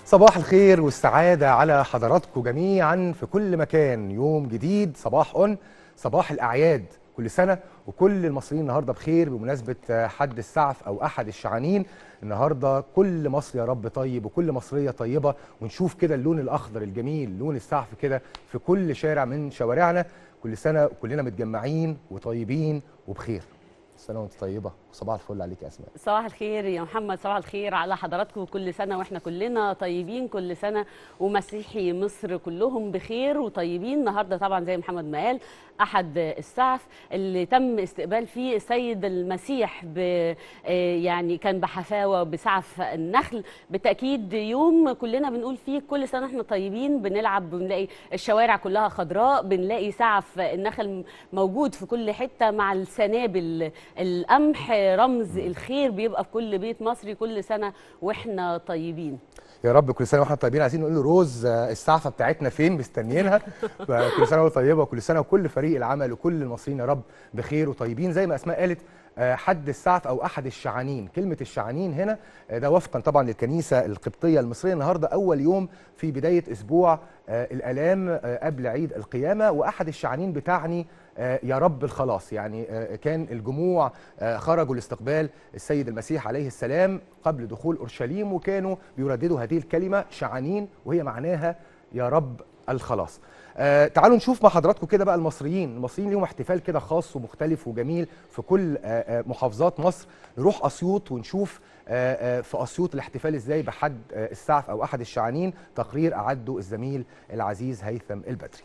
صباح الخير والسعادة على حضراتكم جميعا في كل مكان يوم جديد صباح أون صباح الأعياد كل سنة وكل المصريين النهاردة بخير بمناسبة حد السعف أو أحد الشعانين النهاردة كل مصر يا رب طيب وكل مصرية طيبة ونشوف كده اللون الأخضر الجميل لون السعف كده في كل شارع من شوارعنا كل سنة كلنا متجمعين وطيبين وبخير سنة وانت طيبة وصباح الفل عليك يا أسماء صباح الخير يا محمد صباح الخير على حضراتكم كل سنة واحنا كلنا طيبين كل سنة ومسيحي مصر كلهم بخير وطيبين النهاردة طبعا زي محمد ما قال أحد السعف اللي تم استقبال فيه السيد المسيح ب يعني كان بحفاوة بسعف النخل بالتأكيد يوم كلنا بنقول فيه كل سنة احنا طيبين بنلعب بنلاقي الشوارع كلها خضراء بنلاقي سعف النخل موجود في كل حتة مع السنابل القمح رمز الخير بيبقى في كل بيت مصري كل سنه واحنا طيبين يا رب كل سنه واحنا طيبين عايزين نقول له روز السعفه بتاعتنا فين مستنيينها كل سنه وانت طيبه وكل سنه وكل فريق العمل وكل المصريين يا رب بخير وطيبين زي ما اسماء قالت حد السعف او احد الشعانين كلمه الشعانين هنا ده وفقا طبعا للكنيسه القبطيه المصريه النهارده اول يوم في بدايه اسبوع الالام قبل عيد القيامه واحد الشعانين بتعني يا رب الخلاص يعني كان الجموع خرجوا لاستقبال السيد المسيح عليه السلام قبل دخول اورشليم وكانوا بيرددوا هذه الكلمه شعانين وهي معناها يا رب الخلاص آه تعالوا نشوف مع حضراتكم كده بقى المصريين المصريين ليهم احتفال كده خاص ومختلف وجميل في كل آه محافظات مصر نروح اسيوط ونشوف آه في اسيوط الاحتفال ازاي بحد السعف او احد الشعانين تقرير اعده الزميل العزيز هيثم البدري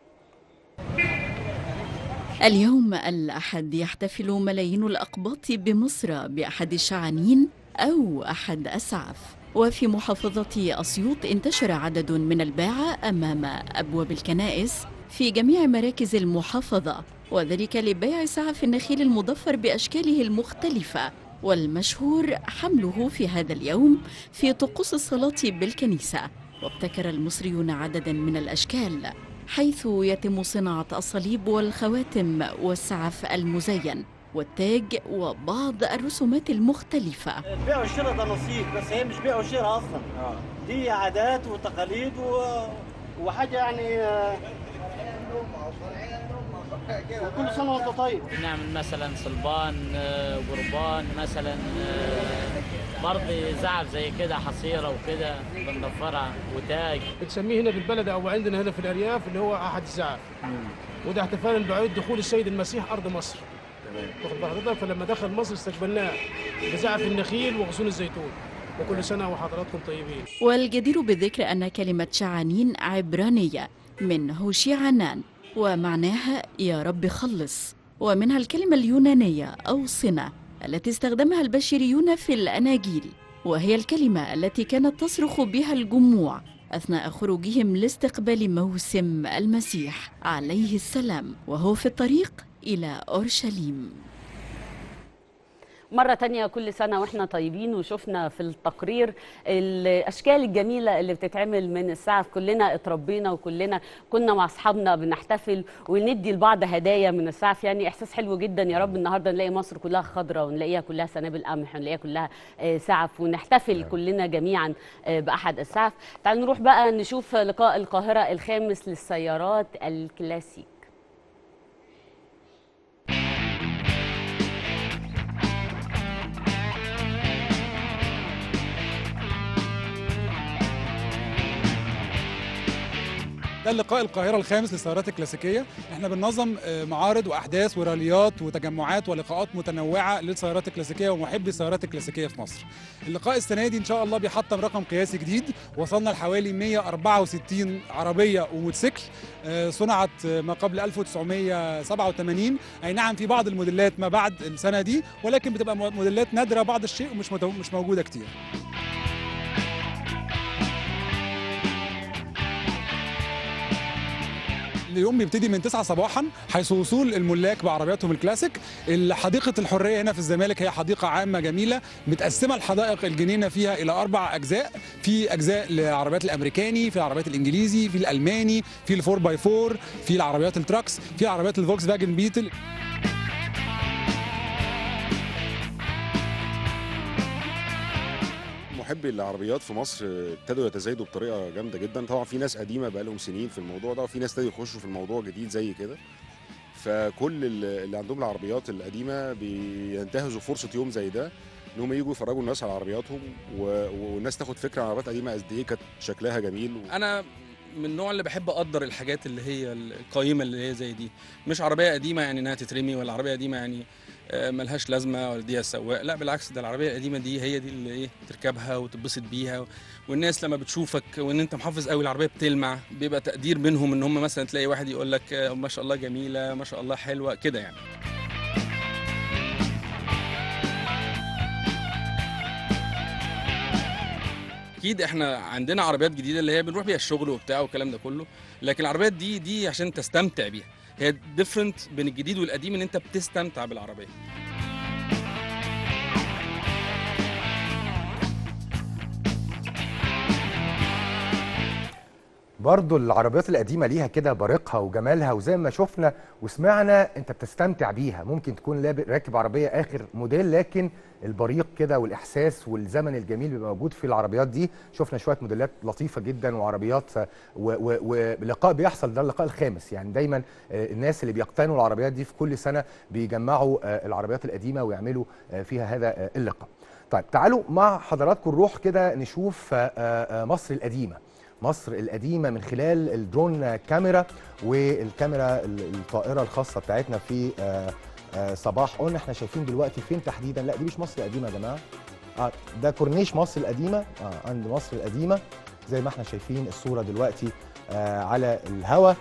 اليوم الأحد يحتفل ملايين الأقباط بمصر بأحد الشعانين أو أحد السعف وفي محافظة أسيوط انتشر عدد من الباعة أمام أبواب الكنائس في جميع مراكز المحافظة وذلك لبيع سعف النخيل المضفر بأشكاله المختلفة والمشهور حمله في هذا اليوم في طقوس الصلاة بالكنيسة وابتكر المصريون عددا من الأشكال حيث يتم صناعة الصليب والخواتم والسعف المزين والتاج وبعض الرسومات المختلفة البيع والشراء ده نصيب بس هي مش بيع وشراء أصلا دي عادات وتقاليد و... وحاجة يعني وكل سنة وأنت طيب نعمل مثلا صلبان قربان مثلا برضه زعف زي كده حصيرة وكده بنضفرها وتاج بتسميه هنا في البلد أو عندنا هنا في الأرياف اللي هو أحد الزعف وده احتفال بعيد دخول السيد المسيح أرض مصر واخد حضرتك فلما دخل مصر استقبلناه بزعف النخيل وغصون الزيتون وكل سنة وحضراتكم طيبين والجدير بالذكر أن كلمة شعانين عبرانية من هوشي عنان ومعناها يا رب خلص ومنها الكلمة اليونانية أو صنة التي استخدمها البشريون في الأناجيل وهي الكلمة التي كانت تصرخ بها الجموع أثناء خروجهم لاستقبال موسم المسيح عليه السلام وهو في الطريق إلى أورشليم مرة تانية كل سنة واحنا طيبين وشفنا في التقرير الأشكال الجميلة اللي بتتعمل من السعف كلنا اتربينا وكلنا كنا مع أصحابنا بنحتفل وندي لبعض هدايا من السعف يعني إحساس حلو جدا يا رب النهاردة نلاقي مصر كلها خضرة ونلاقيها كلها سنابل قمح ونلاقيها كلها سعف ونحتفل كلنا جميعا بأحد السعف تعالوا نروح بقى نشوف لقاء القاهرة الخامس للسيارات الكلاسيك ده اللقاء القاهرة الخامس للسيارات الكلاسيكية احنا بننظم معارض وأحداث وراليات وتجمعات ولقاءات متنوعة للسيارات الكلاسيكية ومحبي السيارات الكلاسيكية في مصر اللقاء السنة دي إن شاء الله بيحطم رقم قياسي جديد وصلنا لحوالي 164 عربية وموتوسيكل صنعت ما قبل 1987 أي نعم في بعض الموديلات ما بعد السنة دي ولكن بتبقى موديلات نادرة بعض الشيء ومش مش موجودة كتير اليوم بيبتدي من 9 صباحا حيث وصول الملاك بعربياتهم الكلاسيك حديقه الحريه هنا في الزمالك هي حديقه عامه جميله متقسمه الحدائق الجنينه فيها الى اربع اجزاء في اجزاء للعربيات الامريكاني في العربيات الانجليزي في الالماني في الفور باي فور في العربيات التراكس في عربيات الفولكس فاجن بيتل محبي العربيات في مصر ابتدوا يتزايدوا بطريقه جامده جدا طبعا في ناس قديمه بقى لهم سنين في الموضوع ده وفي ناس ابتدوا يخشوا في الموضوع جديد زي كده فكل ال- اللي عندهم العربيات القديمه بينتهزوا فرصه يوم زي ده ان هم يجوا يفرجوا الناس على عربياتهم و- والناس تاخد فكره عن عربيات قديمه قد ايه كانت شكلها جميل و... انا من النوع اللي بحب اقدر الحاجات اللي هي القيمه اللي هي زي دي مش عربيه قديمه يعني انها تترمي ولا عربيه قديمه يعني آه، ملهاش لازمه ولا دي السواق لا بالعكس ده العربيه القديمه دي هي دي اللي ايه تركبها وتتبسط بيها والناس لما بتشوفك وان انت محافظ قوي العربيه بتلمع بيبقى تقدير منهم ان هم مثلا تلاقي واحد يقول لك آه، ما شاء الله جميله ما شاء الله حلوه كده يعني اكيد احنا عندنا عربيات جديده اللي هي بنروح بيها الشغل وبتاع والكلام ده كله لكن العربيات دي دي عشان تستمتع بيها هي ديفرنت بين الجديد والقديم ان انت بتستمتع بالعربيه برضو العربيات القديمة ليها كده بريقها وجمالها وزي ما شفنا وسمعنا انت بتستمتع بيها ممكن تكون لاب- راكب عربية اخر موديل لكن البريق كده والاحساس والزمن الجميل بيبقى موجود في العربيات دي شفنا شوية موديلات لطيفة جدا وعربيات و- و- ولقاء بيحصل ده اللقاء الخامس يعني دايما آه، الناس اللي بيقتنوا العربيات دي في كل سنة بيجمعوا آه، العربيات القديمة ويعملوا آه، فيها هذا آه، اللقاء طيب تعالوا مع حضراتكم نروح كده نشوف آه، آه، مصر القديمة مصر القديمة من خلال الدرون كاميرا والكاميرا ال- الطائرة الخاصة بتاعتنا في آه، آه، صباح قلنا احنا شايفين دلوقتي فين تحديدا لا دي مش مصر القديمة يا جماعة آه ده كورنيش مصر القديمة آه عند مصر القديمة زي ما احنا شايفين الصورة دلوقتي آه على الهوا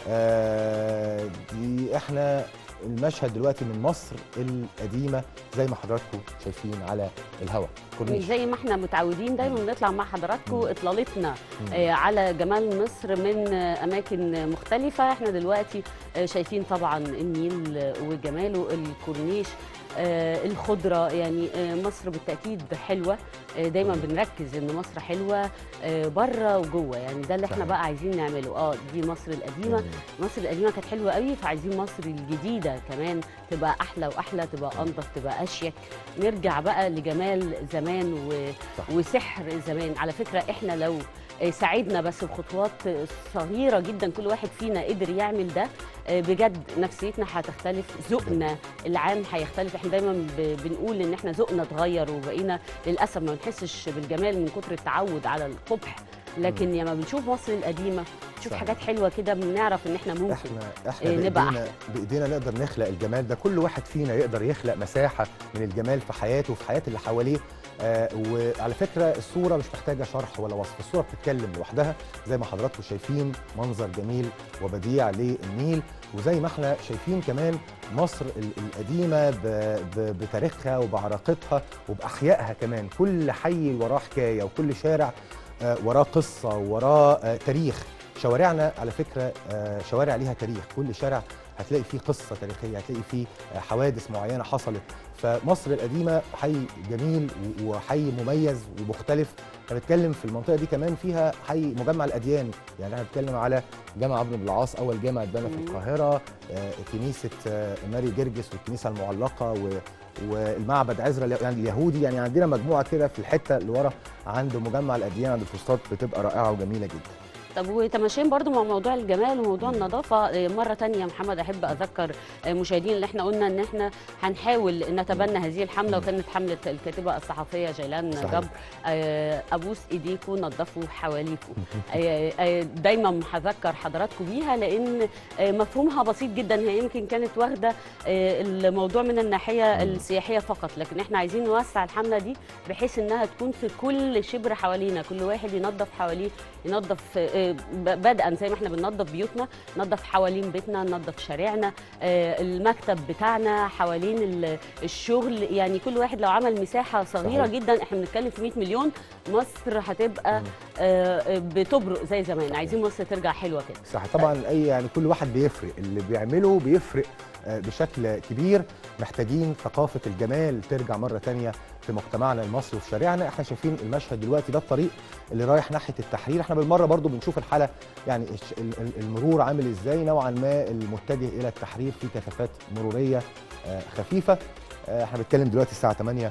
آه دي احنا المشهد دلوقتي من مصر القديمة زي ما حضراتكم شايفين على الهوا كورنيش زي ما احنا متعودين دايما بنطلع مع حضراتكم اطلالتنا آه، على جمال مصر من آه، اماكن مختلفه احنا دلوقتي آه، شايفين طبعا النيل آه، وجماله الكورنيش آه، الخضره يعني آه، مصر بالتاكيد حلوه آه، دايما بنركز ان مصر حلوه آه، بره وجوه يعني ده اللي احنا صحيح. بقى عايزين نعمله اه دي مصر القديمه مم. مصر القديمه كانت حلوه قوي فعايزين مصر الجديده كمان تبقى احلى واحلى تبقى انضف تبقى اشيك نرجع بقى لجمال زمان و... صح. وسحر زمان على فكره احنا لو آه، ساعدنا بس بخطوات صغيره جدا كل واحد فينا قدر يعمل ده آه، بجد نفسيتنا هتختلف ذوقنا العام هيختلف احنا دايما ب- بنقول ان احنا ذوقنا اتغير وبقينا للاسف ما بنحسش بالجمال من كتر التعود على القبح لكن لما بنشوف مصر القديمه نشوف صحيح. حاجات حلوه كده بنعرف ان احنا ممكن احنا احنا إيه، نبقى بايدينا بايدينا نقدر نخلق الجمال ده كل واحد فينا يقدر يخلق مساحه من الجمال في حياته وفي حياه اللي حواليه آه وعلى فكره الصوره مش محتاجه شرح ولا وصف الصوره بتتكلم لوحدها زي ما حضراتكم شايفين منظر جميل وبديع للنيل وزي ما احنا شايفين كمان مصر ال- القديمه ب- ب- بتاريخها وبعراقتها وباحيائها كمان كل حي وراه حكايه وكل شارع آه، وراه قصه وراه آه، تاريخ شوارعنا على فكره آه، شوارع ليها تاريخ كل شارع هتلاقي فيه قصه تاريخيه هتلاقي فيه آه، حوادث معينه حصلت فمصر القديمه حي جميل و- وحي مميز ومختلف هنتكلم في المنطقه دي كمان فيها حي مجمع الاديان يعني احنا بنتكلم على جامع عبد بن العاص اول جامع اتبنى في مم. القاهره آه، كنيسه آه، ماري جرجس والكنيسه المعلقه و والمعبد عزرا اليهو- يعني اليهودي يعني عندنا مجموعه كده في الحته اللي ورا عند مجمع الاديان عند الفسطاط بتبقى رائعه وجميله جدا طب وتماشين برضو مع موضوع الجمال وموضوع النظافة آه، مرة تانية يا محمد أحب أذكر آه، مشاهدين اللي احنا قلنا إن احنا هنحاول نتبنى هذه الحملة وكانت حملة الكاتبة الصحفية جيلان صحيح. جبر آه، أبوس إيديكم نظفوا حواليكم آه، آه، دايما هذكر حضراتكم بيها لأن آه، مفهومها بسيط جدا هي يمكن كانت واخدة آه، الموضوع من الناحية السياحية فقط لكن احنا عايزين نوسع الحملة دي بحيث إنها تكون في كل شبر حوالينا كل واحد ينظف حواليه ينظف آه، ب- بدءا زي ما احنا بننظف بيوتنا ننظف حوالين بيتنا ننظف شارعنا آه، المكتب بتاعنا حوالين ال- الشغل يعني كل واحد لو عمل مساحه صغيره صحيح. جدا احنا بنتكلم في 100 مليون مصر هتبقى آه، بتبرق زي زمان عايزين مصر ترجع حلوه كده صح طبعا اي يعني كل واحد بيفرق اللي بيعمله بيفرق آه، بشكل كبير محتاجين ثقافه الجمال ترجع مره تانية في مجتمعنا المصري وفي شارعنا احنا شايفين المشهد دلوقتي ده الطريق اللي رايح ناحيه التحرير احنا بالمره برضو بنشوف الحاله يعني الش- ال- ال- المرور عامل ازاي نوعا ما المتجه الى التحرير في كثافات مروريه آه، خفيفه آه، احنا بنتكلم دلوقتي الساعه 8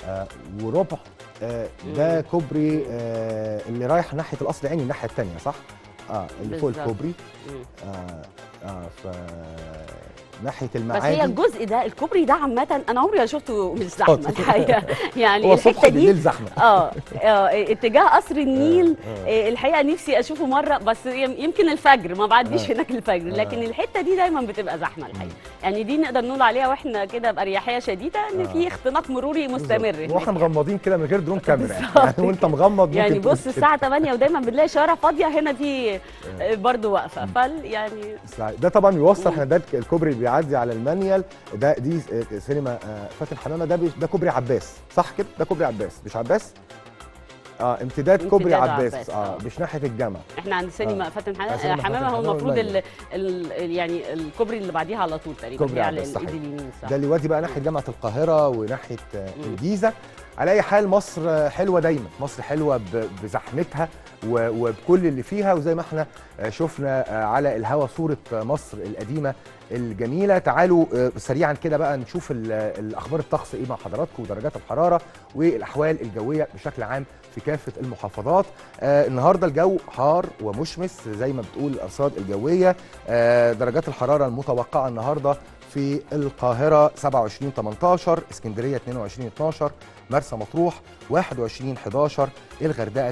آه وربع آه ده كوبري آه اللي رايح ناحيه القصر العيني الناحيه الثانيه صح؟ اه اللي فوق بالظبط. الكوبري مم. اه اه ف ناحيه بس المعادي هي الجزء ده الكوبري ده عامة أنا عمري ما شفته مش زحمة آه. الحقيقة يعني هو الصبح الحتة دي بالليل زحمه اه اه اتجاه قصر النيل آه. آه، الحقيقه نفسي اشوفه مره بس يم- يمكن الفجر ما بعديش آه. هناك الفجر آه. لكن الحته دي دايما بتبقى زحمه الحقيقه يعني دي نقدر نقول عليها واحنا كده باريحيه شديده ان آه. في اختناق مروري مستمر بالظبط. واحنا هناك. مغمضين كده من غير درون كاميرا يعني, بالظبط يعني وانت مغمض يعني ممكن تقول بص كده. الساعه 8 ودايما بنلاقي شوارع فاضيه هنا في آه، برضو واقفه فال يعني صحيح. ده طبعا بيوصل احنا ده الكوبري اللي بيعدي على المانيال ده دي آه، سينما آه، فاتن حمامه ده بي- ده كوبري عباس صح كده ده كوبري عباس مش عباس اه امتداد كوبري امتداد عباس, عباس، اه آه. مش ناحيه الجامعه احنا عند سينما آه. فاتن آه، حنا- سينما فاتن حمامه هو حمامة المفروض والمانيال. ال ال يعني الكوبري اللي بعديها على طول تقريبا كوبري هي على عباس، الايد صحيح. اليمين صح ده اللي يودي بقى ناحيه جامعه القاهره وناحيه آه، مم. الجيزه على اي حال مصر آه، حلوه دايما مصر حلوه ب- بزحمتها و- وبكل اللي فيها وزي ما احنا آه، شفنا آه، على الهوا صوره آه، مصر القديمه الجميله تعالوا آه، سريعا كده بقى نشوف ال- الاخبار الطقس ايه مع حضراتكم ودرجات الحراره والاحوال الجويه بشكل عام في كافه المحافظات آه النهارده الجو حار ومشمس زي ما بتقول الارصاد الجويه آه درجات الحراره المتوقعه النهارده في القاهره 27 18 اسكندريه 22 12 مرسى مطروح 21 11 الغردقه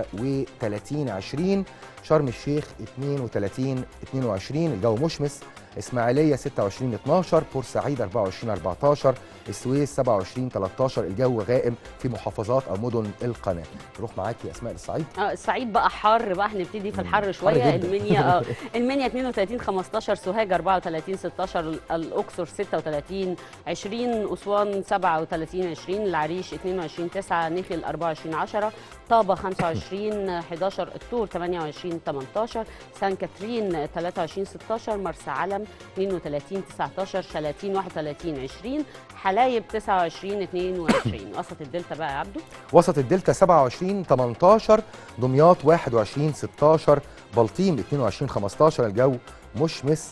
33 20 شرم الشيخ 32 22 الجو مشمس اسماعيليه 26 12 بورسعيد 24 14 السويس 27 13 الجو غائم في محافظات او مدن القناه نروح معاكي يا اسماء الصعيد اه الصعيد بقى حر بقى هنبتدي في الحر حر شويه جداً. المنيا اه المنيا 32 15 سوهاج 34 16 ال- الاقصر 36 20 اسوان 37 20 العريش 22 9 نخل 24 10 طابه 25 11 الطور 28 18 سان كاترين 23 16 مرسى علم 32 19 شلاتين 31 20 حلايب 29 22 وسط الدلتا بقى يا عبده وسط الدلتا 27 18 دمياط 21 16 بلطيم 22 15 الجو مشمس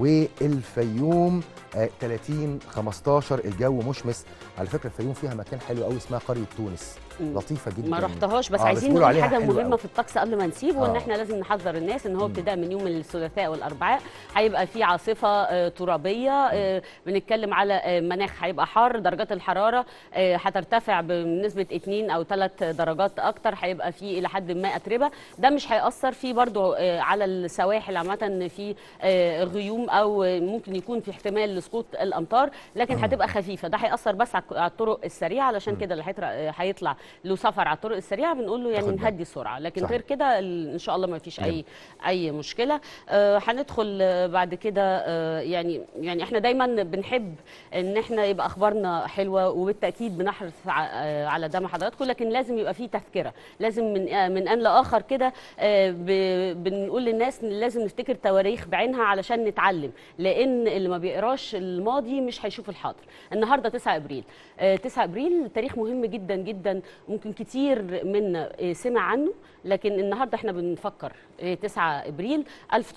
والفيوم آه، 30 15 الجو مشمس على فكره الفيوم فيها مكان حلو قوي اسمها قريه تونس مم. لطيفه جدا ما رحتهاش بس آه، عايزين بيقولوا نقول عليها حاجه حلوة مهمه أوي. في الطقس قبل ما نسيبه ان آه. احنا لازم نحذر الناس ان هو ابتداء من يوم الثلاثاء والاربعاء هيبقى في عاصفه آه، ترابيه آه، بنتكلم على آه، مناخ هيبقى حار درجات الحراره آه، هترتفع بنسبه 2 او 3 درجات اكتر هيبقى في الى حد ما اتربه ده مش هياثر في برضو آه، على السواحل عامه في آه، غيوم او آه، ممكن يكون في احتمال لسقوط الامطار لكن هتبقى خفيفه ده هياثر بس على على الطرق السريعه علشان كده اللي هيطرق- آه، هيطلع له سفر على الطرق السريعه بنقول له يعني تاخد بالك. نهدي السرعه لكن صحيح. غير كده ال- ان شاء الله ما فيش اي اي مشكله آه، هندخل آه، بعد كده آه، يعني يعني احنا دايما بنحب ان احنا يبقى اخبارنا حلوه وبالتاكيد بنحرص ع- آه، على ده مع حضراتكم لكن لازم يبقى في تذكره لازم من آه، من ان لاخر كده آه، ب- بنقول للناس إن لازم نفتكر تواريخ بعينها علشان نتعلم لان اللي ما بيقراش الماضي مش هيشوف الحاضر النهارده 9 ابريل آه، 9 ابريل تاريخ مهم جدا جدا ممكن كتير منا آه، سمع عنه لكن النهارده احنا بنفكر آه، 9 ابريل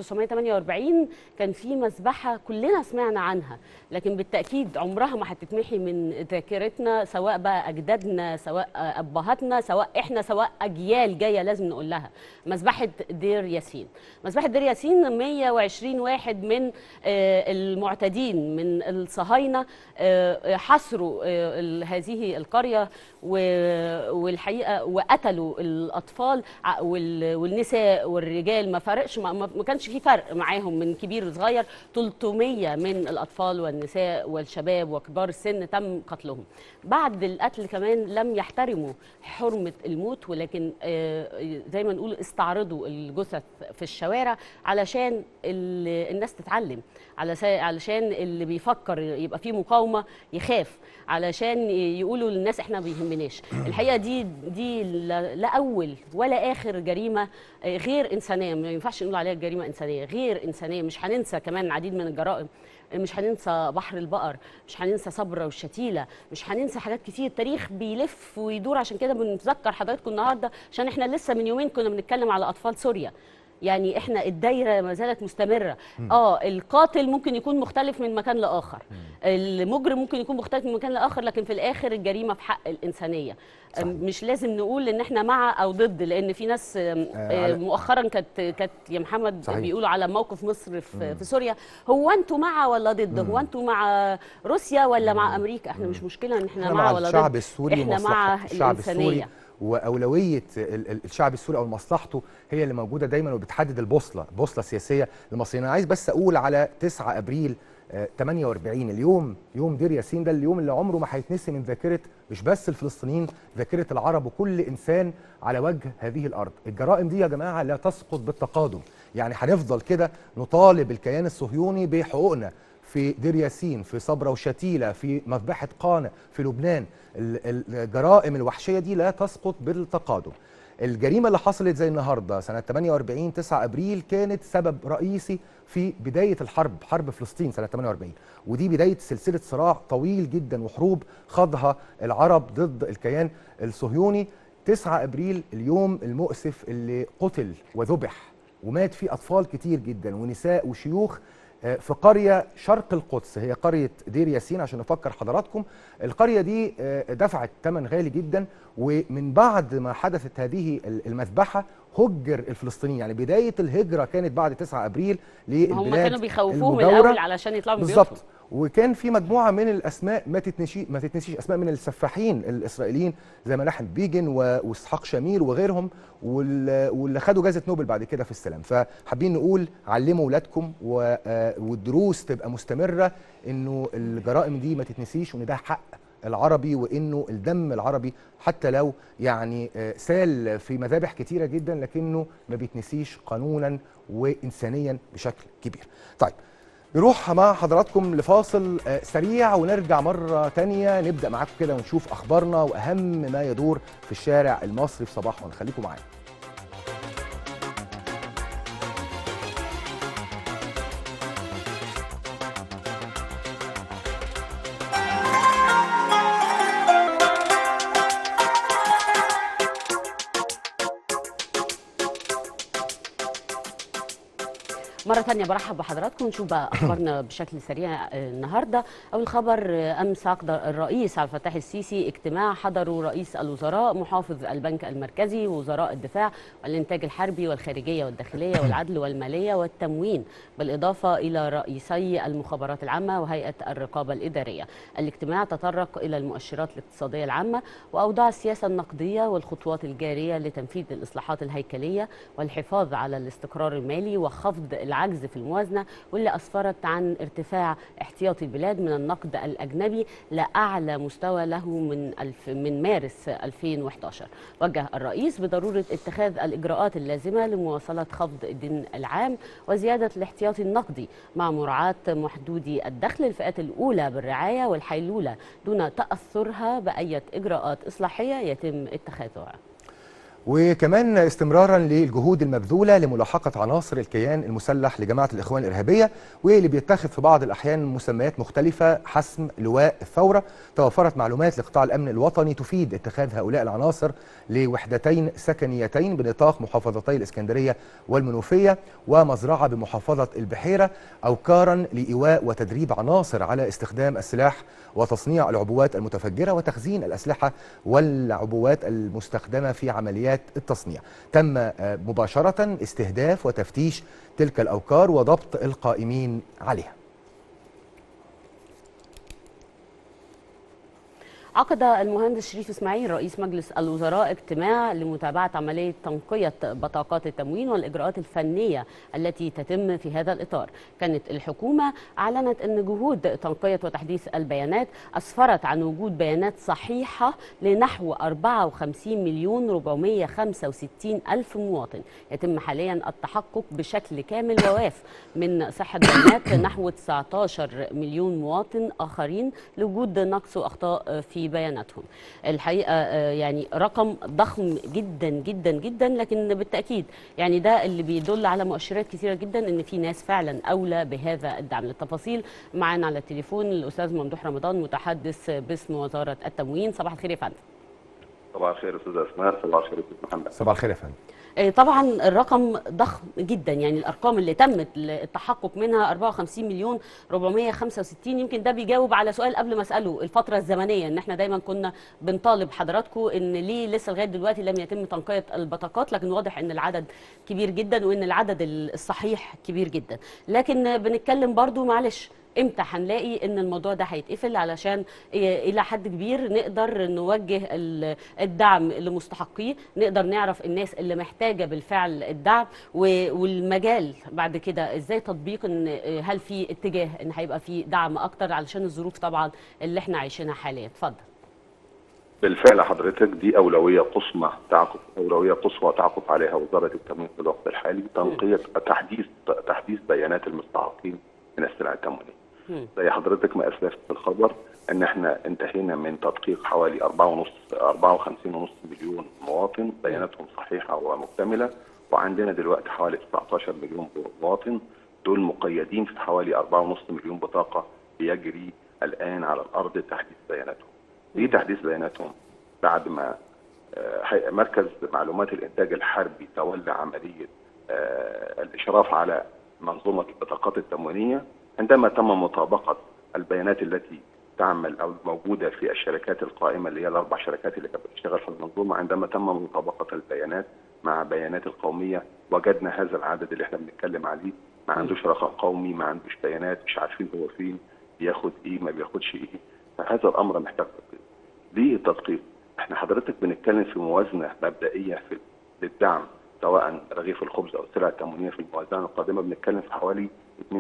1948 كان في مذبحه كلنا سمعنا عنها لكن بالتاكيد عمرها ما هتتمحي من ذاكرتنا سواء بقى اجدادنا سواء آه، ابهاتنا سواء احنا سواء اجيال جايه لازم نقول لها مذبحه دير ياسين مذبحه دير ياسين 120 واحد من آه، المعتدين من الصهاينه آه، حصروا آه، ال- هذه القريه و- والحقيقه وقتلوا الاطفال ع- وال- والنساء والرجال ما فرقش ما ما كانش في فرق معاهم من كبير وصغير 300 من الاطفال والنساء والشباب وكبار السن تم قتلهم بعد القتل كمان لم يحترموا حرمه الموت ولكن آه، زي ما نقول استعرضوا الجثث في الشوارع علشان ال- الناس تتعلم على علشان اللي بيفكر يبقى فيه مقاومه يخاف علشان يقولوا للناس احنا ما بيهمناش الحقيقه دي دي لا لا اول ولا اخر جريمه آه، غير انسانيه ما ينفعش نقول عليها جريمه انسانيه غير انسانيه مش هننسى كمان العديد من الجرائم مش هننسى بحر البقر مش هننسى صبرا والشتيله مش هننسى حاجات كتير التاريخ بيلف ويدور عشان كده بنتذكر حضراتكم النهارده عشان احنا لسه من يومين كنا بنتكلم على اطفال سوريا يعني احنا الدايره ما زالت مستمره اه القاتل ممكن يكون مختلف من مكان لاخر المجرم ممكن يكون مختلف من مكان لاخر لكن في الاخر الجريمه في حق الانسانيه صحيح. مش لازم نقول ان احنا مع او ضد لان في ناس آم، آه، على- مؤخرا كانت كانت يا محمد صحيح. بيقولوا على موقف مصر في, في سوريا هو انتوا مع ولا ضد هو انتوا مع روسيا ولا مع امريكا احنا مش مشكله ان احنا, احنا مع, مع ولا الشعب ضد السوري احنا ومصلحة مع الشعب السوري الانسانيه واولويه ال- ال- الشعب السوري او مصلحته هي اللي موجوده دايما وبتحدد البوصله البوصله السياسيه للمصريين انا عايز بس اقول على 9 ابريل آه، 48 اليوم يوم دير ياسين ده اليوم اللي عمره ما هيتنسي من ذاكره مش بس الفلسطينيين ذاكره العرب وكل انسان على وجه هذه الارض الجرائم دي يا جماعه لا تسقط بالتقادم يعني هنفضل كده نطالب الكيان الصهيوني بحقوقنا في دير ياسين في صبرا وشتيلة في مذبحة قانا في لبنان ال- ال- الجرائم الوحشية دي لا تسقط بالتقادم الجريمة اللي حصلت زي النهاردة سنة 48 9 أبريل كانت سبب رئيسي في بداية الحرب حرب فلسطين سنة 48 ودي بداية سلسلة صراع طويل جدا وحروب خاضها العرب ضد الكيان الصهيوني 9 أبريل اليوم المؤسف اللي قتل وذبح ومات فيه أطفال كتير جدا ونساء وشيوخ آه، في قرية شرق القدس هي قرية دير ياسين عشان نفكر حضراتكم القرية دي آه، دفعت ثمن غالي جدا ومن بعد ما حدثت هذه المذبحة هجر الفلسطينيين يعني بداية الهجرة كانت بعد 9 أبريل للبلاد هم كانوا بيخوفوهم المجاورة. الاول علشان يطلعوا من بيوتهم بالظبط وكان في مجموعه من الاسماء ما تتنشي ما تتنسيش اسماء من السفاحين الاسرائيليين زي مناحم بيجن و- واسحاق شامير وغيرهم وال- واللي خدوا جائزه نوبل بعد كده في السلام فحابين نقول علموا اولادكم و- آه، والدروس تبقى مستمره انه الجرائم دي ما تتنسيش وان ده حق العربي وانه الدم العربي حتى لو يعني آه، سال في مذابح كتيره جدا لكنه ما بيتنسيش قانونا وانسانيا بشكل كبير. طيب نروح مع حضراتكم لفاصل آه، سريع ونرجع مرة تانية نبدأ معاكم كده ونشوف أخبارنا وأهم ما يدور في الشارع المصري في صباحنا خليكم معانا مرة تانية برحب بحضراتكم نشوف بقى أخبارنا بشكل سريع آه، النهاردة أول خبر آه، أمس عقد الرئيس عبد الفتاح السيسي اجتماع حضروا رئيس الوزراء محافظ البنك المركزي ووزراء الدفاع والإنتاج الحربي والخارجية والداخلية والعدل والمالية والتموين بالإضافة إلى رئيسي المخابرات العامة وهيئة الرقابة الإدارية الاجتماع تطرق إلى المؤشرات الاقتصادية العامة وأوضاع السياسة النقدية والخطوات الجارية لتنفيذ الإصلاحات الهيكلية والحفاظ على الاستقرار المالي وخفض العجز في الموازنة واللي أسفرت عن ارتفاع احتياطي البلاد من النقد الأجنبي لأعلى مستوى له من الف من مارس 2011 وجه الرئيس بضرورة اتخاذ الإجراءات اللازمة لمواصلة خفض الدين العام وزيادة الاحتياطي النقدي مع مراعاة محدودي الدخل الفئات الأولى بالرعاية والحيلولة دون تأثرها بأية إجراءات إصلاحية يتم اتخاذها وكمان استمرارا للجهود المبذوله لملاحقه عناصر الكيان المسلح لجماعه الاخوان الارهابيه واللي بيتخذ في بعض الاحيان مسميات مختلفه حسم لواء الثوره توفرت معلومات لقطاع الامن الوطني تفيد اتخاذ هؤلاء العناصر لوحدتين سكنيتين بنطاق محافظتي الاسكندريه والمنوفيه ومزرعه بمحافظه البحيره اوكارا لايواء وتدريب عناصر على استخدام السلاح وتصنيع العبوات المتفجره وتخزين الاسلحه والعبوات المستخدمه في عمليات التصنيع. تم آه، مباشره استهداف وتفتيش تلك الاوكار وضبط القائمين عليها. عقد المهندس شريف اسماعيل رئيس مجلس الوزراء اجتماع لمتابعه عمليه تنقيه بطاقات التموين والاجراءات الفنيه التي تتم في هذا الاطار. كانت الحكومه اعلنت ان جهود تنقيه وتحديث البيانات اسفرت عن وجود بيانات صحيحه لنحو 54 مليون 465 الف مواطن. يتم حاليا التحقق بشكل كامل وواف من صحه بيانات نحو 19 مليون مواطن اخرين لوجود نقص واخطاء في بياناتهم. الحقيقه آه، يعني رقم ضخم جدا جدا جدا لكن بالتاكيد يعني ده اللي بيدل على مؤشرات كثيره جدا ان في ناس فعلا اولى بهذا الدعم. للتفاصيل معانا على التليفون الاستاذ ممدوح رمضان متحدث باسم وزاره التموين. صباح الخير يا فندم. صباح الخير استاذ اسماء صباح الخير استاذ محمد صباح الخير يا فندم. آه، طبعا الرقم ضخم جدا يعني الارقام اللي تمت التحقق منها 54 مليون 465 يمكن ده بيجاوب على سؤال قبل ما اساله الفتره الزمنيه ان احنا دايما كنا بنطالب حضراتكم ان ليه لسه لغايه دلوقتي لم يتم تنقيه البطاقات لكن واضح ان العدد كبير جدا وان العدد الصحيح كبير جدا لكن بنتكلم برضو معلش امتى هنلاقي ان الموضوع ده هيتقفل علشان ي- الى حد كبير نقدر نوجه ال- الدعم لمستحقيه نقدر نعرف الناس اللي محتاجه بالفعل الدعم و- والمجال بعد كده ازاي تطبيق ان هل في اتجاه ان هيبقى في دعم اكتر علشان الظروف طبعا اللي احنا عايشينها حاليا اتفضل بالفعل حضرتك دي أولوية قصوى تعقب أولوية قصوى تعقب عليها وزارة التموين في الوقت الحالي تنقية تحديث تحديث بيانات المستحقين من السلع التموينية. زي حضرتك ما أسلفت في الخبر إن إحنا انتهينا من تدقيق حوالي 4.5 54.5 مليون مواطن بياناتهم صحيحة ومكتملة وعندنا دلوقتي حوالي 19 مليون مواطن دول مقيدين في حوالي 4.5 مليون بطاقة بيجري الآن على الأرض تحديث بياناتهم. ليه تحديث بياناتهم؟ بعد ما آه، هي- مركز معلومات الإنتاج الحربي تولى عملية آه، الإشراف على منظومة البطاقات التموينية عندما تم مطابقة البيانات التي تعمل أو موجودة في الشركات القائمة اللي هي الأربع شركات اللي كانت بتشتغل في المنظومة عندما تم مطابقة البيانات مع بيانات القومية وجدنا هذا العدد اللي احنا بنتكلم عليه ما عندوش رقم قومي ما عندوش بيانات مش عارفين هو فين بياخد ايه ما بياخدش ايه فهذا الامر محتاج تدقيق ليه التدقيق؟ احنا حضرتك بنتكلم في موازنه مبدئيه في للدعم سواء رغيف الخبز او السلع التموينيه في الموازنه القادمه بنتكلم في حوالي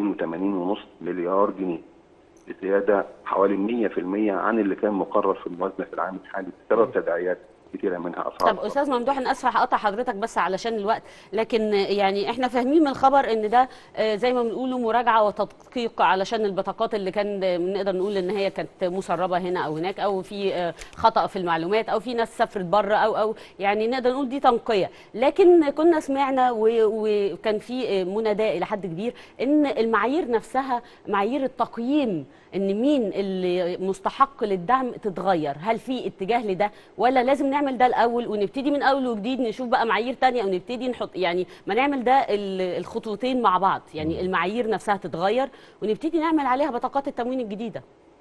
82.5 مليار جنيه بزياده حوالي 100% عن اللي كان مقرر في الموازنه في العام الحالي بسبب تداعيات كثيره منها اسعار طب استاذ ممدوح انا اسفه هقطع حضرتك بس علشان الوقت لكن يعني احنا فاهمين من الخبر ان ده آه، زي ما بنقوله مراجعه وتدقيق علشان البطاقات اللي كان آه، نقدر نقول ان هي كانت مسربه هنا او هناك او في آه، خطا في المعلومات او في ناس سافرت بره او او يعني نقدر نقول دي تنقيه لكن كنا سمعنا و- وكان في آه، مناداه الى حد كبير ان المعايير نفسها معايير التقييم ان مين اللي مستحق للدعم تتغير هل في اتجاه لده ولا لازم نعمل ده الاول ونبتدي من اول وجديد نشوف بقى معايير تانية او نبتدي نحط يعني ما نعمل ده ال- الخطوتين مع بعض يعني المعايير نفسها تتغير ونبتدي نعمل عليها بطاقات التموين الجديده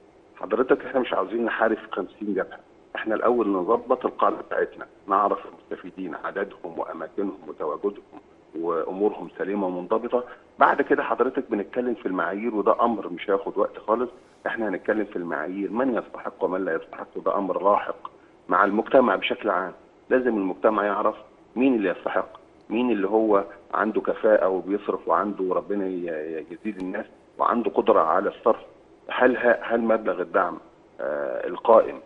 حضرتك احنا مش عاوزين نحارب في 50 جبهه احنا الاول نظبط القاعده بتاعتنا نعرف المستفيدين عددهم واماكنهم وتواجدهم وامورهم سليمه ومنضبطه بعد كده حضرتك بنتكلم في المعايير وده امر مش هياخد وقت خالص احنا هنتكلم في المعايير من يستحق ومن لا يستحق وده امر لاحق مع المجتمع بشكل عام لازم المجتمع يعرف مين اللي يستحق مين اللي هو عنده كفاءة وبيصرف وعنده ربنا ي- يزيد الناس وعنده قدرة على الصرف هل ه- هل مبلغ الدعم آه القائم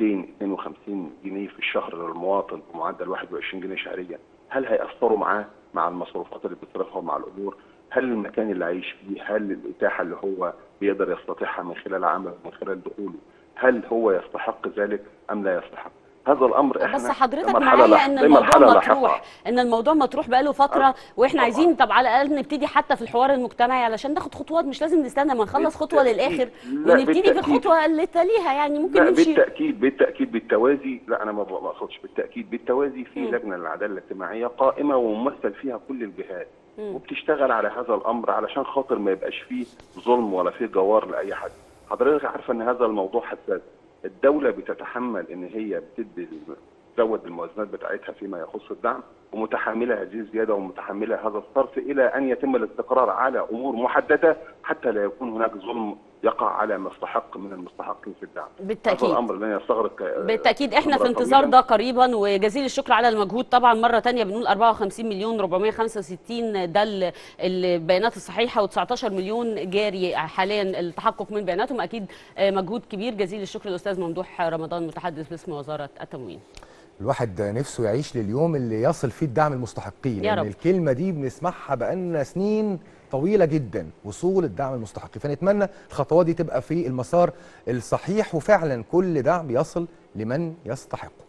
252 جنيه في الشهر للمواطن بمعدل 21 جنيه شهريا هل هيأثروا معاه مع المصروفات اللي بيصرفها مع الأمور هل المكان اللي عايش فيه هل الإتاحة اللي هو بيقدر يستطيعها من خلال عمله من خلال دخوله هل هو يستحق ذلك أم لا يستحق هذا الأمر احنا بس حضرتك مرحلة معايا لاحقة- ان دي الموضوع مرحلة مطروح لاحقة. ان الموضوع مطروح بقاله فتره واحنا عايزين طب على الاقل نبتدي حتى في الحوار المجتماء علشان ناخد خطوات مش لازم نستنى ما نخلص خطوه للاخر لا، ونبتدي في بالتأكيد. الخطوه اللي تليها يعني ممكن لا نمشي بالتاكيد بالتاكيد بالتوازي لا انا ما ب- ما اقصدش بالتاكيد بالتوازي في مم. لجنه للعداله الاجتماعيه قائمه وممثل فيها كل الجهات مم. وبتشتغل على هذا الامر علشان خاطر ما يبقاش فيه ظلم ولا فيه جوار لاي حد حضرتك عارفه ان هذا الموضوع حساس الدوله بتتحمل ان هي بتدي تزود الموازنات بتاعتها فيما يخص الدعم ومتحمله هذه الزياده ومتحمله هذا الصرف الى ان يتم الاستقرار على امور محدده حتى لا يكون هناك ظلم يقع على مستحق من المستحقين في الدعم. بالتأكيد. هذا الامر لن يستغرق آه، بالتاكيد احنا في أمرا انتظار طويلاً. ده قريبا وجزيل الشكر على المجهود طبعا مره تانية بنقول 54 مليون 465 ده ال- البيانات الصحيحه و19 مليون جاري حاليا التحقق من بياناتهم اكيد آه، مجهود كبير جزيل الشكر للاستاذ ممدوح رمضان متحدث باسم وزاره التموين الواحد نفسه يعيش لليوم اللي يصل فيه الدعم المستحقين يا لان رب. الكلمه دي بنسمعها بقالنا سنين طويله جدا وصول الدعم المستحق فنتمنى الخطوات دي تبقى في المسار الصحيح وفعلا كل دعم يصل لمن يستحقه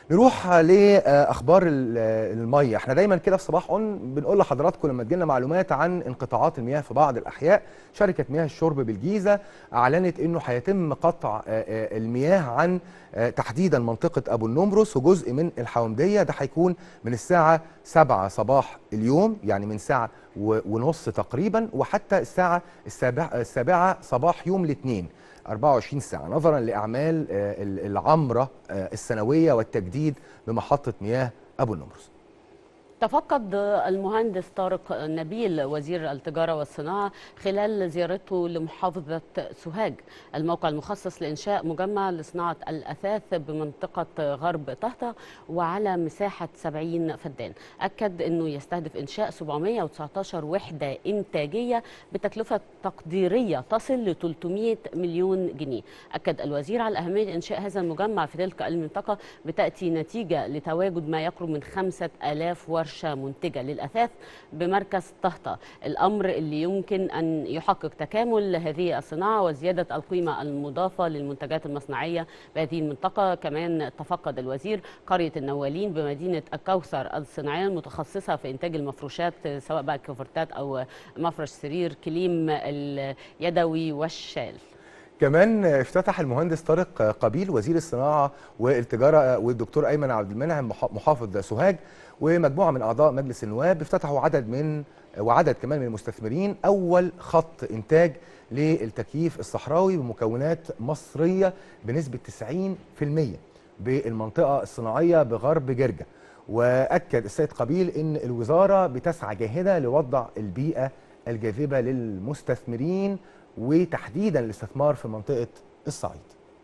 نروح لاخبار ال- الميه احنا دايما كده في صباح اون بنقول لحضراتكم لما تجينا معلومات عن انقطاعات المياه في بعض الاحياء شركه مياه الشرب بالجيزه اعلنت انه هيتم قطع آه، آه، المياه عن آه، تحديدا منطقه ابو النمرس وجزء من الحومديه ده هيكون من الساعه 7 صباح اليوم يعني من ساعه و- ونص تقريبا وحتى الساعه السابعه السابعه صباح يوم الاثنين 24 ساعة نظرا لأعمال آه، ال- العمرة آه، السنوية والتجديد بمحطة مياه أبو النمرس تفقد المهندس طارق نبيل وزير التجارة والصناعة خلال زيارته لمحافظة سوهاج الموقع المخصص لإنشاء مجمع لصناعة الأثاث بمنطقة غرب طهطا وعلى مساحة 70 فدان أكد أنه يستهدف إنشاء 719 وحدة إنتاجية بتكلفة تقديرية تصل ل 300 مليون جنيه أكد الوزير على أهمية إنشاء هذا المجمع في تلك المنطقة بتأتي نتيجة لتواجد ما يقرب من 5000 ورشة منتجة للأثاث بمركز طهطا الأمر اللي يمكن أن يحقق تكامل هذه الصناعة وزيادة القيمة المضافة للمنتجات المصنعية بهذه المنطقة كمان تفقد الوزير قرية النوالين بمدينة الكوثر الصناعية المتخصصة في إنتاج المفروشات سواء بقى كوفرتات أو مفرش سرير كليم اليدوي والشال كمان افتتح المهندس طارق قبيل وزير الصناعة والتجارة والدكتور أيمن عبد المنعم مح- محافظ سوهاج ومجموعة من أعضاء مجلس النواب افتتحوا عدد من وعدد كمان من المستثمرين أول خط إنتاج للتكييف الصحراوي بمكونات مصرية بنسبة 90% بالمنطقة الصناعية بغرب جرجة وأكد السيد قبيل أن الوزارة بتسعى جاهدة لوضع البيئة الجاذبة للمستثمرين وتحديدا الاستثمار في منطقة الصعيد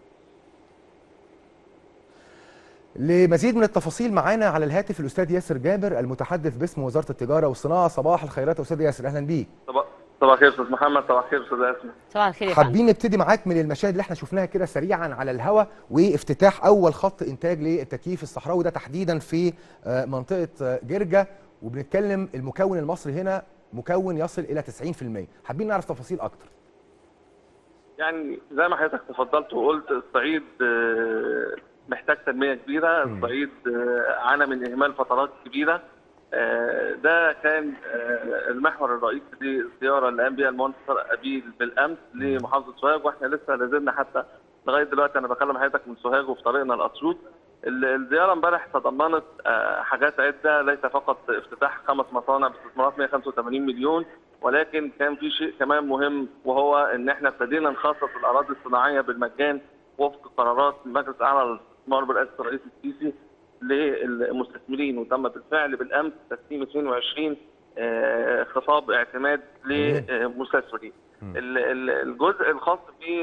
لمزيد من التفاصيل معانا على الهاتف الأستاذ ياسر جابر المتحدث باسم وزارة التجارة والصناعة صباح الخيرات يا أستاذ ياسر أهلا بيك صباح صباح الخير استاذ محمد صباح الخير استاذ اسماء صباح الخير يا فندم حابين نبتدي معاك من المشاهد اللي احنا شفناها كده سريعا على الهواء وافتتاح أول خط إنتاج للتكييف الصحراوي ده تحديدا في آه، منطقة آه، جرجة وبنتكلم المكون المصري هنا مكون يصل إلى 90% حابين نعرف تفاصيل أكتر يعني زي ما حضرتك تفضلت وقلت الصعيد آه، محتاج تنميه كبيره الصعيد آه، عانى من اهمال فترات كبيره آه، ده كان آه، المحور الرئيسي للزياره اللي قام بها المهندس طارق ابيل بالامس لمحافظه سوهاج واحنا لسه لازلنا حتى لغايه دلوقتي انا بكلم حضرتك من سوهاج وفي طريقنا لاسيوط ال- الزياره امبارح تضمنت آه، حاجات عده ليس فقط افتتاح خمس مصانع باستثمارات 185 مليون ولكن كان في شيء كمان مهم وهو ان احنا ابتدينا نخصص الاراضي الصناعيه بالمجان وفق قرارات مجلس اعلى للاستثمار برئاسه الرئيس السيسي للمستثمرين وتم بالفعل بالامس تسليم 22 آه، خطاب اعتماد لمستثمرين ال- ال- الجزء الخاص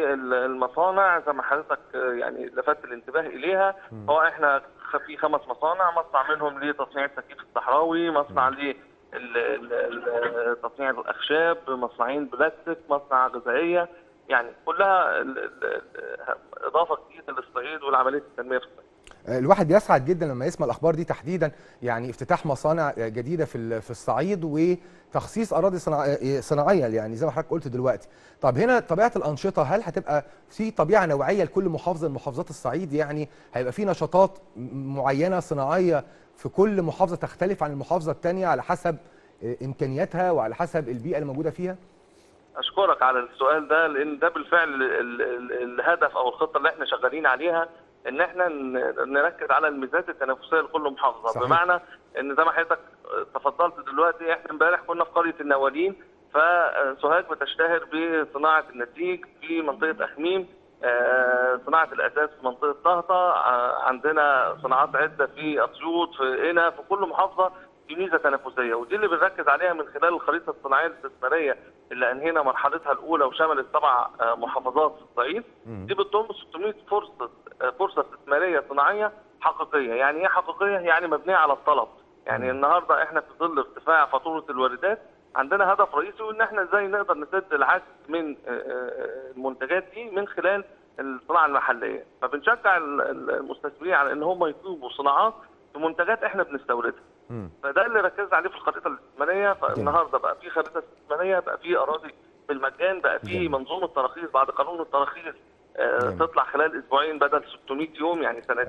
بالمصانع زي ما حضرتك آه، يعني لفت الانتباه اليها هو احنا خ- في خمس مصانع مصنع منهم لتصنيع التكييف الصحراوي مصنع ل ال- ال- ال- تصنيع الاخشاب مصنعين بلاستيك مصنع غذائيه يعني كلها ال- ال- ال- اضافه جديده للصعيد والعمليه التنميه في الصعيد الواحد يسعد جدا لما يسمع الاخبار دي تحديدا يعني افتتاح مصانع جديده في ال- في الصعيد وتخصيص اراضي صناع- صناعيه يعني زي ما حضرتك قلت دلوقتي طب هنا طبيعه الانشطه هل هتبقى في طبيعه نوعيه لكل محافظه من محافظات الصعيد يعني هيبقى في نشاطات م- معينه صناعيه في كل محافظه تختلف عن المحافظه الثانيه على حسب آه، امكانياتها وعلى حسب البيئه اللي موجوده فيها اشكرك على السؤال ده لان ده بالفعل ال- ال- الهدف او الخطه اللي احنا شغالين عليها ان احنا ن- نركز على الميزات التنافسيه لكل محافظه صحيح. بمعنى ان زي ما حضرتك تفضلت دلوقتي احنا امبارح كنا في قريه النوالين فسوهاج بتشتهر بصناعه النسيج في منطقه اخميم آه، صناعه الاساس في منطقه طهطا آه، عندنا صناعات عده في اسيوط في قنا في كل محافظه في ميزه تنافسيه ودي اللي بنركز عليها من خلال الخريطه الصناعيه الاستثماريه اللي انهينا مرحلتها الاولى وشملت سبع آه، محافظات في الصعيد دي بتضم 600 فرصه آه، فرصه استثماريه صناعيه حقيقيه يعني ايه حقيقيه يعني مبنيه على الطلب يعني النهارده احنا في ظل ارتفاع فاتوره الواردات عندنا هدف رئيسي وان احنا ازاي نقدر نسد العجز من آه، آه، المنتجات دي من خلال الصناعه المحليه فبنشجع ال- ال- المستثمرين على ان هم يطلبوا صناعات بمنتجات احنا بنستوردها فده اللي ركزنا عليه في الخريطه الاستثماريه فالنهارده بقى في خريطه استثماريه بقى في اراضي بالمجان بقى في منظومه تراخيص بعد قانون التراخيص آه، تطلع خلال اسبوعين بدل 600 يوم يعني سنتين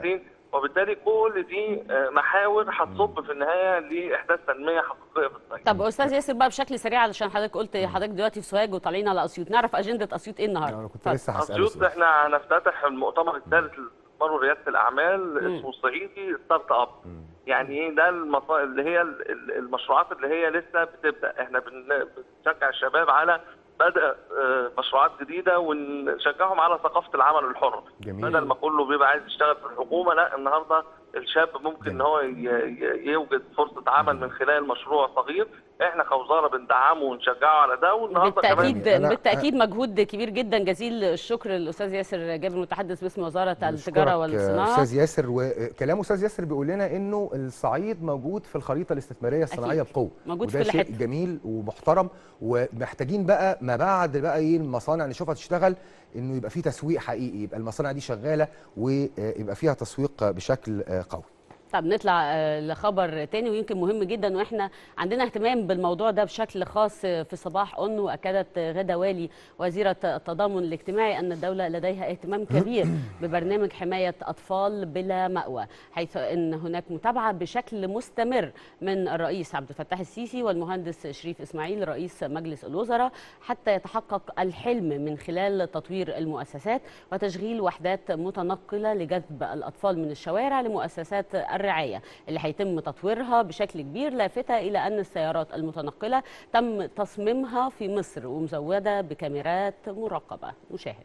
وبالتالي كل دي آه، محاور هتصب في النهايه لاحداث تنميه حقيقيه في الصعيد طب استاذ ياسر بقى بشكل سريع علشان حضرتك قلت حضرتك دلوقتي في سوهاج وطالعين على اسيوط نعرف اجنده اسيوط ايه النهارده انا كنت لسه هساله اسيوط احنا هنفتتح المؤتمر الثالث للاستثمار ورياده الاعمال مم. اسمه الصعيدي ستارت اب يعني ايه ده المصا... اللي هي ال- ال- المشروعات اللي هي لسه بتبدا احنا بن- بنشجع الشباب على بدء آه، مشروعات جديده ونشجعهم على ثقافه العمل الحر جميل. بدل ما كله بيبقى عايز يشتغل في الحكومه لا النهارده الشاب ممكن ان هو ي- ي- يوجد فرصه عمل من خلال مشروع صغير احنا كوزاره بندعمه ونشجعه على ده والنهارده بالتاكيد كمان بالتاكيد مجهود كبير جدا جزيل الشكر للاستاذ ياسر جابر متحدث باسم وزاره التجاره أشكرك، والصناعه استاذ ياسر وكلام استاذ ياسر بيقول لنا انه الصعيد موجود في الخريطه الاستثماريه الصناعيه أكيد. بقوه موجود في وده كل شيء حتة. جميل ومحترم ومحتاجين بقى ما بعد بقى ايه المصانع نشوفها تشتغل انه يبقى في تسويق حقيقي يبقى المصانع دي شغاله ويبقى فيها تسويق بشكل قوي طب نطلع آه، لخبر تاني ويمكن مهم جدا واحنا عندنا اهتمام بالموضوع ده بشكل خاص آه، في صباح اون واكدت آه، غدا والي وزيره التضامن الاجتماعي ان الدوله لديها اهتمام كبير ببرنامج حمايه اطفال بلا ماوى حيث ان هناك متابعه بشكل مستمر من الرئيس عبد الفتاح السيسي والمهندس شريف اسماعيل رئيس مجلس الوزراء حتى يتحقق الحلم من خلال تطوير المؤسسات وتشغيل وحدات متنقله لجذب الاطفال من الشوارع لمؤسسات الرعايه اللي هيتم تطويرها بشكل كبير لافته الى ان السيارات المتنقله تم تصميمها في مصر ومزوده بكاميرات مراقبه نشاهد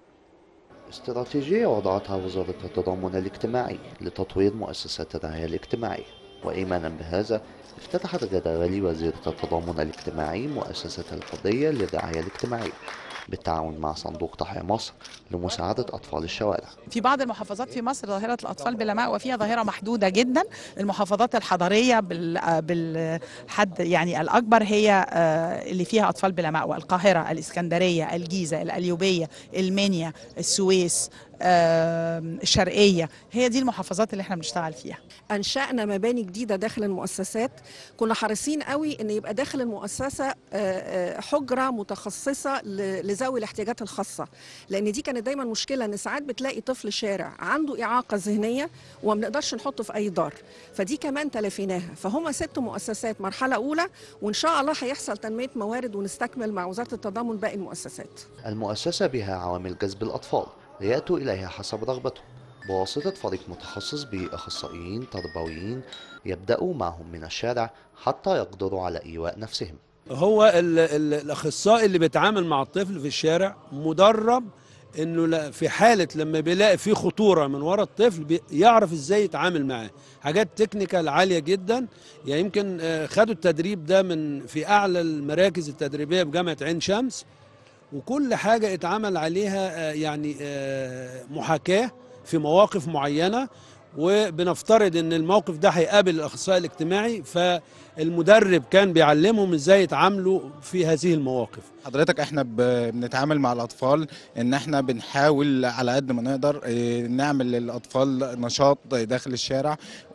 استراتيجية وضعتها وزارة التضامن الاجتماعي لتطوير مؤسسات الرعاية الاجتماعية وإيمانا بهذا افتتحت غدا والي وزيرة التضامن الاجتماعي مؤسسة الحرية للرعاية الاجتماعية بالتعاون مع صندوق تحيا مصر لمساعدة أطفال الشوارع في بعض المحافظات في مصر ظاهرة الأطفال بلا مأوى فيها ظاهرة محدودة جدا المحافظات الحضرية بال- بالحد يعني الأكبر هي آه، اللي فيها أطفال بلا مأوى القاهرة الإسكندرية الجيزة القليوبية المنيا السويس آه، الشرقية هي دي المحافظات اللي احنا بنشتغل فيها انشانا مباني جديده داخل المؤسسات كنا حريصين قوي ان يبقى داخل المؤسسه آه، آه، حجره متخصصه ل- لذوي الاحتياجات الخاصه لان دي كانت دايما مشكله ان ساعات بتلاقي طفل شارع عنده اعاقه ذهنيه وما بنقدرش نحطه في اي دار فدي كمان تلافيناها فهم ست مؤسسات مرحله اولى وان شاء الله هيحصل تنميه موارد ونستكمل مع وزاره التضامن باقي المؤسسات المؤسسة بها عوامل جذب الأطفال ليأتوا إليها حسب رغبتهم بواسطة فريق متخصص بأخصائيين تربويين يبدأوا معهم من الشارع حتى يقدروا على إيواء نفسهم هو ال ال الاخصائي اللي بيتعامل مع الطفل في الشارع مدرب انه لا- في حاله لما بيلاقي في خطوره من ورا الطفل بي- يعرف ازاي يتعامل معاه حاجات تكنيكال عاليه جدا يعني يمكن آه، خدوا التدريب ده من في اعلى المراكز التدريبيه بجامعه عين شمس وكل حاجه اتعمل عليها آه، يعني آه، محاكاه في مواقف معينه وبنفترض ان الموقف ده هيقابل الاخصائي الاجتماعي فالمدرب كان بيعلمهم ازاي يتعاملوا في هذه المواقف حضرتك احنا ب- بنتعامل مع الاطفال ان احنا بنحاول على قد ما نقدر اه، نعمل للاطفال نشاط داخل الشارع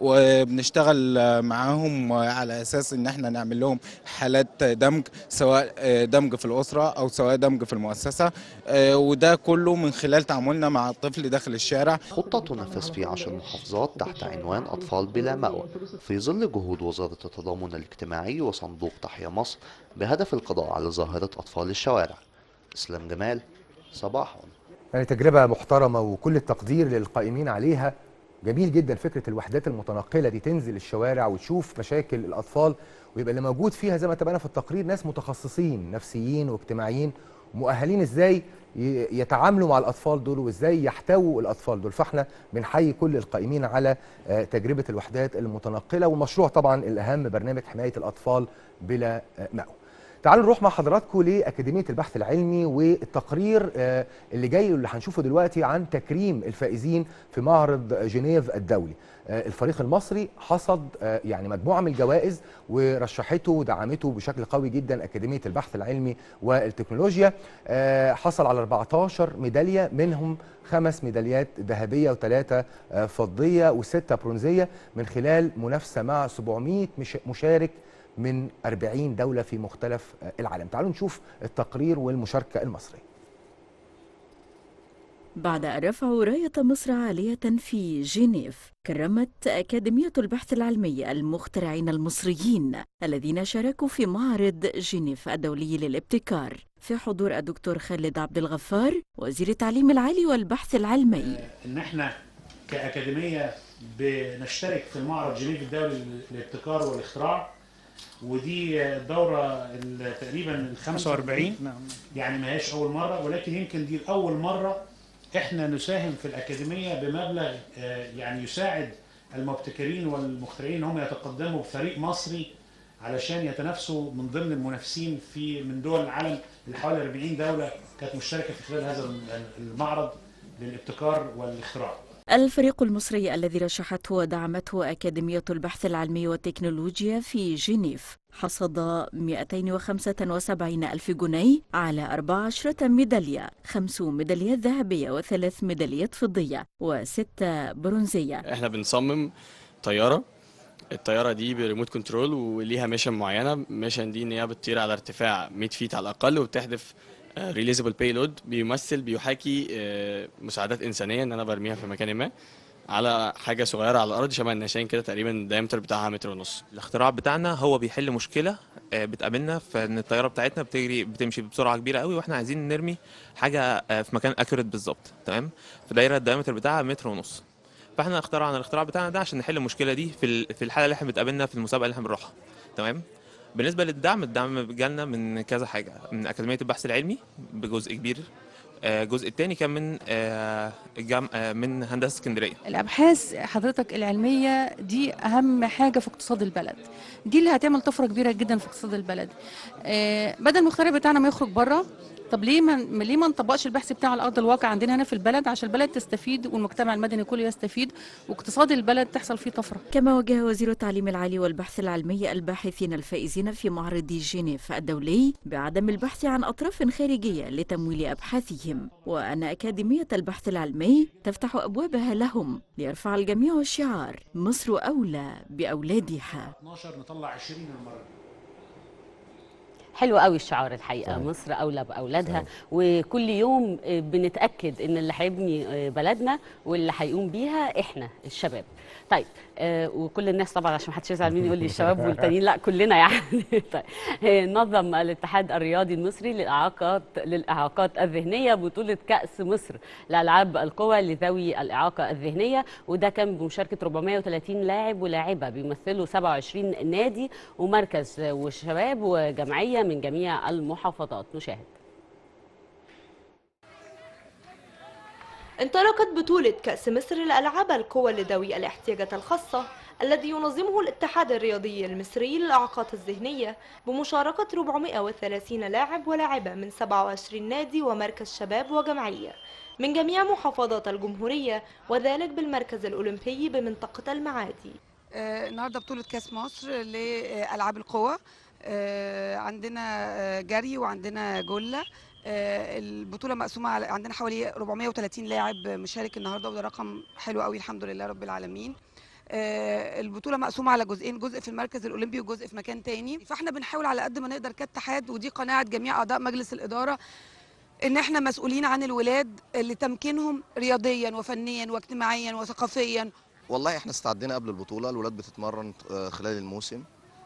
وبنشتغل اه، معاهم على اساس ان احنا نعمل لهم حالات دمج سواء اه، دمج في الاسره او سواء دمج في المؤسسه اه، وده كله من خلال تعاملنا مع الطفل داخل الشارع خطة تنفذ في عشر محافظات تحت عنوان أطفال بلا مأوى في ظل جهود وزارة التضامن الاجتماعي وصندوق تحيا مصر بهدف القضاء على ظاهرة أطفال الشوارع إسلام جمال صباح يعني تجربة محترمة وكل التقدير للقائمين عليها جميل جدا فكرة الوحدات المتنقلة دي تنزل الشوارع وتشوف مشاكل الأطفال ويبقى اللي موجود فيها زي ما اتفقنا في التقرير ناس متخصصين نفسيين واجتماعيين مؤهلين ازاي ي- يتعاملوا مع الأطفال دول وازاي يحتووا الأطفال دول فاحنا بنحيي كل القائمين على آه، تجربة الوحدات المتنقلة والمشروع طبعا الأهم برنامج حماية الأطفال بلا آه، مأوى تعالوا نروح مع حضراتكم لأكاديمية البحث العلمي والتقرير آه، اللي جاي اللي هنشوفه دلوقتي عن تكريم الفائزين في معرض جنيف الدولي آه، الفريق المصري حصد آه، يعني مجموعة من الجوائز ورشحته ودعمته بشكل قوي جدا أكاديمية البحث العلمي والتكنولوجيا آه، حصل على 14 ميدالية منهم خمس ميداليات ذهبية وثلاثة آه، فضية وستة برونزية من خلال منافسة مع 700 مش- مشارك من 40 دولة في مختلف آه، العالم تعالوا نشوف التقرير والمشاركة المصرية بعد أن رفعوا راية مصر عالية في جنيف كرمت أكاديمية البحث العلمي المخترعين المصريين الذين شاركوا في معرض جنيف الدولي للابتكار في حضور الدكتور خالد عبد الغفار وزير التعليم العالي والبحث العلمي ان احنا كاكاديميه بنشترك في المعرض جنيف الدولي للابتكار والاختراع ودي الدوره ال- تقريبا ال 45 يعني ما هيش اول مره ولكن يمكن دي اول مره احنا نساهم في الاكاديميه بمبلغ آه، يعني يساعد المبتكرين والمخترعين ان هم يتقدموا بفريق مصري علشان يتنافسوا من ضمن المنافسين في من دول العالم اللي حوالي 40 دوله كانت مشتركه في خلال هذا المعرض للابتكار والاختراع. الفريق المصري الذي رشحته ودعمته أكاديمية البحث العلمي والتكنولوجيا في جنيف حصد 275 ألف جنيه على 14 ميدالية خمس ميداليات ذهبية وثلاث ميداليات فضية وستة برونزية احنا بنصمم طياره الطياره دي بريموت كنترول وليها ميشن معينه ميشن دي ان هي بتطير على ارتفاع 100 فيت على الاقل وبتحدف ريليزبل بايلود بيمثل بيحاكي آه، مساعدات انسانيه ان انا برميها في مكان ما على حاجه صغيره على الارض شبه النشان كده تقريبا الدايمتر بتاعها متر ونص الاختراع بتاعنا هو بيحل مشكله آه، بتقابلنا في ان الطياره بتاعتنا بتجري بتمشي بسرعه كبيره قوي واحنا عايزين نرمي حاجه آه، في مكان اكيوريت بالظبط تمام في دايره الدايمتر بتاعها متر ونص فاحنا اخترعنا الاختراع بتاعنا ده عشان نحل المشكله دي في ال- في الحاله اللي احنا بتقابلنا في المسابقه اللي احنا بنروحها تمام بالنسبه للدعم الدعم جالنا من كذا حاجه من اكاديميه البحث العلمي بجزء كبير آه، الجزء الثاني كان من آه، الجام- آه، من هندسه اسكندريه الابحاث حضرتك العلميه دي اهم حاجه في اقتصاد البلد دي اللي هتعمل طفره كبيره جدا في اقتصاد البلد آه، بدل المخترع بتاعنا ما يخرج بره طب ليه ما ما- ليه ما نطبقش البحث بتاعه على ارض الواقع عندنا هنا في البلد عشان البلد تستفيد والمجتمع المدني كله يستفيد واقتصاد البلد تحصل فيه طفره كما وجه وزير التعليم العالي والبحث العلمي الباحثين الفائزين في معرض جنيف الدولي بعدم البحث عن أطراف خارجية لتمويل أبحاثهم وأن أكاديمية البحث العلمي تفتح أبوابها لهم ليرفع الجميع شعار مصر أولى بأولادها 12 نطلع 20 المره دي. حلو قوي الشعار الحقيقه مصر اولى باولادها وكل يوم آه، بنتاكد ان اللي هيبني آه، بلدنا واللي هيقوم بيها احنا الشباب طيب آه، وكل الناس طبعا عشان ما حدش يزعل مني يقول لي الشباب والتانيين لا كلنا يعني طيب آه، نظم الاتحاد الرياضي المصري للاعاقات للاعاقات الذهنيه بطوله كاس مصر لالعاب القوى لذوي الاعاقه الذهنيه وده كان بمشاركه 430 لاعب ولاعبه بيمثلوا 27 نادي ومركز وشباب وجمعيه من جميع المحافظات نشاهد انطلقت بطولة كأس مصر لألعاب القوى لذوي الاحتياجات الخاصة الذي ينظمه الاتحاد الرياضي المصري للإعاقات الذهنية بمشاركة 430 لاعب ولاعبة من 27 نادي ومركز شباب وجمعية من جميع محافظات الجمهورية وذلك بالمركز الأولمبي بمنطقة المعادي آه، النهارده بطولة كأس مصر لألعاب القوى آه، عندنا آه، جري وعندنا جلة آه، البطولة مقسومة على عندنا حوالي 430 لاعب مشارك النهارده وده رقم حلو قوي الحمد لله رب العالمين آه، البطولة مقسومة على جزئين جزء في المركز الأولمبي وجزء في مكان تاني فاحنا بنحاول على قد ما نقدر كاتحاد ودي قناعة جميع أعضاء مجلس الإدارة ان احنا مسؤولين عن الولاد لتمكينهم رياضيا وفنيا واجتماعيا وثقافيا والله احنا استعدينا قبل البطولة الولاد بتتمرن آه، خلال الموسم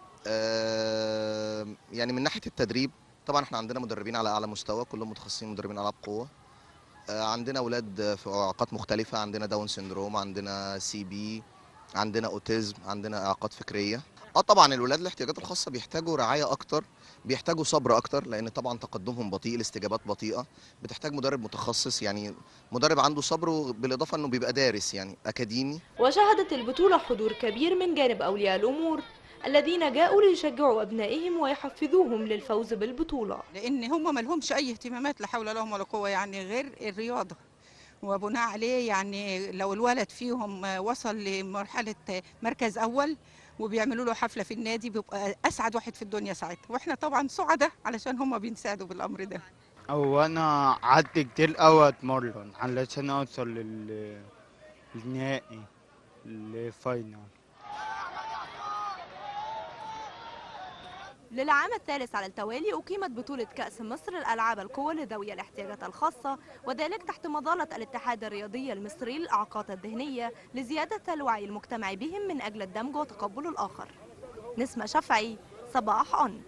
آه، يعني من ناحية التدريب طبعا احنا عندنا مدربين على اعلى مستوى كلهم متخصصين مدربين العاب قوة آه، عندنا اولاد في اعاقات مختلفة عندنا داون سيندروم عندنا سي بي عندنا اوتيزم عندنا اعاقات فكرية اه طبعا الولاد الاحتياجات الخاصة بيحتاجوا رعاية اكتر بيحتاجوا صبر اكتر لان طبعا تقدمهم بطيء الاستجابات بطيئة بتحتاج مدرب متخصص يعني مدرب عنده صبر بالاضافة انه بيبقى دارس يعني اكاديمي وشهدت البطولة حضور كبير من جانب أولياء الأمور الذين جاءوا ليشجعوا أبنائهم ويحفزوهم للفوز بالبطولة لان هم ما لهمش اي اهتمامات لا حول لهم ولا قوه يعني غير الرياضه وبناء عليه يعني لو الولد فيهم وصل لمرحله مركز اول وبيعملوا له حفله في النادي بيبقى اسعد واحد في الدنيا ساعتها واحنا طبعا سعداء علشان هم بينساعدوا بالامر ده هو انا قعدت كتير قوي اتمرن علشان اوصل لل النهائي الفاينل للعام الثالث على التوالي أقيمت بطولة كأس مصر الألعاب القوى لذوي الاحتياجات الخاصة وذلك تحت مظلة الاتحاد الرياضي المصري للإعاقات الذهنية لزيادة الوعي المجتمعي بهم من أجل الدمج وتقبل الآخر نسمة شفعي صباح أون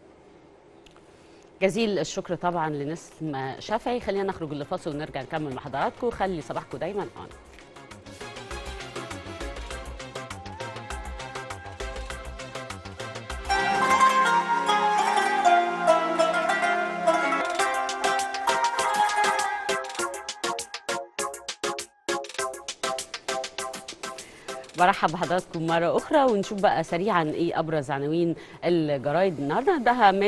جزيل الشكر طبعا لنسمة شافعي خلينا نخرج لفاصل ونرجع نكمل مع حضراتكم خلي صباحكم دايما اون برحب بحضراتكم مرة أخرى ونشوف بقى سريعا إيه أبرز عناوين الجرايد النهاردة نبدأها من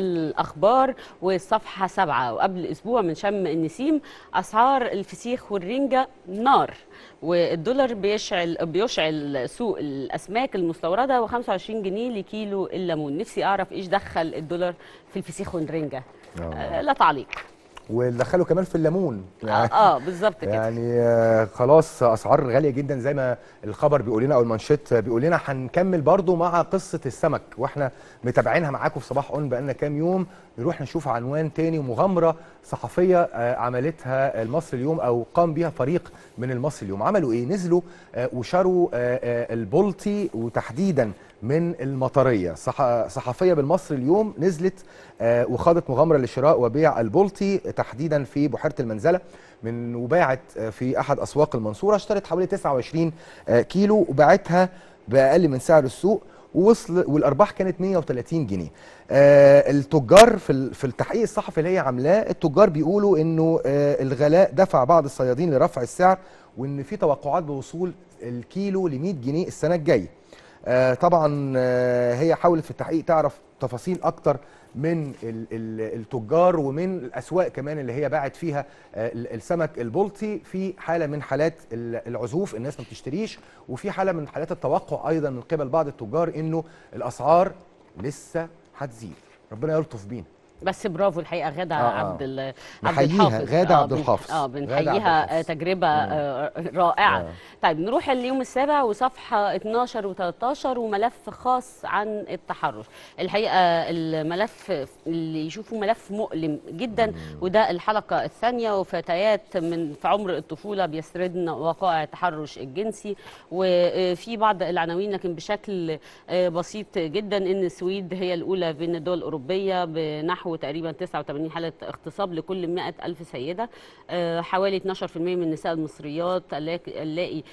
الأخبار والصفحة سبعة وقبل أسبوع من شم النسيم أسعار الفسيخ والرنجة نار والدولار بيشعل بيشعل سوق الأسماك المستوردة و25 جنيه لكيلو الليمون نفسي أعرف إيش دخل الدولار في الفسيخ والرنجة آه لا تعليق ودخلوا كمان في الليمون اه, آه بالظبط كده يعني آه خلاص اسعار غاليه جدا زي ما الخبر بيقول لنا او المانشيت بيقول لنا هنكمل برضو مع قصه السمك واحنا متابعينها معاكم في صباح اون بقالنا كام يوم نروح نشوف عنوان تاني ومغامره صحفيه آه عملتها المصري اليوم او قام بيها فريق من المصري اليوم عملوا ايه نزلوا آه وشروا آه آه البلطي وتحديدا من المطريه صح... صحفيه بالمصري اليوم نزلت آه وخاضت مغامره لشراء وبيع البلطي تحديدا في بحيره المنزله من وباعت آه في احد اسواق المنصوره اشترت حوالي 29 آه كيلو وباعتها باقل من سعر السوق ووصل والارباح كانت 130 جنيه آه التجار في في التحقيق الصحفي اللي هي عاملاه التجار بيقولوا انه آه الغلاء دفع بعض الصيادين لرفع السعر وان في توقعات بوصول الكيلو ل 100 جنيه السنه الجايه آه طبعا آه هي حاولت في التحقيق تعرف تفاصيل اكتر من ال ال التجار ومن الاسواق كمان اللي هي باعت فيها آه السمك البلطي في حاله من حالات العزوف الناس ما بتشتريش وفي حاله من حالات التوقع ايضا من قبل بعض التجار انه الاسعار لسه هتزيد ربنا يلطف بينا بس برافو الحقيقه غاده آه عبد ال... عبد الحافظ غاده عبد الحافظ اه بنحييها تجربه آه رائعه آه. طيب نروح اليوم السابع وصفحه 12 و13 وملف خاص عن التحرش الحقيقه الملف اللي يشوفه ملف مؤلم جدا مم. وده الحلقه الثانيه وفتيات من في عمر الطفوله بيسردن وقائع التحرش الجنسي وفي بعض العناوين لكن بشكل بسيط جدا ان السويد هي الاولى بين الدول الاوروبيه بنحو تقريبا 89 حالة اغتصاب لكل 100 ألف سيدة حوالي 12% من النساء المصريات اللائي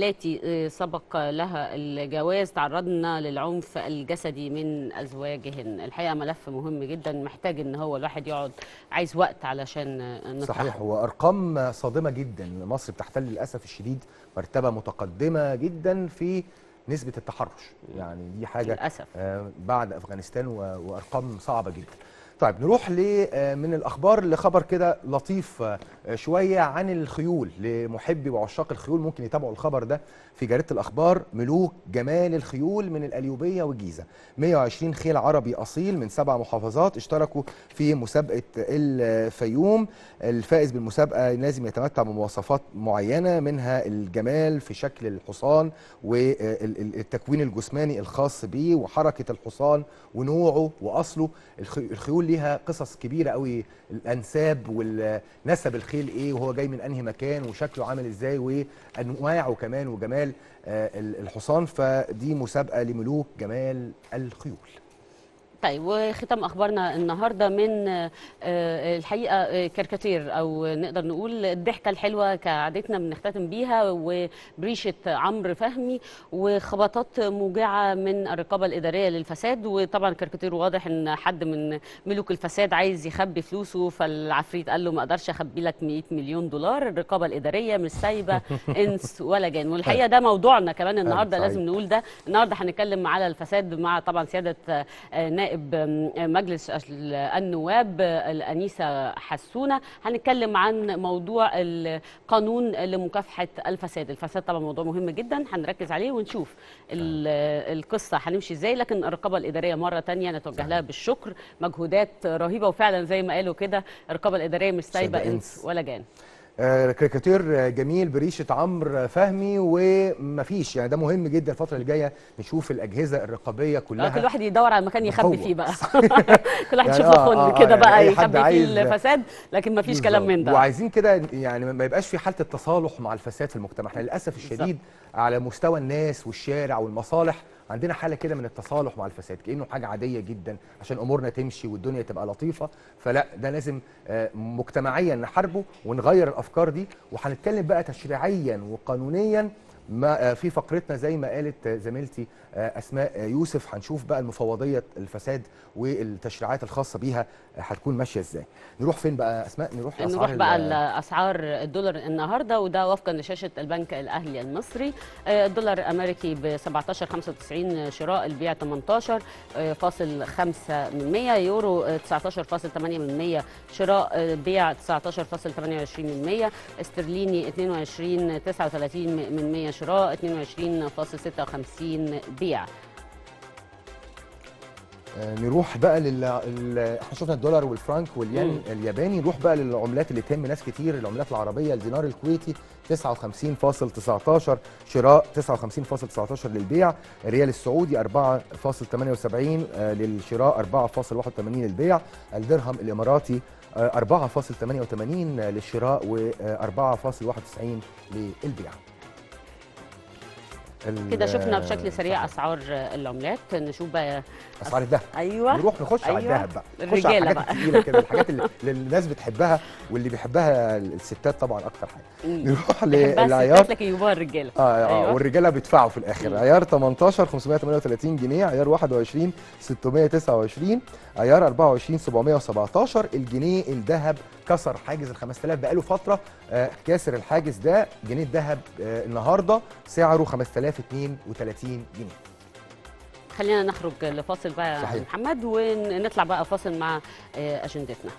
التي سبق لها الجواز تعرضن للعنف الجسدي من أزواجهن الحقيقة ملف مهم جدا محتاج ان هو الواحد يقعد عايز وقت علشان نطرحه صحيح هو أرقام صادمة جدا مصر بتحتل للأسف الشديد مرتبة متقدمة جدا في نسبة التحرش يعني دي حاجة للأسف. بعد أفغانستان وأرقام صعبة جدا طيب نروح ل من الاخبار لخبر كده لطيف شويه عن الخيول لمحبي وعشاق الخيول ممكن يتابعوا الخبر ده في جريده الاخبار ملوك جمال الخيول من القليوبيه والجيزه 120 خيل عربي اصيل من سبع محافظات اشتركوا في مسابقه الفيوم الفائز بالمسابقه لازم يتمتع بمواصفات معينه منها الجمال في شكل الحصان والتكوين الجسماني الخاص به وحركه الحصان ونوعه واصله الخيول ليها قصص كبيره قوي الانساب والنسب الخيل ايه وهو جاي من انهي مكان وشكله عامل ازاي وانواعه كمان وجمال الحصان فدي مسابقه لملوك جمال الخيول طيب وختام اخبارنا النهارده من الحقيقه كاريكاتير او نقدر نقول الضحكه الحلوه كعادتنا بنختتم بيها وبريشه عمرو فهمي وخبطات موجعه من الرقابه الاداريه للفساد وطبعا كاريكاتير واضح ان حد من ملوك الفساد عايز يخبي فلوسه فالعفريت قال له ما اقدرش اخبي لك 100 مليون دولار الرقابه الاداريه مش سايبه انس ولا جان والحقيقه ده موضوعنا كمان النهارده لازم نقول ده النهارده هنتكلم على الفساد مع طبعا سياده نائب مجلس النواب الأنيسة حسونة هنتكلم عن موضوع القانون لمكافحة الفساد الفساد طبعا موضوع مهم جدا هنركز عليه ونشوف القصة هنمشي ازاي لكن الرقابة الإدارية مرة تانية نتوجه لها بالشكر مجهودات رهيبة وفعلا زي ما قالوا كده الرقابة الإدارية مش سايبة انس ولا جان آه، كاريكاتير آه، جميل بريشه عمرو فهمي ومفيش يعني ده مهم جدا الفتره اللي جايه نشوف الاجهزه الرقابيه آه، كلها كل واحد يدور على مكان يخبي بقوة. فيه بقى كل واحد يعني يشوف آه، له آه، خن كده يعني بقى أي حد يخبي فيه عايز- الفساد لكن ما فيش كلام من ده وعايزين كده يعني ما يبقاش في حاله التصالح مع الفساد في المجتمع احنا للاسف الشديد على مستوى الناس والشارع والمصالح عندنا حاله كده من التصالح مع الفساد كانه حاجه عاديه جدا عشان امورنا تمشي والدنيا تبقى لطيفه فلا ده لازم آه، مجتمعيا نحاربه ونغير الافكار دي وهنتكلم بقى تشريعيا وقانونيا ما آه، في فقرتنا زي ما قالت آه، زميلتي آه، اسماء آه، يوسف هنشوف بقى المفوضيه الفساد والتشريعات الخاصه بيها آه، هتكون ماشيه ازاي نروح فين بقى اسماء نروح نروح لأسعار بقى ال- لاسعار الدولار النهارده وده وفقا لشاشه البنك الاهلي المصري آه، الدولار الامريكي ب 17.95 شراء البيع 18 آه، فاصل 5 من 100 يورو آه، 19.8 من 100 شراء آه، بيع 19.28 من 100 استرليني 22 39 من 100 شراء 22.56 بيع آه، نروح بقى لل ال- احنا شفنا الدولار والفرنك والين مم. الياباني نروح بقى للعملات اللي تهم ناس كتير العملات العربيه الدينار الكويتي 59.19 شراء 59.19 للبيع الريال السعودي 4.78 آه، للشراء 4.81 للبيع الدرهم الاماراتي آه، 4.88 للشراء و4.91 للبيع ال- كده شفنا بشكل سريع اسعار العملات نشوف بقى اسعار الذهب ايوه نروح نخش على أيوة. الذهب بقى نخش على الرجالة الحاجات بقى. الثقيله كده الحاجات اللي, اللي الناس بتحبها واللي بيحبها الستات طبعا اكتر حاجه مم. نروح بحبها للعيار الستات لكن يبقى الرجاله اه اه أيوة. والرجاله بيدفعوا في الاخر عيار 18 538 جنيه عيار 21 629 عيار 24 717 الجنيه الذهب كسر حاجز ال 5000 بقاله فتره آه كاسر الحاجز ده جنيه الذهب آه النهارده سعره 5032 جنيه خلينا نخرج لفاصل بقى صحيح. يا محمد ونطلع بقى فاصل مع آه، اجندتنا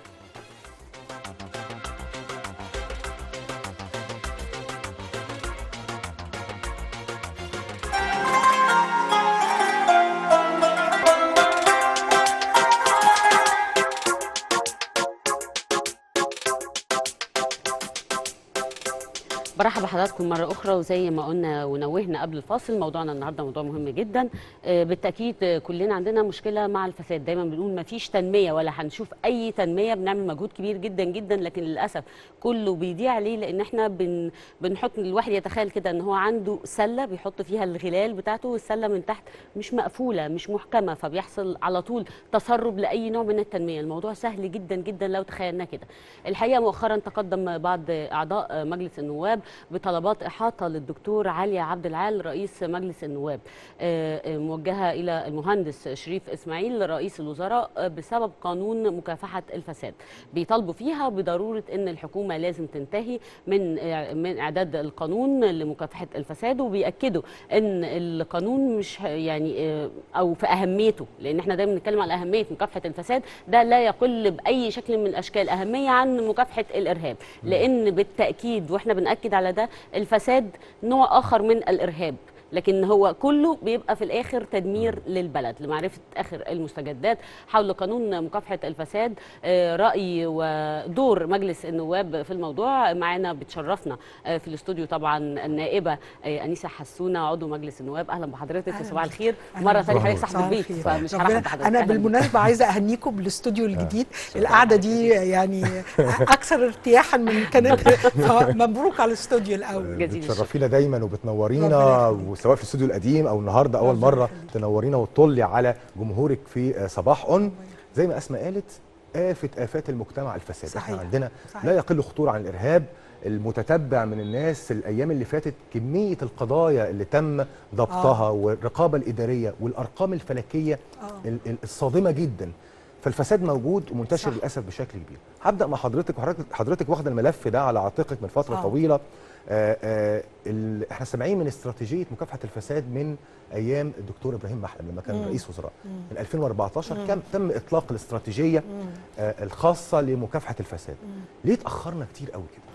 برحب بحضراتكم مرة أخرى وزي ما قلنا ونوهنا قبل الفاصل موضوعنا النهاردة موضوع مهم جدا آه، بالتأكيد آه، كلنا عندنا مشكلة مع الفساد دايما بنقول ما فيش تنمية ولا هنشوف أي تنمية بنعمل مجهود كبير جدا جدا لكن للأسف كله بيضيع ليه لأن احنا بن بنحط الواحد يتخيل كده ان هو عنده سلة بيحط فيها الغلال بتاعته والسلة من تحت مش مقفولة مش محكمة فبيحصل على طول تسرب لأي نوع من التنمية الموضوع سهل جدا جدا لو تخيلنا كده الحقيقة مؤخرا تقدم بعض أعضاء مجلس النواب بطلبات إحاطة للدكتور علي عبد العال رئيس مجلس النواب آه، آه، موجهة إلى المهندس شريف إسماعيل رئيس الوزراء آه، بسبب قانون مكافحة الفساد بيطالبوا فيها بضرورة أن الحكومة لازم تنتهي من آه، من إعداد القانون لمكافحة الفساد وبيأكدوا أن القانون مش ه- يعني آه، أو في أهميته لأن احنا دايما بنتكلم على أهمية مكافحة الفساد ده لا يقل بأي شكل من الأشكال أهمية عن مكافحة الإرهاب لأن بالتأكيد وإحنا بنأكد على ده الفساد نوع آخر من الإرهاب لكن هو كله بيبقى في الاخر تدمير للبلد لمعرفه اخر المستجدات حول قانون مكافحه الفساد آه، راي ودور مجلس النواب في الموضوع معانا بتشرفنا آه، في الاستوديو طبعا النائبه آه، انيسه حسونه عضو مجلس النواب اهلا بحضرتك أهلاً وصباح بيك. الخير أهلاً مره بيك. ثانيه حضرتك صباح صاحب البيت الخير. فمش ربنا- هرحب بحضرتك انا أهلاً بيك. بالمناسبه عايزه اهنيكم بالاستوديو الجديد القعده دي يعني اكثر ارتياحا من كانت مبروك على الاستوديو الاول بتشرفينا دايما وبتنورينا وسواء في الاستوديو القديم او النهارده اول مره تنورينا وتطلي على جمهورك في آه، صباح اون زي ما اسماء قالت آفة آفات المجتمع الفساد صحيح. احنا عندنا صحيح. لا يقل خطورة عن الإرهاب المتتبع من الناس الأيام اللي فاتت كمية القضايا اللي تم ضبطها آه. والرقابة الإدارية والأرقام الفلكية آه. ال- ال- الصادمة جدا فالفساد موجود ومنتشر صح. للأسف بشكل كبير هبدأ مع حضرتك وحضرتك حضرتك واخدة الملف ده على عاتقك من فترة آه. طويلة آه آه ال- احنا سامعين من استراتيجيه مكافحه الفساد من ايام الدكتور ابراهيم محلب لما كان مم. رئيس وزراء مم. من 2014 مم. كان تم اطلاق الاستراتيجيه مم. آه الخاصه لمكافحه الفساد ليه اتاخرنا كتير قوي كده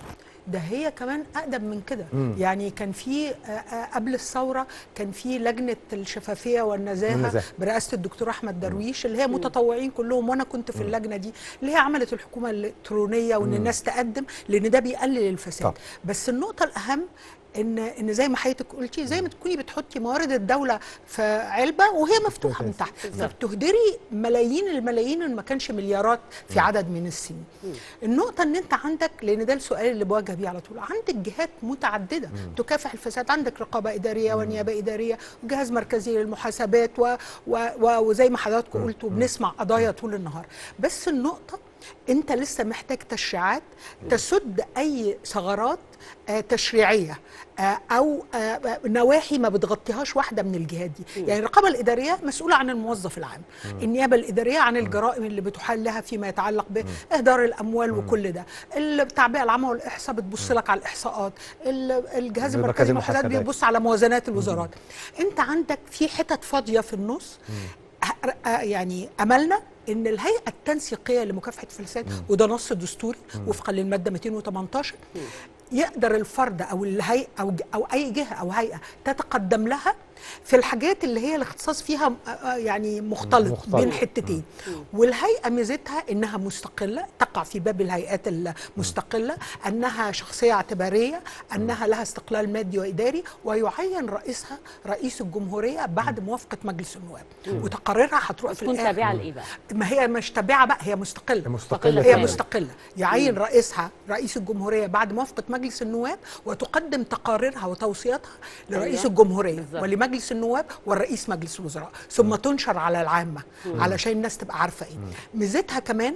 ده هي كمان اقدم من كده مم. يعني كان في آه، آه، قبل الثوره كان في لجنه الشفافيه والنزاهه والنزاهة. برئاسه الدكتور احمد درويش اللي هي متطوعين كلهم وانا كنت في اللجنه دي اللي هي عملت الحكومه الالكترونيه وان مم. الناس تقدم لان ده بيقلل الفساد طب. بس النقطه الاهم ان ان زي ما حضرتك قلتي زي ما تكوني بتحطي موارد الدوله في علبه وهي مفتوحه من تحت فبتهدري ملايين الملايين ان ما كانش مليارات في عدد من السنين النقطه ان انت عندك لان ده السؤال اللي بواجه بيه على طول عندك جهات متعدده تكافح الفساد عندك رقابه اداريه ونيابه اداريه وجهاز مركزي للمحاسبات و و و وزي ما حضراتكم قلتوا بنسمع قضايا طول النهار بس النقطه انت لسه محتاج تشريعات تسد اي ثغرات آه، تشريعيه آه، او آه، نواحي ما بتغطيهاش واحده من الجهات دي يعني الرقابه الاداريه مسؤوله عن الموظف العام النيابه الاداريه عن الجرائم اللي بتحلها فيما يتعلق باهدار الاموال وكل ده التعبئه العامه والاحصاء بتبص لك على الاحصاءات ال- الجهاز المركزي المركزي للمحاسبات المحاسبات. بيبص على موازنات الوزارات انت عندك في حتت فاضيه في النص ه- آه يعني املنا ان الهيئه التنسيقيه لمكافحه الفساد وده نص دستوري وفقا للماده 218 يقدر الفرد او الهيئه او ج- او اي جهه او هيئه تتقدم لها في الحاجات اللي هي الاختصاص فيها آه، آه، يعني مختلط, مختلط. بين حتتين والهيئه ميزتها انها مستقله تقع في باب الهيئات المستقله انها شخصيه اعتباريه انها لها استقلال مادي واداري ويعين رئيسها رئيس الجمهوريه بعد موافقه مجلس النواب وتقاريرها هتروح في تكون الآخر. تابعه لايه بقى؟ ما هي مش تابعه بقى هي مستقله مستقلة هي فعلاً. مستقله يعين مم. رئيسها رئيس الجمهوريه بعد موافقه مجلس النواب وتقدم تقاريرها وتوصياتها لرئيس أيوة. الجمهوريه بالظبط. ولمجلس النواب والرئيس مجلس الوزراء ثم تنشر على العامه مم. علشان الناس تبقى عارفه ايه ميزتها كمان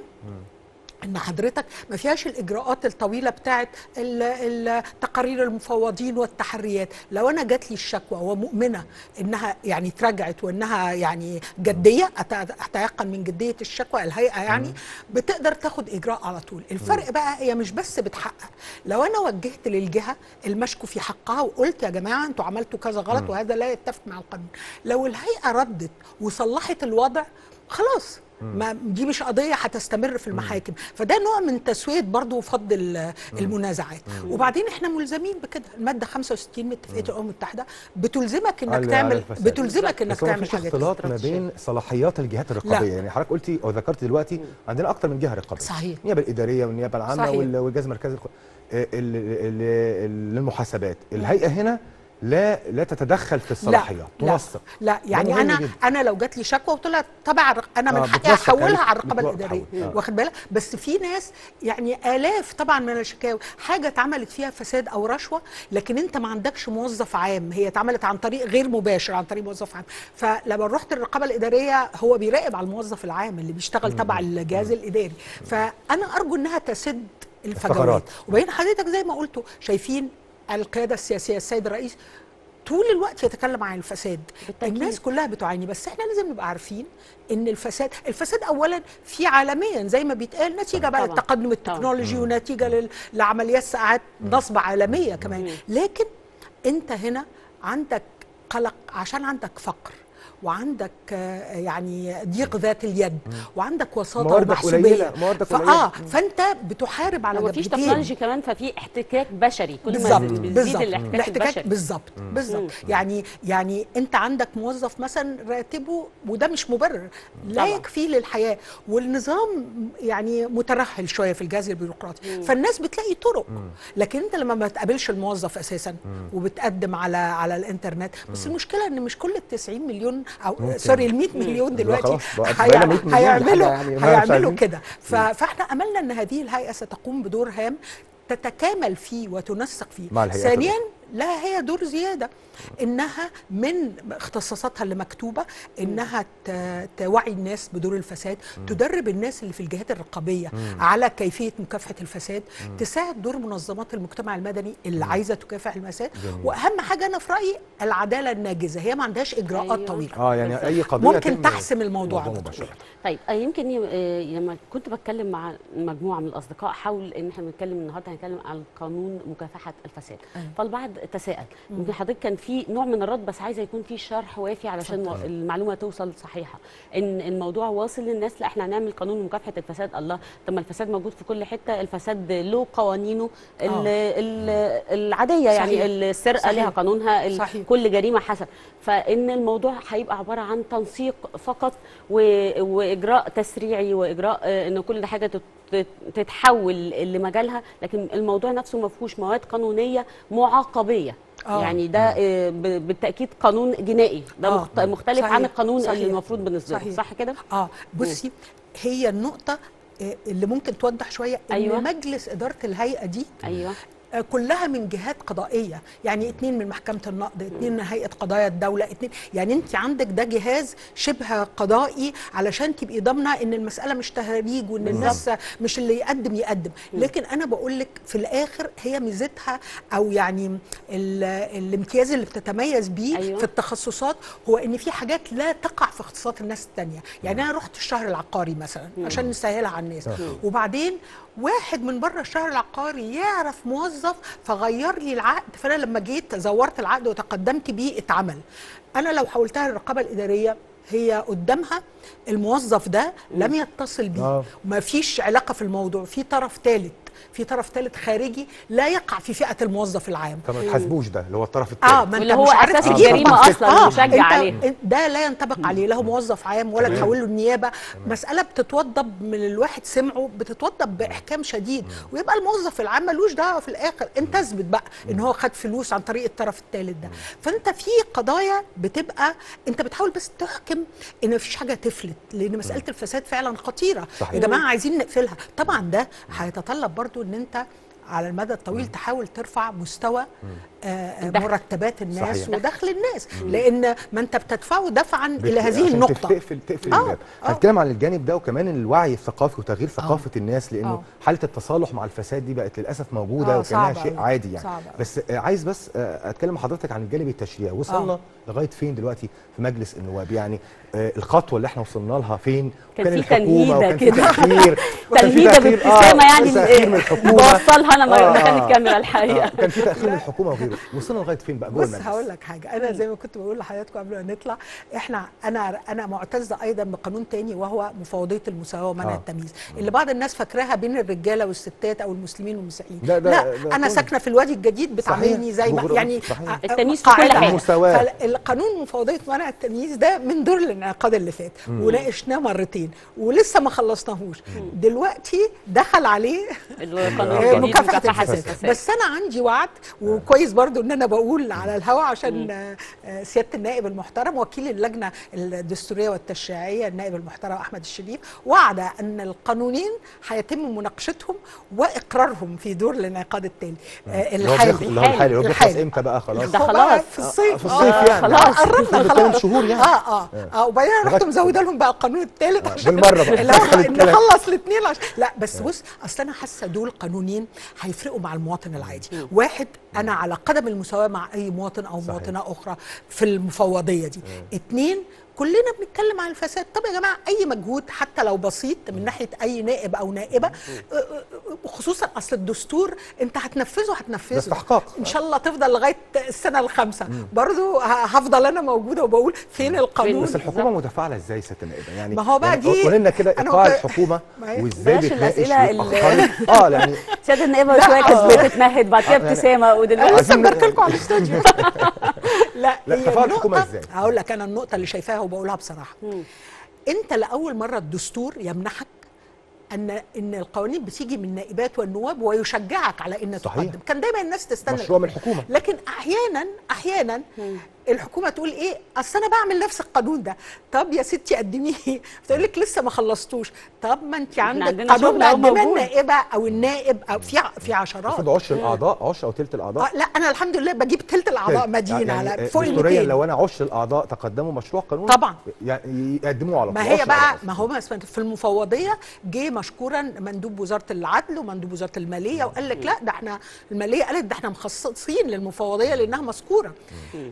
ان حضرتك ما فيهاش الاجراءات الطويله بتاعت ال- ال- تقارير المفوضين والتحريات لو انا جات لي الشكوى ومؤمنه انها يعني اتراجعت وانها يعني جديه أت- اتيقن من جديه الشكوى الهيئه يعني بتقدر تاخد اجراء على طول الفرق بقى هي مش بس بتحقق لو انا وجهت للجهه المشكو في حقها وقلت يا جماعه انتوا عملتوا كذا غلط مم. وهذا لا يتفق مع القانون لو الهيئه ردت وصلحت الوضع خلاص ما دي مش قضيه هتستمر في المحاكم فده نوع من تسويه برضو فض ال- المنازعات وبعدين احنا ملزمين بكده الماده 65 من اتفاقيه الامم المتحده بتلزمك انك على- على تعمل الفساد. بتلزمك انك بس هو تعمل مفيش حاجات اختلاط ما كده. بين صلاحيات الجهات الرقابيه لا. يعني حضرتك قلتي او ذكرت دلوقتي عندنا اكتر من جهه رقابيه صحيح. النيابه الاداريه والنيابه العامه صحيح. وال- والجهاز المركزي الق- آه، ال- ال- ال- للمحاسبات الهيئه هنا لا لا تتدخل في الصلاحيات لا تنسق لا ده يعني مهم انا جدا. انا لو جات لي شكوى وطلعت تبع الرق- انا من آه، حقي بتنسق احولها يعني على الرقابه بتوقف الاداريه تحول. آه. واخد بالك بس في ناس يعني الاف طبعا من الشكاوي حاجه اتعملت فيها فساد او رشوه لكن انت ما عندكش موظف عام هي اتعملت عن طريق غير مباشر عن طريق موظف عام فلما رحت الرقابه الاداريه هو بيراقب على الموظف العام اللي بيشتغل تبع الجهاز الاداري فانا ارجو انها تسد الفجوات الثغرات. وبين حضرتك زي ما قلتوا شايفين القياده السياسيه السيد الرئيس طول الوقت يتكلم عن الفساد الناس كلها بتعاني بس احنا لازم نبقى عارفين ان الفساد الفساد اولا في عالميا زي ما بيتقال نتيجه بقى طبعاً. التقدم التكنولوجي ونتيجه لل- لعمليات ساعات نصب عالميه كمان لكن انت هنا عندك قلق عشان عندك فقر وعندك آه، يعني ضيق ذات اليد وعندك وساطه مواردك ومحسوبيه قليلة، مواردك فاه قليلة. فانت بتحارب على لو مفيش جبهتين. تكنولوجي كمان ففي احتكاك بشري كل ما بالظبط بيزيد بالظبط الاحتكاك الاحتكاك البشري بالظبط بالظبط يعني يعني انت عندك موظف مثلا راتبه وده مش مبرر لا طبعاً. يكفي للحياه والنظام يعني مترهل شويه في الجهاز البيروقراطي فالناس بتلاقي طرق لكن انت لما ما تقابلش الموظف اساسا وبتقدم على على الانترنت بس المشكله ان مش كل ال 90 مليون او ممكن. سوري ال 100 مم. مليون لا دلوقتي خلاص، بقى هي- بقينا 100 مليون، دي هيعملوا حاجة يعني ما مش هيعملوا عايزين. كده ف- فاحنا املنا ان هذه الهيئه ستقوم بدور هام تتكامل فيه وتنسق فيه مع الهيئات ثانيا لها هي دور زياده انها من اختصاصاتها اللي مكتوبه انها ت- توعي الناس بدور الفساد تدرب الناس اللي في الجهات الرقابيه مم. على كيفيه مكافحه الفساد مم. تساعد دور منظمات المجتمع المدني اللي مم. عايزه تكافح الفساد جميل. واهم حاجه انا في رايي العداله الناجزه هي ما عندهاش اجراءات أيوة. طويله اه يعني اي قضيه ممكن تم تحسم الموضوع على طول. مباشره طيب آه، يمكن ي- آه، لما كنت بتكلم مع مجموعه من الاصدقاء حول ان احنا بنتكلم النهارده هنتكلم عن قانون مكافحه الفساد أيوة. فالبعض تساءل يمكن حضرتك كان في نوع من الرد بس عايزه يكون في شرح وافي علشان اتفضل. المعلومه توصل صحيحه ان الموضوع واصل للناس لا احنا هنعمل قانون مكافحه الفساد الله طب ما الفساد موجود في كل حته الفساد له قوانينه ال- ال- العاديه يعني صحيح. السرقه صحيح. لها قانونها ال- صحيح. كل جريمه حسب فان الموضوع هيبقى عباره عن تنسيق فقط و- واجراء تسريعي واجراء آه، ان كل حاجه تت- تت- تتحول لمجالها لكن الموضوع نفسه ما فيهوش مواد قانونيه معاقبيه آه. يعني ده آه، ب- بالتاكيد قانون جنائي ده آه. مخت- مختلف صحيح. عن القانون صحيح. اللي المفروض بنصدره صحيح. صح كده اه بصي هي النقطه آه، اللي ممكن توضح شويه ان أيوة. مجلس اداره الهيئه دي ايوه آه، كلها من جهات قضائيه يعني اتنين من محكمه النقد اتنين من هيئه قضايا الدوله اتنين يعني انت عندك ده جهاز شبه قضائي علشان تبقي ضامنه ان المساله مش تهريج وان الناس مش اللي يقدم يقدم لكن انا بقول لك في الاخر هي ميزتها او يعني ال- الامتياز اللي بتتميز بيه أيوة. في التخصصات هو ان في حاجات لا تقع في اختصاصات الناس التانية يعني انا رحت الشهر العقاري مثلا عشان نسهلها على الناس وبعدين واحد من بره الشهر العقاري يعرف موظف فغير لي العقد فانا لما جيت زورت العقد وتقدمت بيه اتعمل انا لو حولتها للرقابه الاداريه هي قدامها الموظف ده لم يتصل بيه آه. ما فيش علاقه في الموضوع في طرف ثالث في طرف ثالث خارجي لا يقع في فئه الموظف العام طب ما تحاسبوش ده اللي هو الطرف الثاني اه ما انت واللي هو مش عارف أساس تجيب الجريمة الطرف أصلاً الثالث. مشجع انت عليه. ده لا ينطبق عليه له موظف عام ولا تمام. تحول له النيابه مساله بتتوضب من الواحد سمعه بتتوضب باحكام شديد ويبقى الموظف العام ملوش دعوه في الاخر انت اثبت بقى ان هو خد فلوس عن طريق الطرف الثالث ده فانت في قضايا بتبقى انت بتحاول بس تحكم ان مفيش حاجه تفلت لان مساله الفساد فعلا خطيره صحيح. يا جماعه عايزين نقفلها طبعا ده هيتطلب برضو ان انت على المدى الطويل تحاول ترفع مستوى آه، آه، الدخل. مرتبات الناس صحيح. ودخل الناس لان ما انت بتدفعه دفعا بت- الى هذه عشان النقطه تقفل تقفل آه، الباب آه. هنتكلم عن الجانب ده وكمان الوعي الثقافي وتغيير ثقافه الناس لانه آه. حاله التصالح مع الفساد دي بقت للاسف موجوده آه، وكانها صعب شيء أوي. عادي يعني صعب أوي. بس آه، عايز بس آه، اتكلم مع حضرتك عن الجانب التشريعي وصلنا آه. لغايه فين دلوقتي في مجلس النواب يعني آه، الخطوه اللي احنا وصلنا لها فين كان في الحكومه تنهيدة وكان في كده. تاخير وكان في تنهيدة تأخير- بابتسامة آه، يعني تاخير من الحكومه بوصلها انا آه، مكان آه. الكاميرا الحقيقه آه، كان في تاخير من الحكومه وغيره وصلنا لغايه فين بقى جوه بص المجلس هقول لك حاجه انا زي ما كنت بقول لحضراتكم قبل ما نطلع احنا انا انا معتزه ايضا بقانون تاني وهو مفوضيه المساواه ومنع آه. التمييز اللي بعض الناس فاكراها بين الرجاله والستات او المسلمين والمسيحيين لا، ده- لا ده انا كل- ساكنه في الوادي الجديد بتعاملني زي ما مغرب- يعني صحيح. آه، التمييز في كل قاعدة. حاجة. المساواة. فالقانون مفوضيه منع التمييز ده من دور الانعقاد اللي فات وناقشناه مرتين ولسه ما خلصناهوش دلوقتي دخل عليه القانون آه، الجديد مكافحه مكافحة الفساد بس انا عندي وعد وكويس برضو ان انا بقول على الهواء عشان آه، آه، سياده النائب المحترم وكيل اللجنه الدستوريه والتشريعيه النائب المحترم احمد الشريف وعد ان القانونين هيتم مناقشتهم واقرارهم في دور الانعقاد التالي آه، اللي هو الحالي بيخ- اللي هو الحالي اللي هو بيخلص الحالي. امتى بقى خلاص ده هو خلاص. بقى في الصيف في الصيف يعني. خلاص. قربنا احنا بنتكلم خلاص شهور يعني. اه اه اه وبعدين أنا رحت لغاية- مزوده لهم بقى القانون الثالث عشان بالمرة بقى. اللي هو الكلام. نخلص الاثنين عشان لا بس بص اصل انا حاسه دول قانونين هيفرقوا مع المواطن العادي واحد انا على قدم المساواه مع اي مواطن او صحيح. مواطنه اخرى في المفوضيه دي اتنين كلنا بنتكلم عن الفساد طب يا جماعه اي مجهود حتى لو بسيط من ناحيه اي نائب او نائبه آه، آه، خصوصا اصل الدستور انت هتنفذه هتنفذه ده استحقاق. ان شاء الله تفضل لغايه السنه الخامسه برضو ه- هفضل انا موجوده وبقول فين القانون بس الحكومه متفاعله ازاي ست النائبه يعني ما هو بقى يعني دي- قول لنا كده أنا ايقاع ممكن- الحكومه ما هي- وازاي بلاش بتناقش الأسئلة ال- وتأخرت. اه يعني سياده النائبه شويه كانت بتتمهد بعد كده يعني- ابتسامه ودلوقتي لسه عايزين- مبارك لكم على الاستوديو لا لا، هي تفاعل النقطة- الحكومة إزاي؟ هقول لك انا النقطه اللي شايفاها وبقولها بصراحه انت لاول مره الدستور يمنحك ان ان القوانين بتيجي من النائبات والنواب ويشجعك على ان صحيح. تقدم كان دايما الناس تستنى مشروع من الحكومه لكن احيانا احيانا الحكومه تقول ايه اصل انا بعمل نفس القانون ده طب يا ستي قدميه تقول لك لسه ما خلصتوش طب ما انت عندك عندنا قانون شغل أهو مقدمه موجود. النائبه او النائب او في ع- في عشرات المفروض عشر الاعضاء عشر او ثلث الاعضاء آه لا انا الحمد لله بجيب ثلث الاعضاء طيب، مدينه يعني على فوق ال دستوريا 200 لو انا عشر الاعضاء تقدموا مشروع قانون طبعا. يعني يقدموه على طول ما هي عشر بقى أعضاء. ما هو ما اسمه في المفوضيه جه مشكورا مندوب وزاره العدل ومندوب وزاره الماليه وقال لك لا ده احنا الماليه قالت ده احنا مخصصين للمفوضيه لانها مذكوره لكن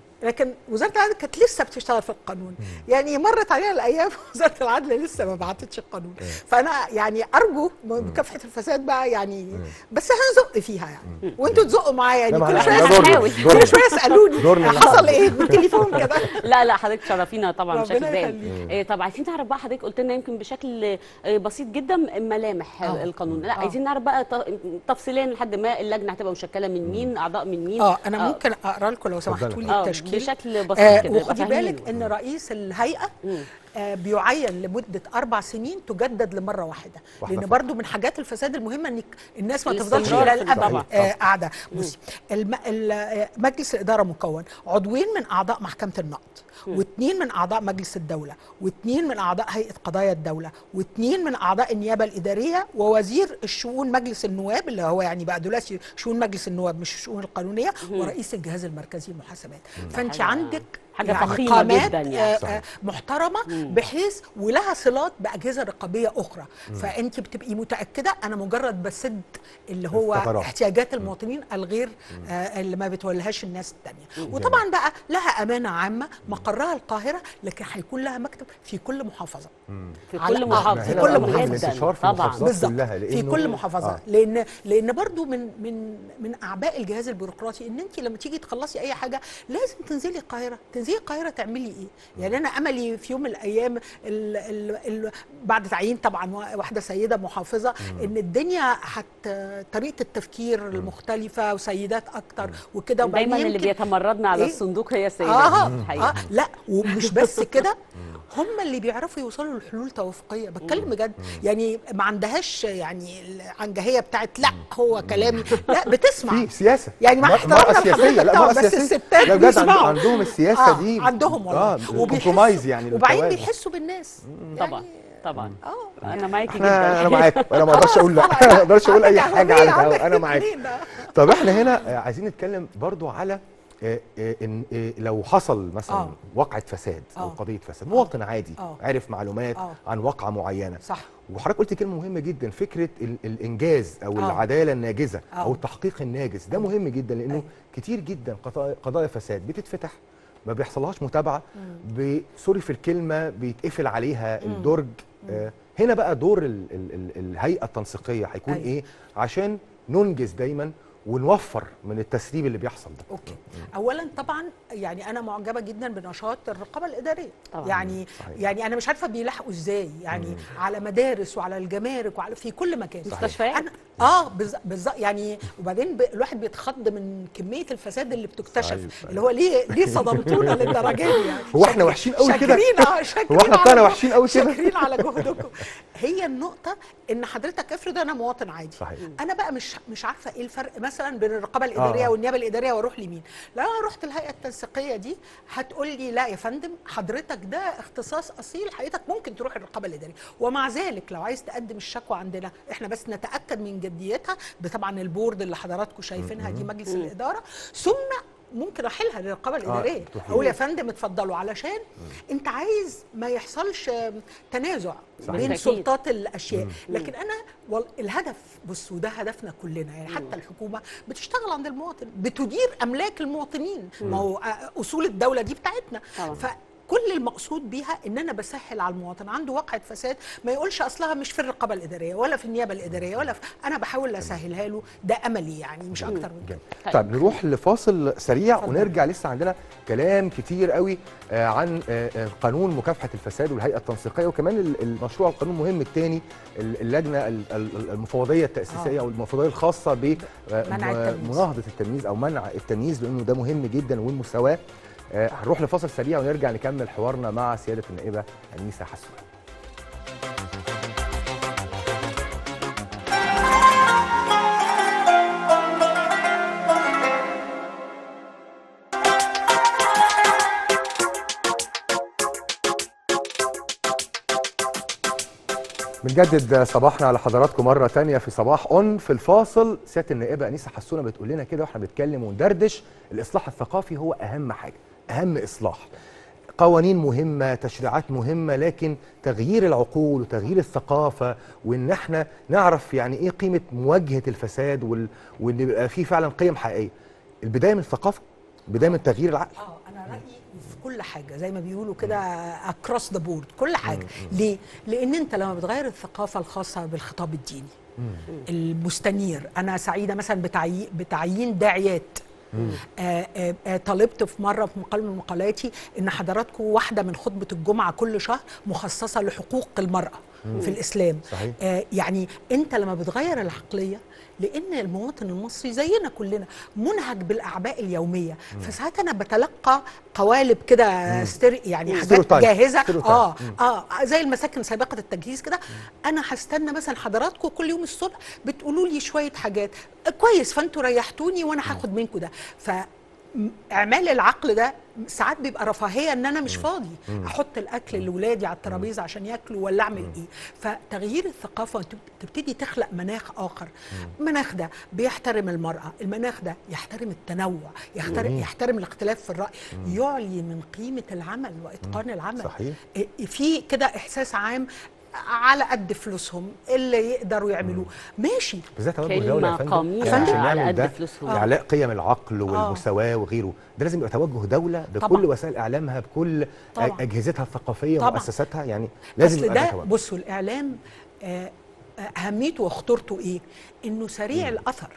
لكن وزاره العدل كانت لسه بتشتغل في القانون يعني مرت عليها الايام وزاره العدل لسه ما بعتتش القانون فانا يعني ارجو مكافحه الفساد بقى يعني بس هنزق فيها يعني وانتوا تزقوا معايا يعني لا، ما كل احنا شويه دورنا، هنحاول. دورنا. كل شويه اسالوني دورنا اللي حصل احنا- ايه بالتليفون كده لا لا حضرتك شرفينا طبعا ربنا بشكل دائم يخليك. إيه طب عايزين نعرف بقى حضرتك قلت لنا يمكن بشكل آه، بسيط جدا ملامح آه. القانون لا آه. عايزين نعرف بقى ت- تفصيليا لحد ما اللجنه هتبقى مشكله من مين اعضاء من مين اه انا ممكن اقرا لكم لو سمحتوا اتفضلي. لي آه، التشكيل بشكل بسيط آه كده، يبقى وخدي فاهمينه. بالك ان رئيس الهيئه آه بيعين لمده اربع سنين تجدد لمره واحده واحدة لان فقط. برضو من حاجات الفساد المهمه ان الناس ما الاستمرار تفضلش الى في الابد طبعا. آه قاعده بصي الم... ال- آه، مجلس الاداره مكون عضوين من اعضاء محكمه النقد واثنين من اعضاء مجلس الدوله واثنين من اعضاء هيئه قضايا الدوله واثنين من اعضاء النيابه الاداريه ووزير الشؤون مجلس النواب اللي هو يعني بقى دلوقتي شؤون مجلس النواب مش الشؤون القانونيه مم. ورئيس الجهاز المركزي للمحاسبات ده فانت حاجة- عندك حاجة يعني فخيمة قامات جداً يعني. آه، صحيح. آه، محترمه بحيث ولها صلات باجهزه رقابيه اخرى مم. فانت بتبقي متاكده انا مجرد بسد اللي هو الثغرات. احتياجات المواطنين الغير آه اللي ما بتولهاش الناس الثانيه مم. وطبعا بقى لها امانه عامه مقرها القاهره لكن هيكون لها مكتب في كل محافظه في على- كل آه، محافظة. في ده كل مهم محافظه جداً. الانتشار في طبعاً. المحافظات بالظبط كلها في لأنه- كل محافظه آه. لان لان برضو من من من اعباء الجهاز البيروقراطي ان انت لما تيجي تخلصي اي حاجه لازم تنزلي القاهره تنزلي القاهره تعملي ايه يعني انا املي في يوم من الايام ال ال ال بعد تعيين طبعا واحده سيده محافظه ان الدنيا هت طريقه التفكير المختلفه وسيدات اكتر وكده وبعدين دايما اللي يمكن- بيتمردنا على إيه؟ الصندوق هي السيدات اه الحقيقة. اه لا ومش بس كده هم اللي بيعرفوا يوصلوا لحلول توافقيه بتكلم بجد يعني ما عندهاش يعني العنجهيه بتاعت لا هو كلامي لا بتسمع في سياسه يعني مع مر- احترامنا مرأة سياسيه لحضرتك لا طبعاً، مرأة بس سياسيه الستات لا بجد عند- بيسمعوا. عندهم السياسه آه، دي عندهم والله اه كومبرومايز يعني وبعدين للتوازن. بيحسوا بالناس طبعا طبعا انا معاكي احنا جدا انا معاك انا ما اقدرش اقول لا ما اقدرش اقول اي عندك حاجه أهمية، على عندك الهواء انا معاك اتنين ده. طب احنا هنا آه، عايزين نتكلم برضو على آه، آه، ان آه، لو حصل مثلا آه. وقعه فساد او آه. قضيه فساد مواطن عادي آه. عرف معلومات آه. عن واقعه معينه صح وحضرتك قلت كلمه مهمه جدا فكره ال- الانجاز او آه. العداله الناجزه آه. او التحقيق الناجز ده مهم جدا لانه كتير جدا قضايا- قضايا فساد بتتفتح ما بيحصلهاش متابعه ب- سوري في الكلمه بيتقفل عليها مم. الدرج آه هنا بقى دور ال ال ال الهيئه التنسيقيه هيكون أيوة. ايه عشان ننجز دايما ونوفر من التسريب اللي بيحصل ده اوكي اولا طبعا يعني انا معجبه جدا بنشاط الرقابه الاداريه طبعاً. يعني صحيح. يعني انا مش عارفه بيلاحقوا ازاي يعني على مدارس وعلى الجمارك وعلى في كل مكان مستشفيات. أنا اه بالظبط يعني وبعدين ب... الواحد بيتخض من كميه الفساد اللي بتكتشف صحيح. اللي هو ليه ليه صدمتونا للدرجه دي يعني هو احنا وحشين قوي كده شاكرين اه شاكرين هو احنا على طلعنا جو- وحشين قوي كده شاكرين على جهدكم هي النقطه ان حضرتك افرض انا مواطن عادي صحيح. انا بقى مش مش عارفه ايه الفرق مثلا بين الرقابه الاداريه آه. والنيابه الاداريه واروح لمين لو انا رحت الهيئه التنسيقيه دي هتقول لي لا يا فندم حضرتك ده اختصاص اصيل حضرتك ممكن تروح الرقابه الاداريه ومع ذلك لو عايز تقدم الشكوى عندنا احنا بس نتاكد من جديتها بطبعا البورد اللي حضراتكم شايفينها دي مجلس مم. الاداره ثم ممكن احيلها للرقابه الاداريه تروحي اقول يا له. فندم اتفضلوا علشان انت عايز ما يحصلش آم، تنازع صحيح. بين أكيد. سلطات الاشياء مم. لكن انا وال- الهدف بص وده هدفنا كلنا يعني حتى الحكومه بتشتغل عند المواطن بتدير املاك المواطنين ما هو آه، اصول الدوله دي بتاعتنا طبعاً. فكل المقصود بيها ان انا بسهل على المواطن عنده واقعه فساد ما يقولش اصلها مش في الرقابه الاداريه ولا في النيابه الاداريه ولا في انا بحاول اسهلها له ده املي يعني مش اكتر من كده طيب نروح لفاصل سريع ونرجع لسه عندنا كلام كتير قوي آه، عن آه، آه، قانون مكافحه الفساد والهيئه التنسيقيه وكمان ال- المشروع القانون المهم الثاني اللجنه ال- ال- المفوضيه التاسيسيه آه. او المفوضيه الخاصه منع التمييز. بمناهضه التمييز او منع التمييز لانه ده مهم جدا والمساواه آه، هنروح لفاصل سريع ونرجع نكمل حوارنا مع سياده النائبه انيسه حسون بنجدد صباحنا على حضراتكم مرة تانية في صباح اون في الفاصل سيادة النائبة أنيسة حسونة بتقول لنا كده واحنا بنتكلم وندردش الإصلاح الثقافي هو أهم حاجة أهم إصلاح قوانين مهمة تشريعات مهمة لكن تغيير العقول وتغيير الثقافة وإن احنا نعرف يعني إيه قيمة مواجهة الفساد وال... وإن يبقى فيه فعلا قيم حقيقية البداية من الثقافة بداية من تغيير العقل اه انا رايي في كل حاجه زي ما بيقولوا كده اكروس ذا بورد كل حاجه ليه لان انت لما بتغير الثقافه الخاصه بالخطاب الديني المستنير انا سعيده مثلا بتعيين بتعيين داعيات آه، آه، آه، طالبت في مره في مقال من مقالاتي ان حضراتكم واحده من خطبه الجمعه كل شهر مخصصه لحقوق المراه مم. في الاسلام صحيح. آه، يعني انت لما بتغير العقليه لان المواطن المصري زينا كلنا منهج بالاعباء اليوميه فساعات انا بتلقى قوالب كده ستيري يعني مم. حاجات stereotype. جاهزه stereotype. اه مم. اه زي المساكن سابقه التجهيز كده انا هستنى مثلا حضراتكم كل يوم الصبح بتقولوا لي شويه حاجات كويس فانتوا ريحتوني وانا هاخد منكم ده ف م- اعمال العقل ده ساعات بيبقى رفاهيه ان انا مش فاضي مم. احط الاكل لاولادي على الترابيزه عشان ياكلوا ولا اعمل ايه فتغيير الثقافه وتب- تبتدي تخلق مناخ اخر المناخ ده بيحترم المراه المناخ ده يحترم التنوع يحترم جميل. يحترم الاختلاف في الراي يعلي من قيمه العمل واتقان العمل صحيح. إيه- في كده احساس عام على قد فلوسهم اللي يقدروا يعملوه ماشي بالذات توجه كلمة دولة يا فندم قميصة يعني عشان على نعمل قد ده فلوسهم. إعلاء قيم العقل والمساواة وغيره ده لازم يبقى توجه دولة بكل طبعاً. وسائل إعلامها بكل طبعاً. أجهزتها الثقافية طبعاً. ومؤسساتها يعني لازم اصل يبقى ده ده توجه بصوا الاعلام آه، آه، اهميته وخطورته ايه انه سريع الاثر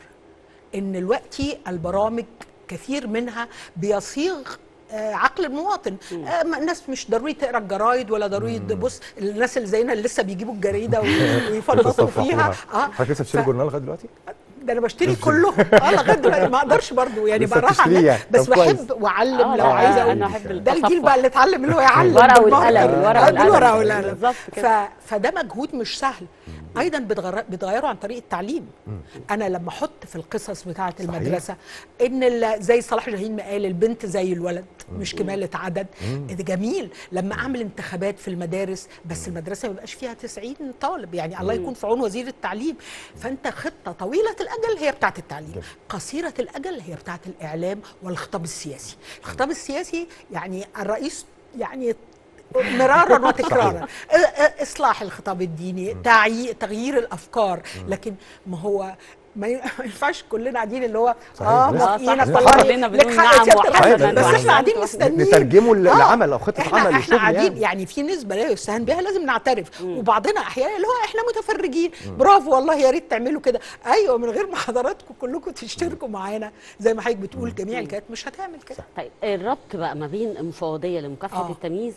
ان دلوقتي البرامج كثير منها بيصيغ آه، عقل المواطن آه، ما- الناس مش ضروري تقرا الجرايد ولا ضروري تبص الناس اللي زينا اللي لسه بيجيبوا الجريده وي- ويفلفطوا فيها اه حضرتك لسه بتشتري ف- جورنال لغايه دلوقتي؟ ده انا بشتري كله اه لغايه دلوقتي ما اقدرش برضو يعني لسه براحه بتشتريه يعني. بس طب كويس. بحب واعلم آه، لو لا، عايزه أنا اقول أحب ده الجيل التصفح. بقى اللي اتعلم اللي هو يعلم الورقة بالمرة. والقلم، الورقة آه، والقلم. الورقة والقلم بالظبط كده. ف... فده مجهود مش سهل ايضا بتغر... بتغيروا عن طريق التعليم انا لما احط في القصص بتاعه المدرسه ان ال... زي صلاح جاهين ما قال البنت زي الولد مش كماله عدد ده جميل لما اعمل انتخابات في المدارس بس المدرسه ما يبقاش فيها 90 طالب يعني الله يكون في عون وزير التعليم فانت خطه طويله الاجل هي بتاعه التعليم قصيره الاجل هي بتاعه الاعلام والخطاب السياسي الخطاب السياسي يعني الرئيس يعني مرارا وتكرارا إ- إ- اصلاح الخطاب الديني تعيي تغيير الافكار لكن ما هو ما ي- ما ينفعش كلنا قاعدين اللي هو صحيح، اه لازم- موافقينك لازم والله نحرك. كلنا لك بنقول حق نعم سيادة وحسنا الرئيس. بس وأحسنت احنا قاعدين وأحسنت. مستنيين نترجمه ل- آه، لعمل أو خطة احنا عمل احنا وشغل قاعدين يعني. يعني في نسبه لا يستهان بها لازم نعترف وبعضنا احيانا اللي هو احنا متفرجين برافو والله يا ريت تعملوا كده ايوه من غير ما حضراتكم كلكم تشتركوا معانا زي ما حضرتك بتقول جميع الكات مش هتعمل كده طيب الربط بقى ما بين المفوضيه لمكافحه آه. التمييز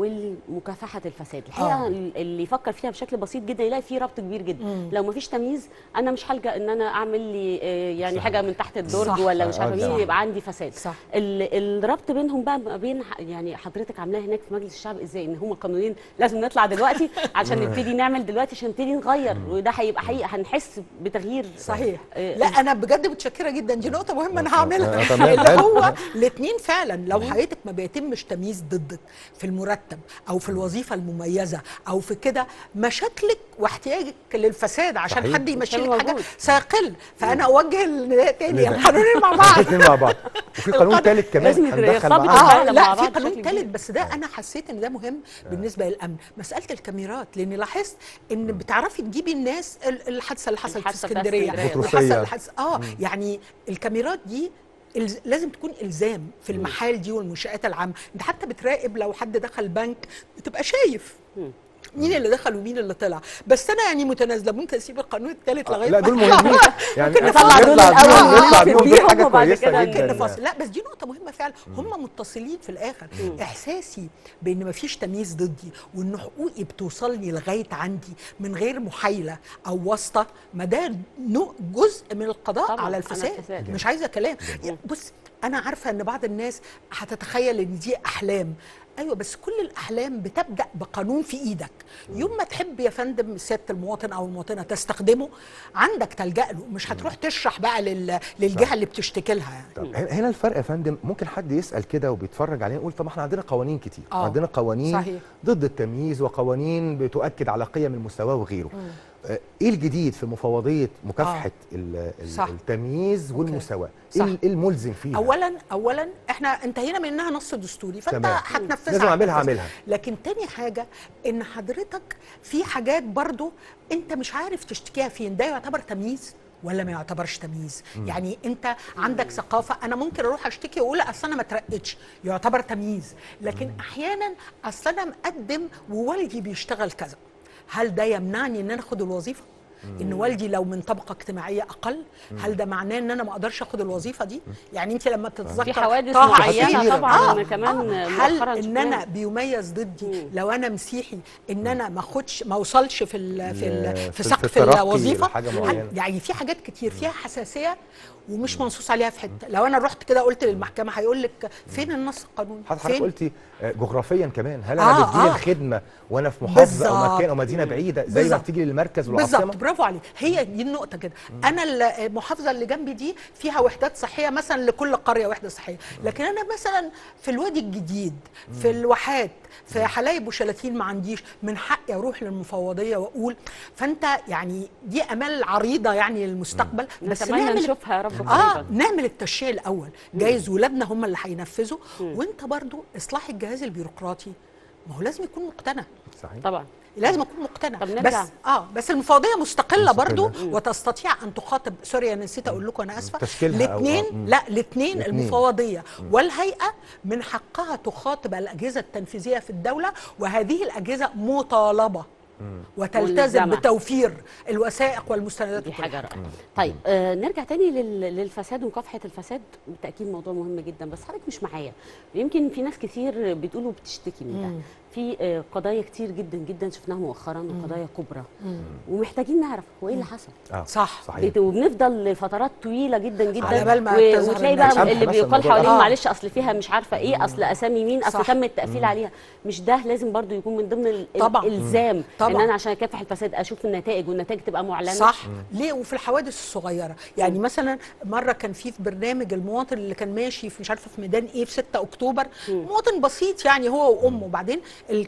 ومكافحه الفساد الحقيقه آه. اللي يفكر فيها بشكل بسيط جدا يلاقي في ربط كبير جدا مم. لو ما فيش تمييز انا مش هلجا ان انا اعمل لي آه، يعني صح. حاجه من تحت الدرج صح. ولا مش آه، عارفه صح. مين يبقى عندي فساد صح. ال- الربط بينهم بقى ما بين ح- يعني حضرتك عاملاه هناك في مجلس الشعب ازاي ان هما قانونين لازم نطلع دلوقتي عشان نبتدي نعمل دلوقتي عشان نبتدي نغير وده هيبقى حقيقه هنحس بتغيير صحيح آه، لا انا بجد متشكره جدا دي نقطه مهمه انا هعملها آه، تمام، اللي حلو. هو الاثنين فعلا لو حضرتك ما بيتمش تمييز ضدك في المرتب او في الوظيفه المميزه او في كده مشاكلك واحتياجك للفساد عشان صحيح. حد يمشي مش لك حاجه موجود. سيقل فانا اوجه النداء تاني لازم. القانونين مع بعض الاثنين مع بعض وفي قانون القانون- ثالث كمان لازم هندخل يرتبطوا معاه ببعض. اه مع لا بعض في قانون بشكل ثالث كبير. بس ده انا حسيت ان ده مهم بالنسبه للامن مساله الكاميرات لان لاحظت ان بتعرفي تجيبي الناس ال- الحادثه اللي حصلت في الحادثة بتاعت اسكندريه اسكندرية. والحادثه بطرسية. اللي حص... اه يعني الكاميرات دي الز- لازم تكون الزام في المحال دي والمنشات العامه انت حتى بتراقب لو حد دخل بنك بتبقى شايف مين اللي دخل ومين اللي طلع بس انا يعني متنازله ممكن اسيب القانون الثالث لغايه لا ما- دول مهمين يعني ممكن نطلع نفصل. دول آه، الأول، آه، نطلع آه، بيهم دول بيهم حاجه وبعد كويسه كده ممكن جدا نفصل لا بس دي نقطة مهمة فعلا هم متصلين في الآخر إحساسي بأن مفيش تمييز ضدي وأن حقوقي بتوصلني لغاية عندي من غير محايلة أو واسطة ما ده نوع- جزء من القضاء طبعاً، على على الفساد الفساد. مش عايزة كلام بص أنا عارفة أن بعض الناس هتتخيل أن دي أحلام ايوه بس كل الاحلام بتبدا بقانون في ايدك يوم ما تحب يا فندم سياده المواطن او المواطنه تستخدمه عندك تلجا له مش هتروح تشرح بقى لل... للجهه اللي بتشتكي لها يعني طب هنا هنا الفرق يا فندم ممكن حد يسال كده وبيتفرج علينا يقول طب ما احنا عندنا قوانين كتير آه، عندنا قوانين صحيح. ضد التمييز وقوانين بتؤكد على قيم المساواه وغيره آه، ايه الجديد في مفوضيه مكافحه ال- ال- صح. التمييز والمساواه صح. ايه ال- إيه الملزم فيها اولا اولا احنا انتهينا من انها نص دستوري فانت تمام. هتنفذها لازم أعملها، هتنفذها. أعملها. لكن تاني حاجه ان حضرتك في حاجات برضو انت مش عارف تشتكيها فين ده يعتبر تمييز ولا ما يعتبرش تمييز مم. يعني انت عندك ثقافه انا ممكن اروح اشتكي واقول اصل انا ما اترقتش يعتبر تمييز لكن احيانا اصل انا مقدم ووالدي بيشتغل كذا هل ده يمنعني ان انا اخد الوظيفه ان والدي لو من طبقه اجتماعيه اقل هل ده معناه ان انا ما اقدرش اخد الوظيفه دي يعني انت لما بتتذكر في حوادث طه معينة حسين، طبعاً كمان هل مؤخراً ان شفناها. انا بيميز ضدي لو انا مسيحي ان انا ما ااخدش ما اوصلش في ال في ال في- في في سقف الترقي الوظيفه لحاجة هل- معينة. يعني في حاجات كتير فيها حساسيه ومش منصوص عليها في حته لو انا رحت كده قلت للمحكمه هيقول لك فين النص القانوني حضرتك حضرتك فين قلتي آه، جغرافيا كمان هل آه، انا بتجيلي آه. الخدمه وانا في محافظه او بالظبط. مكان او مدينه بعيده زي ما بالظبط. بتيجي للمركز والعاصمه بالظبط برافو عليك هي دي النقطه كده انا ال- المحافظه اللي جنبي دي فيها وحدات صحيه مثلا لكل قريه وحده صحيه لكن انا مثلا في الوادي الجديد في الواحات في حلايب وشلاتين ما عنديش من حقي اروح للمفوضيه واقول فانت يعني دي امال عريضه يعني للمستقبل بس نتمنى نعمل نشوفها يا رب اه قريباً. نعمل التشريع الاول جايز ولادنا هم اللي هينفذوا وانت برضو اصلاح الجهاز البيروقراطي ما هو لازم يكون مقتنع صحيح طبعا لازم اكون مقتنع طب بس نرجع. اه بس المفوضيه مستقله, مستقلة. برضو مم. وتستطيع ان تخاطب سوري انا نسيت اقول لكم انا اسفه تشكيلها أو- الاثنين آه، مم. لا الاثنين الاتنين. المفوضيه والهيئه من حقها تخاطب الاجهزه التنفيذيه في الدوله وهذه الاجهزه مطالبه وتلتزم ملزمة. بتوفير الوثائق والمستندات دي وكل حاجه رائعه طيب آه نرجع تاني لل- للفساد ومكافحه الفساد بالتاكيد موضوع مهم جدا بس حضرتك مش معايا يمكن في ناس كتير بتقول وبتشتكي من مم. ده في آه قضايا كتير جدا جدا شفناها مؤخرا مم. وقضايا كبرى مم. ومحتاجين نعرف هو ايه اللي حصل آه. صح صحيح بت- وبنفضل لفترات طويله جدا جدا على بال ما و- تظهر وتلاقي النتيجة. بقى اللي مثلا بيقال الموضوع ده. حوالين آه. معلش اصل فيها مش عارفه ايه اصل اسامي مين اصل صح. تم التقفيل عليها مش ده لازم برضو يكون من ضمن ال- طبعاً. الالزام طبعاً. ان انا عشان اكافح الفساد اشوف النتائج والنتائج تبقى معلنه صح ليه وفي الحوادث الصغيره يعني مثلا مره كان في في برنامج المواطن اللي كان ماشي في مش عارفه في ميدان ايه في 6 اكتوبر مواطن بسيط يعني هو وامه وبعدين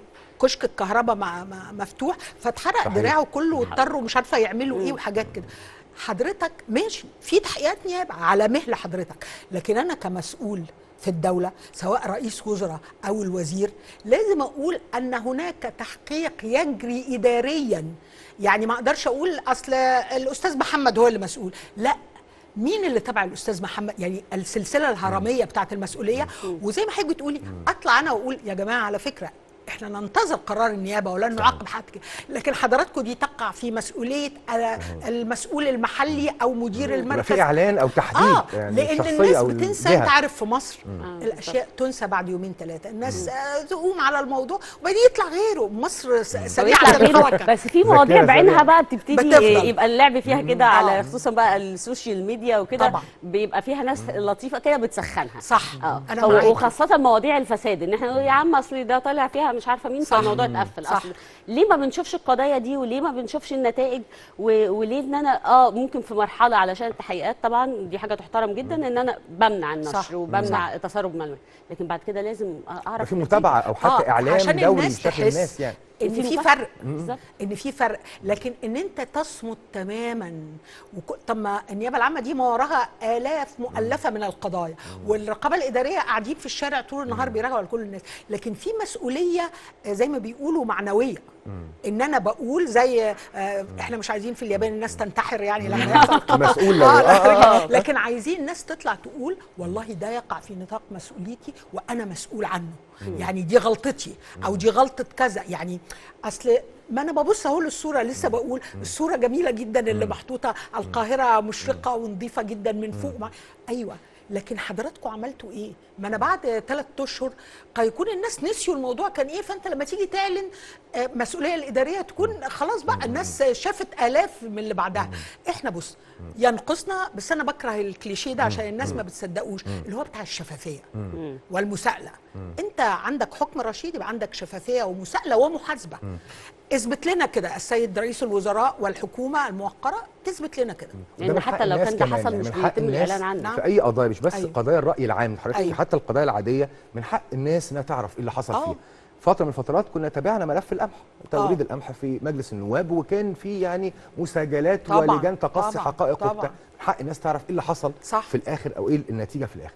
كشك الكهرباء مع مع- مفتوح فاتحرق صحيح. دراعه كله واضطروا مش عارفه يعملوا ايه وحاجات كده حضرتك ماشي في تحقيقات نيابه على مهل حضرتك لكن انا كمسؤول في الدولة سواء رئيس وزراء أو الوزير لازم أقول أن هناك تحقيق يجري إداريا يعني ما أقدرش أقول أصل الأستاذ محمد هو اللي مسؤول لا مين اللي تبع الاستاذ محمد يعني السلسله الهرميه بتاعت المسؤوليه وزي ما حضرتك بتقولي اطلع انا واقول يا جماعه على فكره احنا ننتظر قرار النيابه ولن نعاقب حد كده لكن حضراتكم دي تقع في مسؤوليه آه، المسؤول المحلي او مدير يبقى المركز في اعلان او تحديد اه يعني لان الشخصية الناس أو بتنسى الجهة. انت عارف في مصر مم. الاشياء تنسى بعد يومين ثلاثه الناس آه، تقوم على الموضوع وبعدين يطلع غيره مصر س- سريعه ويطلع غيره الحركه بس في مواضيع ذاكرة بعينها سريعة. بقى بتبتدي بتفضل. يبقى اللعب فيها كده على آه. خصوصا بقى السوشيال ميديا وكده طبعا. بيبقى فيها ناس لطيفه كده بتسخنها صح اه أنا هو- معاكي. وخاصه مواضيع الفساد ان احنا نقول يا عم اصل ده طالع فيها مش عارفه مين صح. فالموضوع اتقفل صح. اصل ليه ما بنشوفش القضايا دي وليه ما بنشوفش النتائج و... وليه ان انا اه ممكن في مرحله علشان التحقيقات طبعا دي حاجه تحترم جدا ان انا بمنع النشر صح. وبمنع تسرب معلومات لكن بعد كده لازم اعرف في النتيجة. متابعه او حتى آه، اعلام عشان دولي الناس بشكل تحس الناس يعني ان في في مكافأة. فرق بالظبط. ان في فرق لكن ان انت تصمت تماما وك... طب ما النيابه العامه دي ما وراها الاف مؤلفه من القضايا والرقابه الاداريه قاعدين في الشارع طول النهار بيراجعوا لكل الناس لكن في مسؤوليه آه، زي ما بيقولوا معنويه ان انا بقول زي آه، احنا مش عايزين في اليابان الناس تنتحر يعني لما يحصل مسؤول لو- آه، آه، آه. لكن عايزين الناس تطلع تقول والله ده يقع في نطاق مسؤوليتي وانا مسؤول عنه يعني دي غلطتي او دي غلطه كذا يعني اصل ما انا ببص اهو للصوره لسه بقول الصوره جميله جدا اللي محطوطه القاهره مشرقه ونظيفه جدا من فوق مع ايوه لكن حضراتكم عملتوا ايه؟ ما انا بعد ثلاث اشهر هيكون الناس نسيوا الموضوع كان ايه فانت لما تيجي تعلن آه، المسؤوليه الاداريه تكون خلاص بقى الناس شافت الاف من اللي بعدها احنا بص ينقصنا بس انا بكره الكليشيه ده عشان الناس ما بتصدقوش اللي هو بتاع الشفافيه والمساءله انت عندك حكم رشيد يبقى عندك شفافيه ومساءله ومحاسبه اثبت لنا كده السيد رئيس الوزراء والحكومه الموقره تثبت لنا كده وده لان من حق حتى لو الناس كان ده كمان، حصل يعني مش من حق بيتم الناس الاعلان عنه في اي قضايا مش بس أيوة. قضايا الراي العام حضرتك أيوة. حتى القضايا العاديه من حق الناس انها تعرف ايه اللي حصل آه. فيها فتره من الفترات كنا تابعنا ملف القمح توريد آه. القمح في مجلس النواب وكان في يعني مساجلات طبعاً، ولجان تقصي طبعاً، حقائق طبعاً. وبتاع من حق الناس تعرف ايه اللي حصل صح. في الاخر او ايه النتيجه في الاخر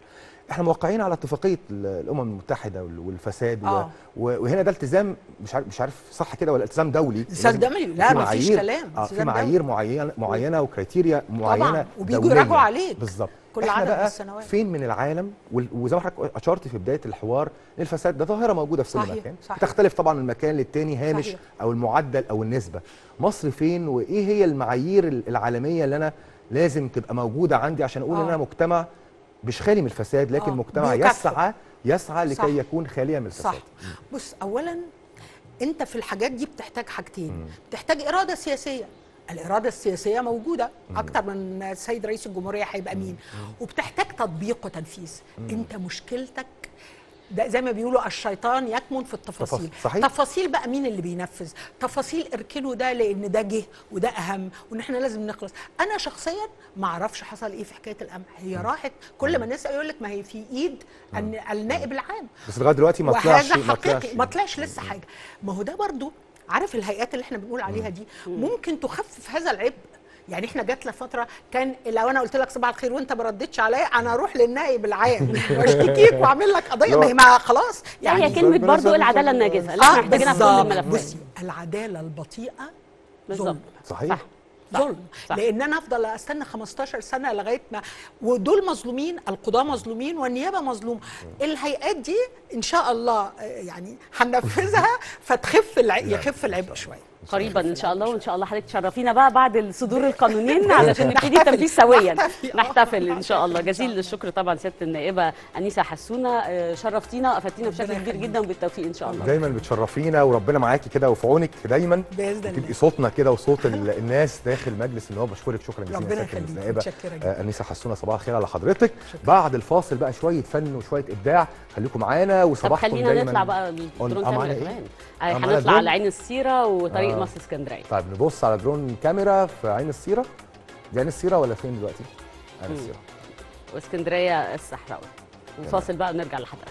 احنا موقعين على اتفاقيه ال- الامم المتحده وال- والفساد و- آه. و- وهنا ده التزام مش عارف مش عارف صح كده ولا التزام دولي التزام لازم دولي. لا، في مفيش معايير- كلام. اه في التزام معايير معينه معينه وكريتيريا معينه وبيجوا دولية. يراجعوا عليك. بالظبط كل احنا عدد بقى السنوات. فين من العالم وال- وزي ما حضرتك اشرت في بدايه الحوار إن الفساد ده ظاهره موجوده في كل صحيح، مكان صحيح. بتختلف طبعا من مكان للتاني هامش صحيح. او المعدل او النسبه مصر فين وايه هي المعايير العالميه اللي انا لازم تبقى موجوده عندي عشان اقول ان آه. انا مجتمع مش خالي من الفساد لكن آه، مجتمع بيكافئ. يسعى يسعى لكي صح. يكون خاليا من الفساد صح بص اولا انت في الحاجات دي بتحتاج حاجتين بتحتاج اراده سياسيه الاراده السياسيه موجوده اكتر من السيد رئيس الجمهوريه هيبقى مين وبتحتاج تطبيق وتنفيذ انت مشكلتك ده زي ما بيقولوا الشيطان يكمن في التفاصيل تفاصيل، صحيح. تفاصيل بقى مين اللي بينفذ تفاصيل اركنوا ده لان ده جه وده اهم وان احنا لازم نخلص انا شخصيا ما اعرفش حصل ايه في حكايه القمح هي راحت كل ما نسال يقول لك ما هي في ايد الن- النائب العام بس لغايه دلوقتي ما طلعش وهذا ما طلعش حقيقي ما طلعش لسه حاجه ما هو ده برضو عارف الهيئات اللي احنا بنقول عليها دي ممكن تخفف هذا العبء يعني احنا جات لنا فتره كان لو انا قلت لك صباح الخير وانت ما ردتش عليا انا اروح للنائب العام واشتكيك واعمل لك قضيه ما هي ما خلاص لا هي كلمه برضو العداله الناجزه اللي احنا محتاجينها في كل بالظبط. الملفات بصي العداله البطيئه بالظبط ظلم صحيح ظلم لان انا افضل استنى 15 سنه لغايه ما ودول مظلومين القضاه مظلومين والنيابه مظلوم الهيئات دي ان شاء الله آه، يعني هننفذها فتخف الع... يخف العبء شويه قريبا ان شاء الله وان شاء الله حضرتك تشرفينا بقى بعد صدور القانونين علشان نبتدي التنفيذ سويا نحتفل ان شاء الله جزيل الشكر طبعا سياده النائبه انيسه حسونه آه، شرفتينا وافدتينا بشكل كبير جدا وبالتوفيق ان شاء الله دايما بتشرفينا وربنا معاكي كده وفي عونك دايما باذن الله تبقي صوتنا كده وصوت ال- الناس داخل مجلس النواب بشكرك شكرا جزيلا ربنا سيادة يخليك، النائبه متشكرة جدا. آه، انيسه حسونه صباح الخير على حضرتك بعد الفاصل بقى شويه فن وشويه ابداع خليكم معانا طب وصباحكم خلينا دايما نطلع بقى قول- الدرون آه، معانا كاميرا إيه؟ كمان آه، آه، معانا هنطلع درون؟ على عين السيره وطريق آه. مصر اسكندريه طيب نبص على درون كاميرا في عين السيره دي عين السيره ولا فين دلوقتي عين مم. السيره واسكندريه الصحراوي وفاصل بقى ونرجع لحضرتك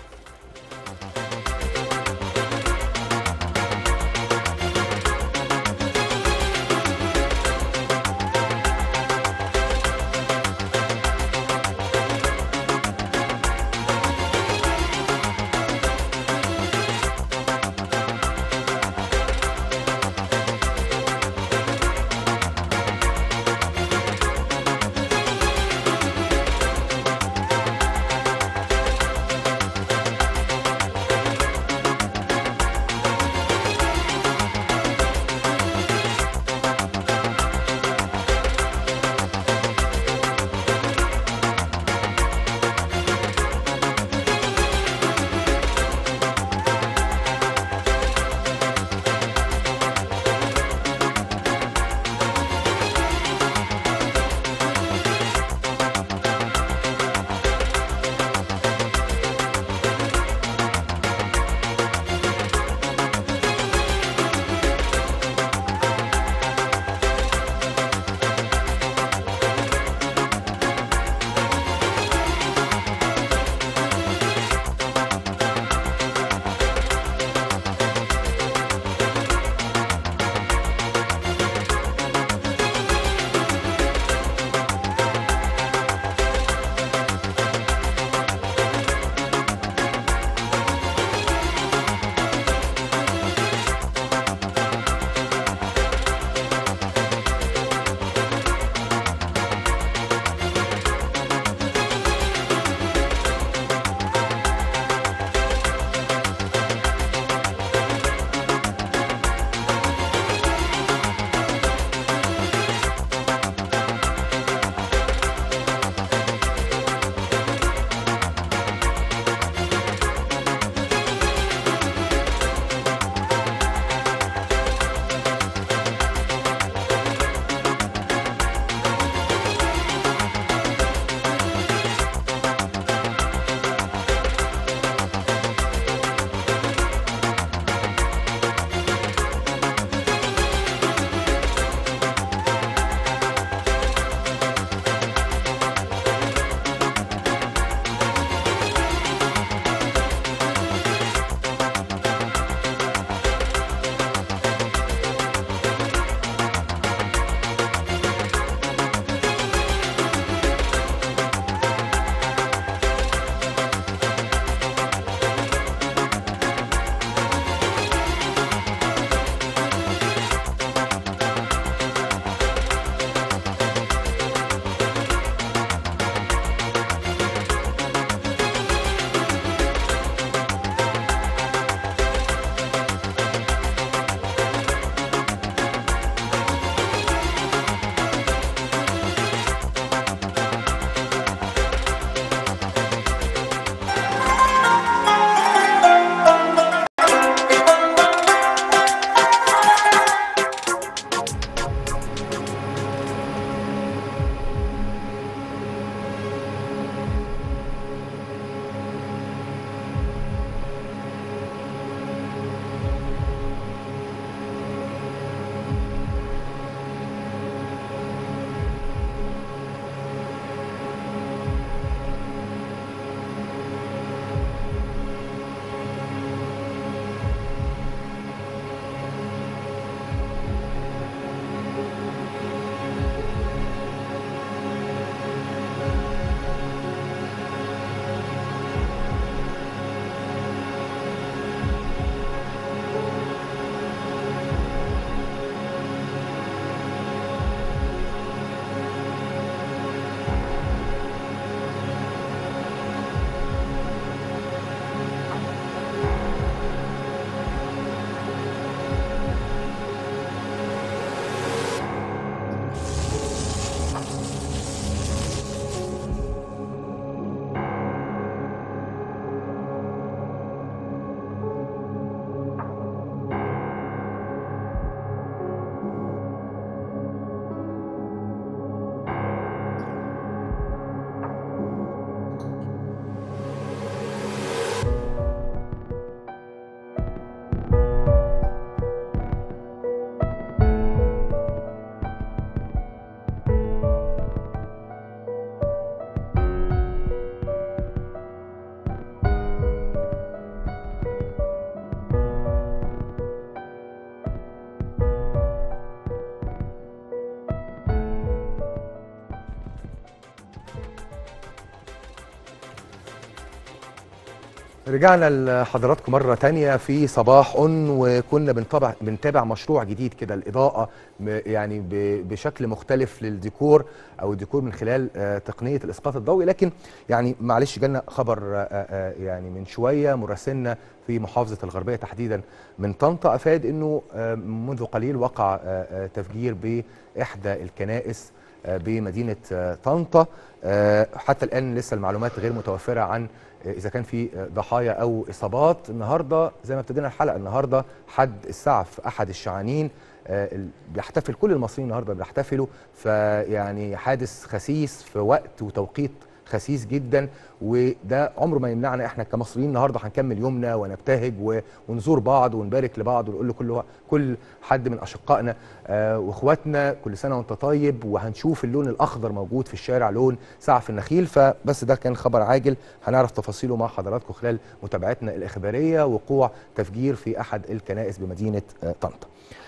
رجعنا لحضراتكم مرة تانية في صباح أن وكنا بنتابع بنتابع مشروع جديد كده الإضاءة م- يعني ب- بشكل مختلف للديكور أو الديكور من خلال آه، تقنية الإسقاط الضوئي لكن يعني معلش جالنا خبر آه، آه، يعني من شوية مراسلنا في محافظة الغربية تحديدا من طنطا أفاد أنه آه، منذ قليل وقع آه، آه، تفجير بإحدى الكنائس آه، بمدينة آه، طنطا آه، حتى الآن لسه المعلومات غير متوفرة عن آه، إذا كان في آه، ضحايا أو إصابات النهاردة زي ما ابتدينا الحلقة النهاردة حد السعف أحد الشعانين آه، ال- بيحتفل كل المصريين النهارده بيحتفلوا فيعني حادث خسيس في وقت وتوقيت خسيس جدا وده عمره ما يمنعنا احنا كمصريين النهارده هنكمل يومنا ونبتهج و- ونزور بعض ونبارك لبعض ونقول لكل كل حد من اشقائنا آه، واخواتنا كل سنه وانت طيب وهنشوف اللون الاخضر موجود في الشارع لون سعف النخيل فبس ده كان خبر عاجل هنعرف تفاصيله مع حضراتكم خلال متابعتنا الاخباريه وقوع تفجير في احد الكنائس بمدينه آه، طنطا.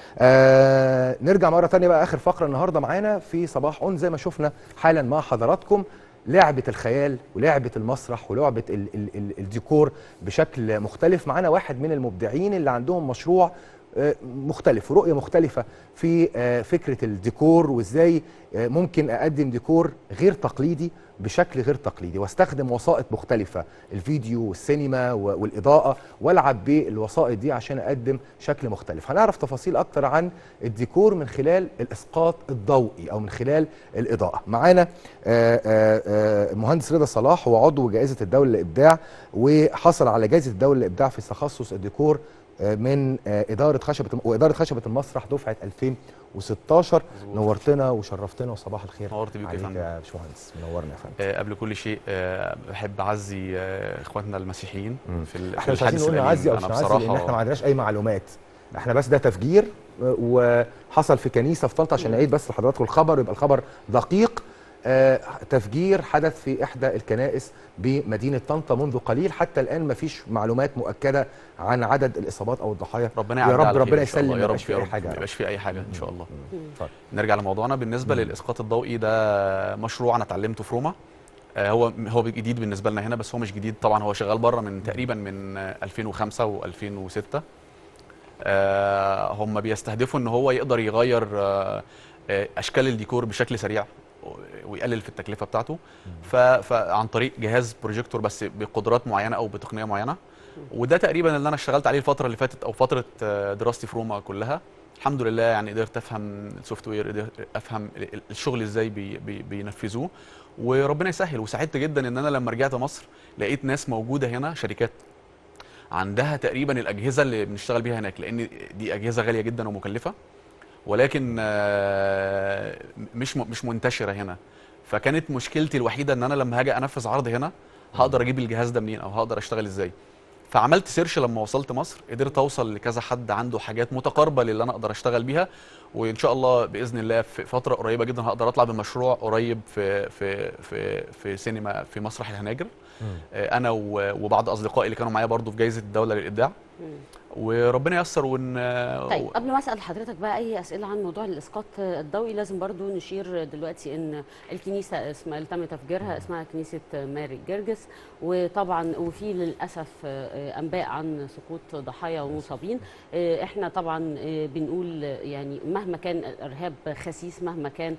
آه نرجع مره تانية بقى اخر فقره النهارده معانا في صباح اون زي ما شفنا حالا مع حضراتكم لعبه الخيال ولعبه المسرح ولعبه ال ال ال الديكور بشكل مختلف معانا واحد من المبدعين اللي عندهم مشروع آه، مختلف ورؤيه مختلفه في آه، فكره الديكور وازاي آه، ممكن اقدم ديكور غير تقليدي بشكل غير تقليدي واستخدم وسائط مختلفه الفيديو والسينما و- والاضاءه والعب بالوسائط دي عشان اقدم شكل مختلف هنعرف تفاصيل اكتر عن الديكور من خلال الاسقاط الضوئي او من خلال الاضاءه معانا آه، آه، آه، المهندس رضا صلاح هو عضو جائزه الدوله للابداع وحصل على جائزه الدوله للابداع في تخصص الديكور آه، من آه، اداره خشبه واداره خشبه المسرح دفعه 2016 نورتنا وشرفتنا وصباح الخير نورت بيك يا عليك فندم. يا باشمهندس منورنا يا فندم آه، قبل كل شيء آه، بحب اعزي آه، اخواتنا المسيحيين في ال- في احنا مش عايزين الحادث نقول الأليم. نعزي او مش أنا نعزي لان بصراحة- احنا ما عندناش اي معلومات احنا بس ده تفجير آه، وحصل في كنيسه في طنطا عشان نعيد بس لحضراتكم الخبر يبقى الخبر دقيق آه، تفجير حدث في احدى الكنائس بمدينه طنطا منذ قليل حتى الان ما فيش معلومات مؤكده عن عدد الاصابات او الضحايا ربنا يا يعدي رب على خير ربنا إن شاء الله. يسلم يا ما رب يبقاش في يا اي رب حاجه ما يبقاش في اي حاجه ان شاء الله اتفضل. نرجع لموضوعنا بالنسبه للاسقاط الضوئي ده مشروع انا اتعلمته في روما آه، هو هو جديد بالنسبه لنا هنا بس هو مش جديد طبعا هو شغال بره من تقريبا من آه، 2005 و2006 آه، هم بيستهدفوا ان هو يقدر يغير آه، آه، اشكال الديكور بشكل سريع ويقلل في التكلفه بتاعته ف- فعن طريق جهاز بروجيكتور بس بقدرات معينه او بتقنيه معينه وده تقريبا اللي انا اشتغلت عليه الفتره اللي فاتت او فتره آه، دراستي في روما كلها الحمد لله يعني قدرت افهم السوفت وير قدرت افهم ال- ال- الشغل ازاي بي بي بينفذوه وربنا يسهل وسعدت جدا ان انا لما رجعت مصر لقيت ناس موجوده هنا شركات عندها تقريبا الاجهزه اللي بنشتغل بيها هناك لان دي اجهزه غاليه جدا ومكلفه ولكن آه، مش م- مش منتشره هنا فكانت مشكلتي الوحيده ان انا لما هاجي انفذ عرض هنا هقدر اجيب الجهاز ده منين او هقدر اشتغل ازاي فعملت سيرش لما وصلت مصر قدرت اوصل لكذا حد عنده حاجات متقاربه للي انا اقدر اشتغل بيها وان شاء الله باذن الله في فتره قريبه جدا هقدر اطلع بمشروع قريب في في في في سينما في مسرح الهناجر آه، انا و- وبعض اصدقائي اللي كانوا معايا برضو في جائزه الدوله للابداع وربنا ييسر ون طيب قبل ما اسال حضرتك بقى اي اسئله عن موضوع الاسقاط الضوئي لازم برضو نشير دلوقتي ان الكنيسه اسمها اللي تم تفجيرها اسمها كنيسه ماري جرجس وطبعا وفي للاسف انباء عن سقوط ضحايا ومصابين احنا طبعا بنقول يعني مهما كان الارهاب خسيس مهما كان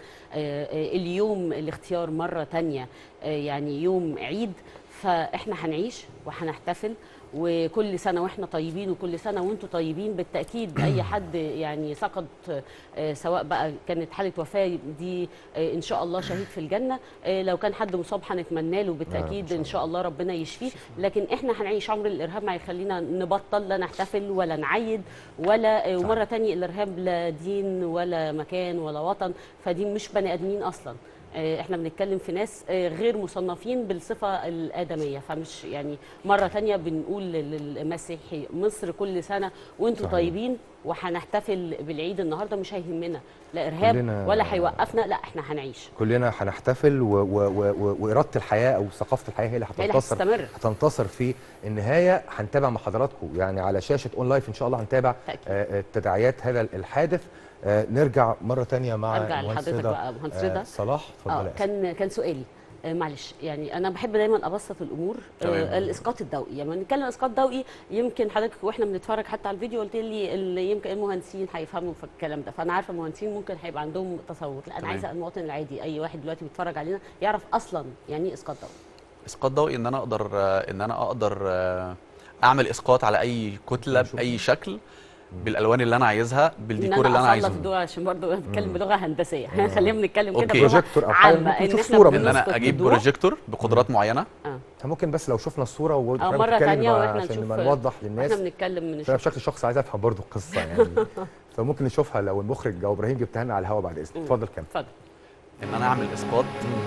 اليوم الاختيار مره تانية يعني يوم عيد فاحنا هنعيش وهنحتفل وكل سنه واحنا طيبين وكل سنه وانتم طيبين بالتاكيد اي حد يعني سقط آه، سواء بقى كانت حاله وفاه دي آه، ان شاء الله شهيد في الجنه آه، لو كان حد مصاب هنتمنى له بالتاكيد ان شاء الله ربنا يشفيه لكن احنا هنعيش عمر الارهاب ما يخلينا نبطل لا نحتفل ولا نعيد ولا آه، ومره تانية الارهاب لا دين ولا مكان ولا وطن فدي مش بني ادمين اصلا آه، احنا بنتكلم في ناس آه، غير مصنفين بالصفه الادميه فمش يعني مره تانية بنقول للمسيحي مصر كل سنه وانتم صحيح. طيبين وهنحتفل بالعيد النهارده مش هيهمنا لا ارهاب كلنا- ولا هيوقفنا لا احنا هنعيش كلنا هنحتفل و- و- و- و- واراده الحياه او ثقافه الحياه هي اللي هي اللي هتنتصر هتستمر. هتنتصر في النهايه هنتابع مع حضراتكم يعني على شاشه اون لايف ان شاء الله هنتابع آه، آه، تداعيات هذا الحادث آه، نرجع مره تانية مع ارجع المهندس لحضرتك رضا، بقى مهندس آه، رضا صلاح اه اتفضل كان كان سؤالي آه، معلش يعني انا بحب دايما ابسط الامور تمام. آه الاسقاط الضوئي لما نتكلم اسقاط ضوئي يمكن حضرتك واحنا بنتفرج حتى على الفيديو قلت لي ال- يمكن المهندسين هيفهموا في الكلام ده فانا عارفه المهندسين ممكن هيبقى عندهم تصور لا انا تمام. عايزه المواطن العادي اي واحد دلوقتي بيتفرج علينا يعرف اصلا يعني ايه اسقاط ضوئي اسقاط ضوئي ان انا اقدر آه، ان انا اقدر آه، اعمل اسقاط على اي كتله باي شكل بالالوان اللي انا عايزها بالديكور اللي انا عايزه اسلط الضوء عشان برضه بنتكلم مم. بلغه هندسيه آه. خلينا بنتكلم كده أوكي. بلغه بروجيكتور أو حاجة عامه ممكن ان تشوف احنا صورة ان انا بنسقط اجيب بالضوء. بروجيكتور بقدرات معينه اه احنا ممكن بس لو شفنا الصوره و اه مره ثانيه واحنا عشان نشوف نبقى نوضح للناس احنا بنتكلم من فانا الشغل بشكل شخصي عايز افهم برضو القصه يعني فممكن نشوفها لو المخرج او ابراهيم جبتها لنا على الهواء بعد اذنك اتفضل كمل اتفضل ان انا اعمل اسقاط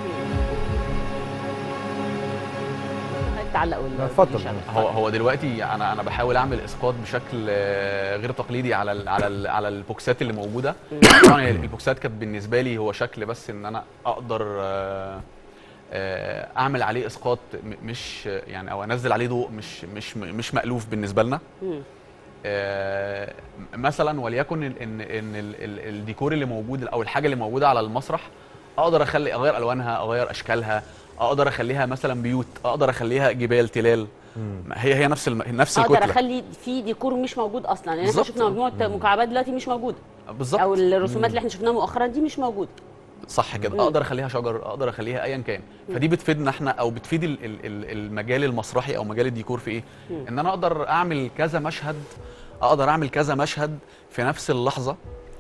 تعلق ولا اتفضل هو هو دلوقتي انا انا بحاول اعمل اسقاط بشكل آه، غير تقليدي على ال على ال على البوكسات اللي موجوده طبعا هي البوكسات كانت بالنسبه لي هو شكل بس ان انا اقدر آه، آه، اعمل عليه اسقاط م- مش يعني او انزل عليه ضوء مش مش مش مالوف بالنسبه لنا مم. آه، مثلا وليكن ان ان إن ال- ال- الديكور اللي موجود او الحاجه اللي موجوده على المسرح اقدر اخلي اغير الوانها اغير اشكالها اقدر اخليها مثلا بيوت اقدر اخليها جبال تلال هي هي نفس الم... نفس اقدر الكتله اخلي في ديكور مش موجود اصلا يعني احنا بالظبط. شفنا مجموعه مكعبات دلوقتي مش موجوده بالظبط او الرسومات اللي احنا شفناها مؤخرا دي مش موجوده صح كده مم. اقدر اخليها شجر اقدر اخليها ايا كان مم. فدي بتفيدنا احنا او بتفيد ال- ال- ال- المجال المسرحي او مجال الديكور في ايه مم. ان انا اقدر اعمل كذا مشهد اقدر اعمل كذا مشهد في نفس اللحظه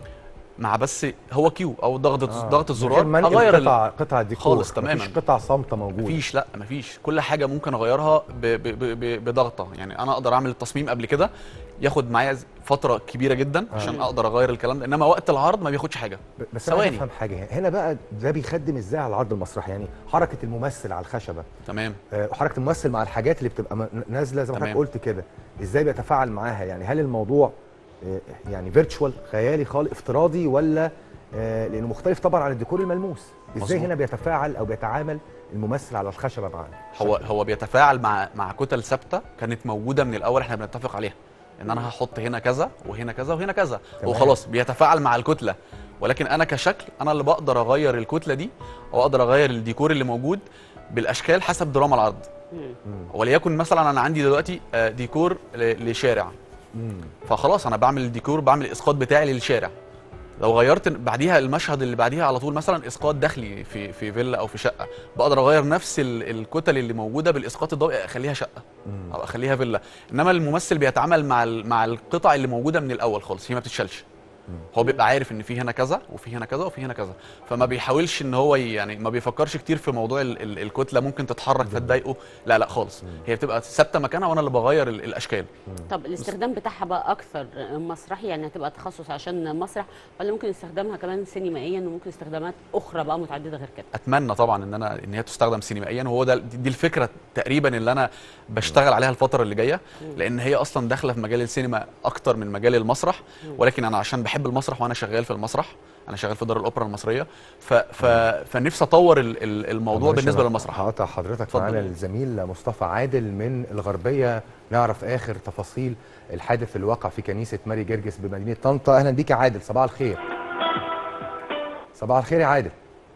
مع بس هو كيو او ضغط آه. ضغط من الزرار غير ما انقل اغير ال- قطع قطع ديكور خالص تماما مفيش قطع صامته موجوده مفيش لا مفيش كل حاجه ممكن اغيرها ب ب ب ب بضغطه يعني انا اقدر اعمل التصميم قبل كده ياخد معايا ز- فتره كبيره جدا آه. عشان اقدر اغير الكلام ده انما وقت العرض ما بياخدش حاجه بس انا عايز ثواني افهم حاجه هنا بقى ده بيخدم ازاي على العرض المسرحي يعني حركه الممثل على الخشبه تمام آه، وحركه الممثل مع الحاجات اللي بتبقى م- نازله زي ما حضرتك تمام. قلت كده ازاي بيتفاعل معاها يعني هل الموضوع آه، يعني فيرتشوال خيالي خالص افتراضي ولا آه، لانه مختلف طبعا عن الديكور الملموس ازاي مظبوط. هنا بيتفاعل او بيتعامل الممثل على الخشبه معانا هو هو بيتفاعل مع مع كتل ثابته كانت موجوده من الاول احنا بنتفق عليها ان انا هحط هنا كذا وهنا كذا وهنا كذا تمام. وخلاص بيتفاعل مع الكتله ولكن انا كشكل انا اللي بقدر اغير الكتله دي او اقدر اغير الديكور اللي موجود بالاشكال حسب دراما العرض وليكن مثلا انا عندي دلوقتي آه، ديكور ل- لشارع فخلاص انا بعمل الديكور بعمل الاسقاط بتاعي للشارع لو غيرت بعديها المشهد اللي بعديها على طول مثلا اسقاط داخلي في في فيلا او في شقه بقدر اغير نفس ال- الكتل اللي موجوده بالاسقاط الضوئي اخليها شقه او اخليها فيلا انما الممثل بيتعامل مع ال- مع القطع اللي موجوده من الاول خالص هي ما بتتشالش هو بيبقى عارف ان في هنا كذا وفي هنا كذا وفي هنا كذا فما بيحاولش ان هو ي- يعني ما بيفكرش كتير في موضوع ال ال الكتله ممكن تتحرك فتضايقه لا لا خالص هي بتبقى ثابته مكانها وانا اللي بغير ال الاشكال طب الاستخدام بتاعها بقى اكثر مسرحي يعني هتبقى تخصص عشان مسرح ولا ممكن استخدامها كمان سينمائيا وممكن استخدامات اخرى بقى متعدده غير كده اتمنى طبعا ان انا ان هي تستخدم سينمائيا وهو ده دي دي الفكره تقريبا اللي انا بشتغل عليها الفتره اللي جايه لان هي اصلا داخله في مجال السينما اكتر من مجال المسرح ولكن انا عشان بحب المسرح وانا شغال في المسرح انا شغال في دار الاوبرا المصريه ف... ف... فنفسي اطور ال- ال- الموضوع معلش بالنسبه أنا للمسرح هقطع حضرتك اتفضل. معانا الزميل مصطفى عادل من الغربيه نعرف اخر تفاصيل الحادث اللي وقع في كنيسه ماري جرجس بمدينه طنطا اهلا بيك يا عادل صباح الخير صباح الخير يا عادل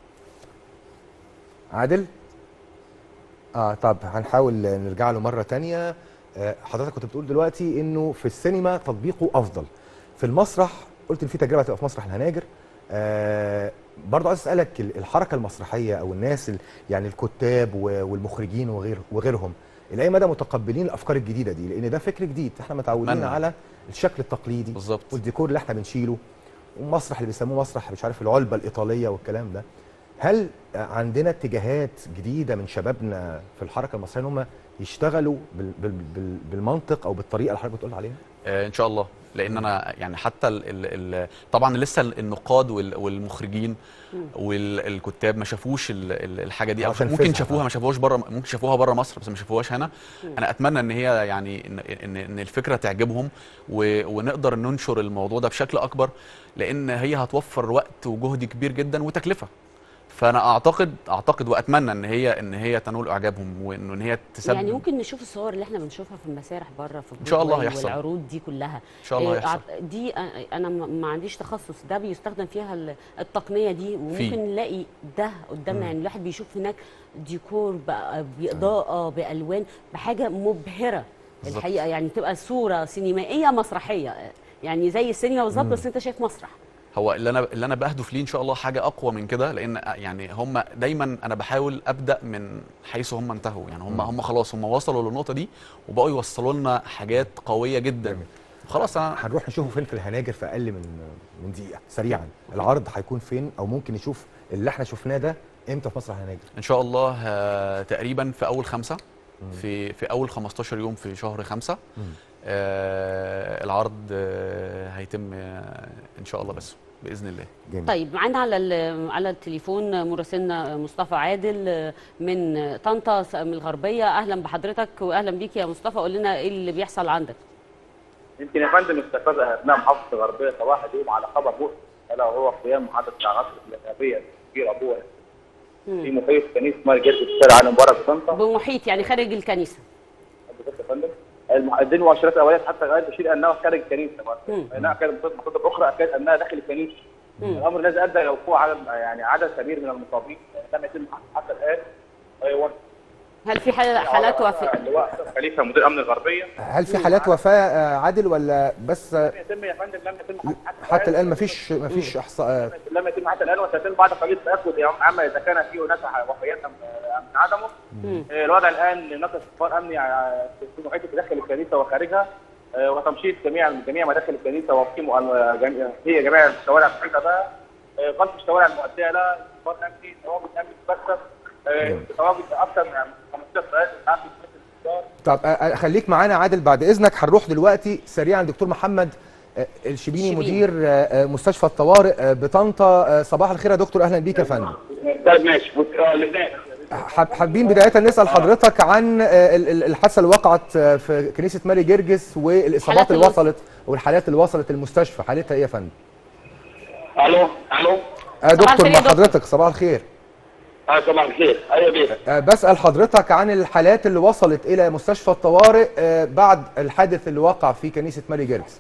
عادل اه طب هنحاول نرجع له مره تانية آه، حضرتك كنت بتقول دلوقتي انه في السينما تطبيقه افضل في المسرح قلت ان في تجربه هتبقى في مسرح الهناجر آه برضه عايز اسالك ال- الحركه المسرحيه او الناس ال- يعني الكتاب و- والمخرجين وغير وغيرهم الى اي مدى متقبلين الافكار الجديده دي لان ده فكر جديد احنا متعودين أتمنى. على الشكل التقليدي بالظبط والديكور اللي احنا بنشيله والمسرح اللي بيسموه مسرح مش عارف العلبه الايطاليه والكلام ده هل عندنا اتجاهات جديده من شبابنا في الحركه المصريه ان هم يشتغلوا بال بال بال بالمنطق او بالطريقه اللي حضرتك بتقول عليها آه ان شاء الله لان انا يعني حتى ال ال ال طبعا لسه النقاد وال- والمخرجين والكتاب ما شافوش ال- ال- الحاجه دي او عشان ممكن فيزها شافوها طبعا. ما شافوهاش بره ممكن شافوها بره مصر بس ما شافوهاش هنا مم. انا اتمنى ان هي يعني ان ان, إن الفكره تعجبهم و- ونقدر ننشر الموضوع ده بشكل اكبر لان هي هتوفر وقت وجهد كبير جدا وتكلفه فانا اعتقد اعتقد واتمنى ان هي ان هي تنول اعجابهم وان هي تسبب يعني ممكن نشوف الصور اللي احنا بنشوفها في المسارح بره في إن شاء الله برودواي هيحصل. والعروض دي كلها إن شاء الله إيه، هيحصل. أعت- دي أ- انا ما ما عنديش تخصص ده بيستخدم فيها ال- التقنيه دي وممكن نلاقي ده قدامنا مم. يعني الواحد بيشوف هناك ديكور بقى باضاءه بالوان بحاجه مبهره بالظبط. الحقيقه يعني تبقى صوره سينمائيه مسرحيه يعني زي السينما بالظبط مم. بس انت شايف مسرح هو اللي انا اللي انا بهدف ليه ان شاء الله حاجه اقوى من كده لان يعني هم دايما انا بحاول ابدا من حيث هم انتهوا يعني هم هم خلاص هم وصلوا للنقطه دي وبقوا يوصلوا لنا حاجات قويه جدا خلاص انا هنروح نشوفه فين في الهناجر في اقل من من دقيقه سريعا العرض هيكون فين او ممكن نشوف اللي احنا شفناه ده امتى في مسرح الهناجر ان شاء الله آه، تقريبا في اول خمسة في في اول 15 يوم في شهر خمسة آه العرض آه هيتم آه ان شاء الله بس باذن الله جميل. طيب معانا على ال- على التليفون مراسلنا مصطفى عادل من طنطا من الغربيه اهلا بحضرتك واهلا بيك يا مصطفى قول لنا ايه اللي بيحصل عندك يمكن يا فندم استفاد ابناء محافظه الغربيه صباح اليوم على خبر مؤسف الا وهو قيام محطه العناصر الارهابيه الكبيره ابوها في محيط كنيسه مار جد في شارع علي مبارك طنطا بمحيط يعني خارج الكنيسه بالظبط يا فندم الم- دي المؤشرات الاوليه حتى غايه تشير انها خارج الكنيسه مم. انها كانت مصادر اخرى اكدت انها داخل الكنيسه مم. الامر الذي ادى الى وقوع عدد يعني عدد كبير من المصابين لم يتم حتى الان أيوة. هل في حال- حالات وفاه اللواء أسامة خليفه مدير امن الغربيه هل في حالات وفاه آه، عادل ولا بس آه، لم يتم يا فندم لم يتم حتى الان مفيش مفيش احصاء لم يتم حتى الان وسيتم بعد قليل تاكد يا عما اذا كان في هناك وفيات ام أم من عدمه آه، الوضع الان نقص استقرار امني آه، في محيط داخل الكنيسه وخارجها آه، وتمشيط جميع جميع مداخل الكنيسه وقيم جميع هي جميع الشوارع المحيطه بها آه، غلق الشوارع المؤديه لها استقرار امني تواجد امني مكثف آه، تواجد اكثر من 15 ساعات في الانتظار. طب آه، آه، خليك معانا عادل بعد اذنك هنروح دلوقتي سريعا دكتور محمد آه، الشبيني شبيني. مدير آه، آه، مستشفى الطوارئ آه، بطنطا آه، صباح الخير يا دكتور اهلا بيك يا فندم طيب ماشي بص- آه، لبنان. حاب- حابين بدايه نسال حضرتك عن آه، ال- ال- الحادثه اللي وقعت آه، في كنيسه ماري جرجس والاصابات حالات اللي الوصل. وصلت والحالات اللي وصلت المستشفى حالتها ايه يا فندم الو الو آه، دكتور مع حضرتك صباح الخير اه صباح الخير ايوه بيه آه، بسال حضرتك عن الحالات اللي وصلت الى مستشفى الطوارئ آه، بعد الحادث اللي وقع في كنيسه ماري جرجس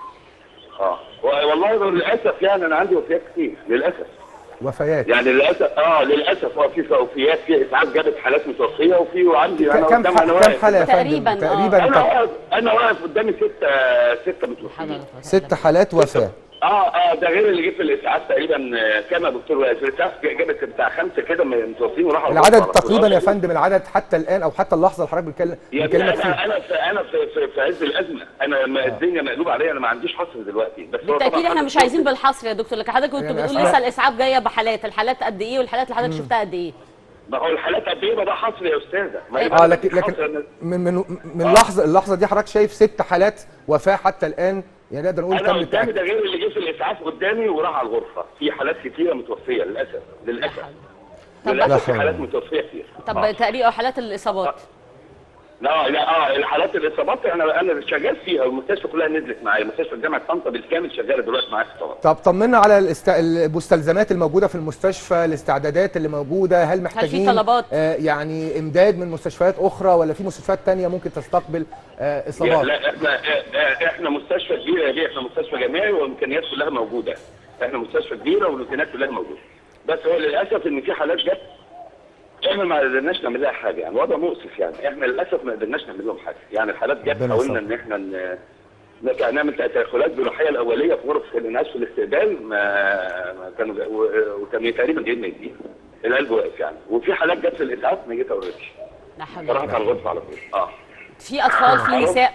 اه والله للاسف يعني انا عندي وفيات كتير للاسف وفيات يعني للاسف اه للاسف اه في وفيات في اسعاف جابت حالات متوفيه وفي وعندي انا كم قدام ح- انا كم واقف حالة يا فندم؟ تقريباً، آه. تقريباً انا كم؟ واقف انا واقف قدامي ستة ستة متوفيين ست حالات وفاه اه اه ده غير اللي جه في الاسعاف تقريبا آه، كام يا دكتور وائل؟ في الاسعاف جابت بتاع خمسه كده متوفيين وراحوا العدد الغرفة على طول. تقريبا يا فندم العدد حتى الان او حتى اللحظه اللي حضرتك بتكلم يا ابني بنكلمك انا فيها انا في انا في, في, في عز الازمه انا ما الدنيا مقلوبه عليا انا ما عنديش حصر دلوقتي بس هو بالتاكيد طبعاً احنا حصر مش عايزين بالحصر يا دكتور لكن حضرتك كنت يعني بتقول أسماء. لسه الاسعاف جايه بحالات الحالات قد ايه والحالات اللي حضرتك شفتها قد ايه ما هو الحالات قد ايه ما ده حصر يا استاذه ما اه يبقى لكن في لكن حصر أنا- من من من اللحظه اللحظه دي حضرتك شايف ست حالات وفاه حتى الان يعني نقدر نقول انا تم قدامي التاكد ده غير اللي جه في الاسعاف قدامي وراح على الغرفه في حالات كتيره متوفيه للاسف للاسف لا للاسف في حول حالات متوفيه كتير طب تقريبا حالات الاصابات لا لا اه الحالات الاصابات انا انا شغال فيها والمستشفى كلها نزلت معايا مستشفى جامعه طنطا بالكامل شغاله دلوقتي معايا في الطوارئ طب طمنا على الاست... المستلزمات الموجوده في المستشفى الاستعدادات اللي موجوده هل محتاجين طلبات؟ آه يعني امداد من مستشفيات اخرى ولا في مستشفيات تانية ممكن تستقبل آه اصابات لا احنا اه، احنا مستشفى كبيره يا بيه احنا مستشفى جامعي والامكانيات كلها موجوده احنا مستشفى كبيره والامكانيات كلها موجوده بس هو للاسف ان في حالات جت احنا ما قدرناش نعمل لها حاجه يعني وضع مؤسف يعني احنا للاسف ما قدرناش نعمل لهم حاجه يعني الحالات جت ربنا حاولنا يسامحك. ان احنا ن- نرجع نعمل تدخلات جراحيه الاوليه في غرف الانعاش في الاستقبال ما ما كانوا و- وكانوا تقريبا جايين ميتين القلب واقف يعني وفي حالات جت في الاسعاف ما جيت اوريدي لا حول ولا راحت على الغرفه على طول اه في اطفال في نساء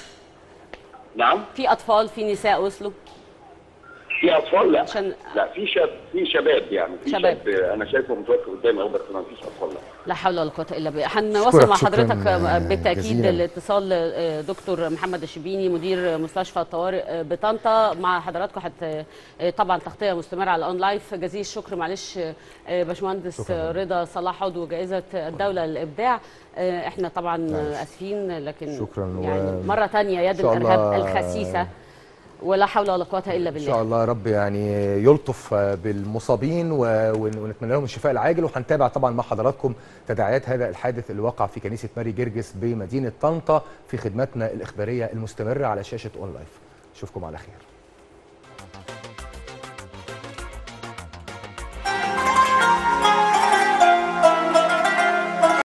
نعم في اطفال في نساء وصلوا في اطفال لا عشان لا في شاب في شباب يعني في شباب. شاب, انا شايفه متوفى قدامي اهو بس ما فيش اطفال لا لا حول ولا قوه الا بالله هنواصل مع شكراً حضرتك بالتاكيد جزيلاً. الاتصال آه، دكتور محمد الشبيني مدير مستشفى الطوارئ آه، بطنطا مع حضراتكم حت آه، طبعا تغطيه مستمره على اون لايف جزيل الشكر معلش آه، باشمهندس شكراً. رضا صلاح عضو جائزه الدوله للابداع آه، احنا طبعا معلش. اسفين لكن شكراً و- يعني مره ثانيه يد إن شاء الارهاب الله الخسيسه ولا حول ولا قوه الا ان بالله شاء الله يا رب يعني يلطف بالمصابين و- ون- ونتمنى لهم الشفاء العاجل وهنتابع طبعا مع حضراتكم تداعيات هذا الحادث اللي وقع في كنيسه ماري جرجس بمدينه طنطا في خدمتنا الاخباريه المستمره على شاشه اون لايف اشوفكم على خير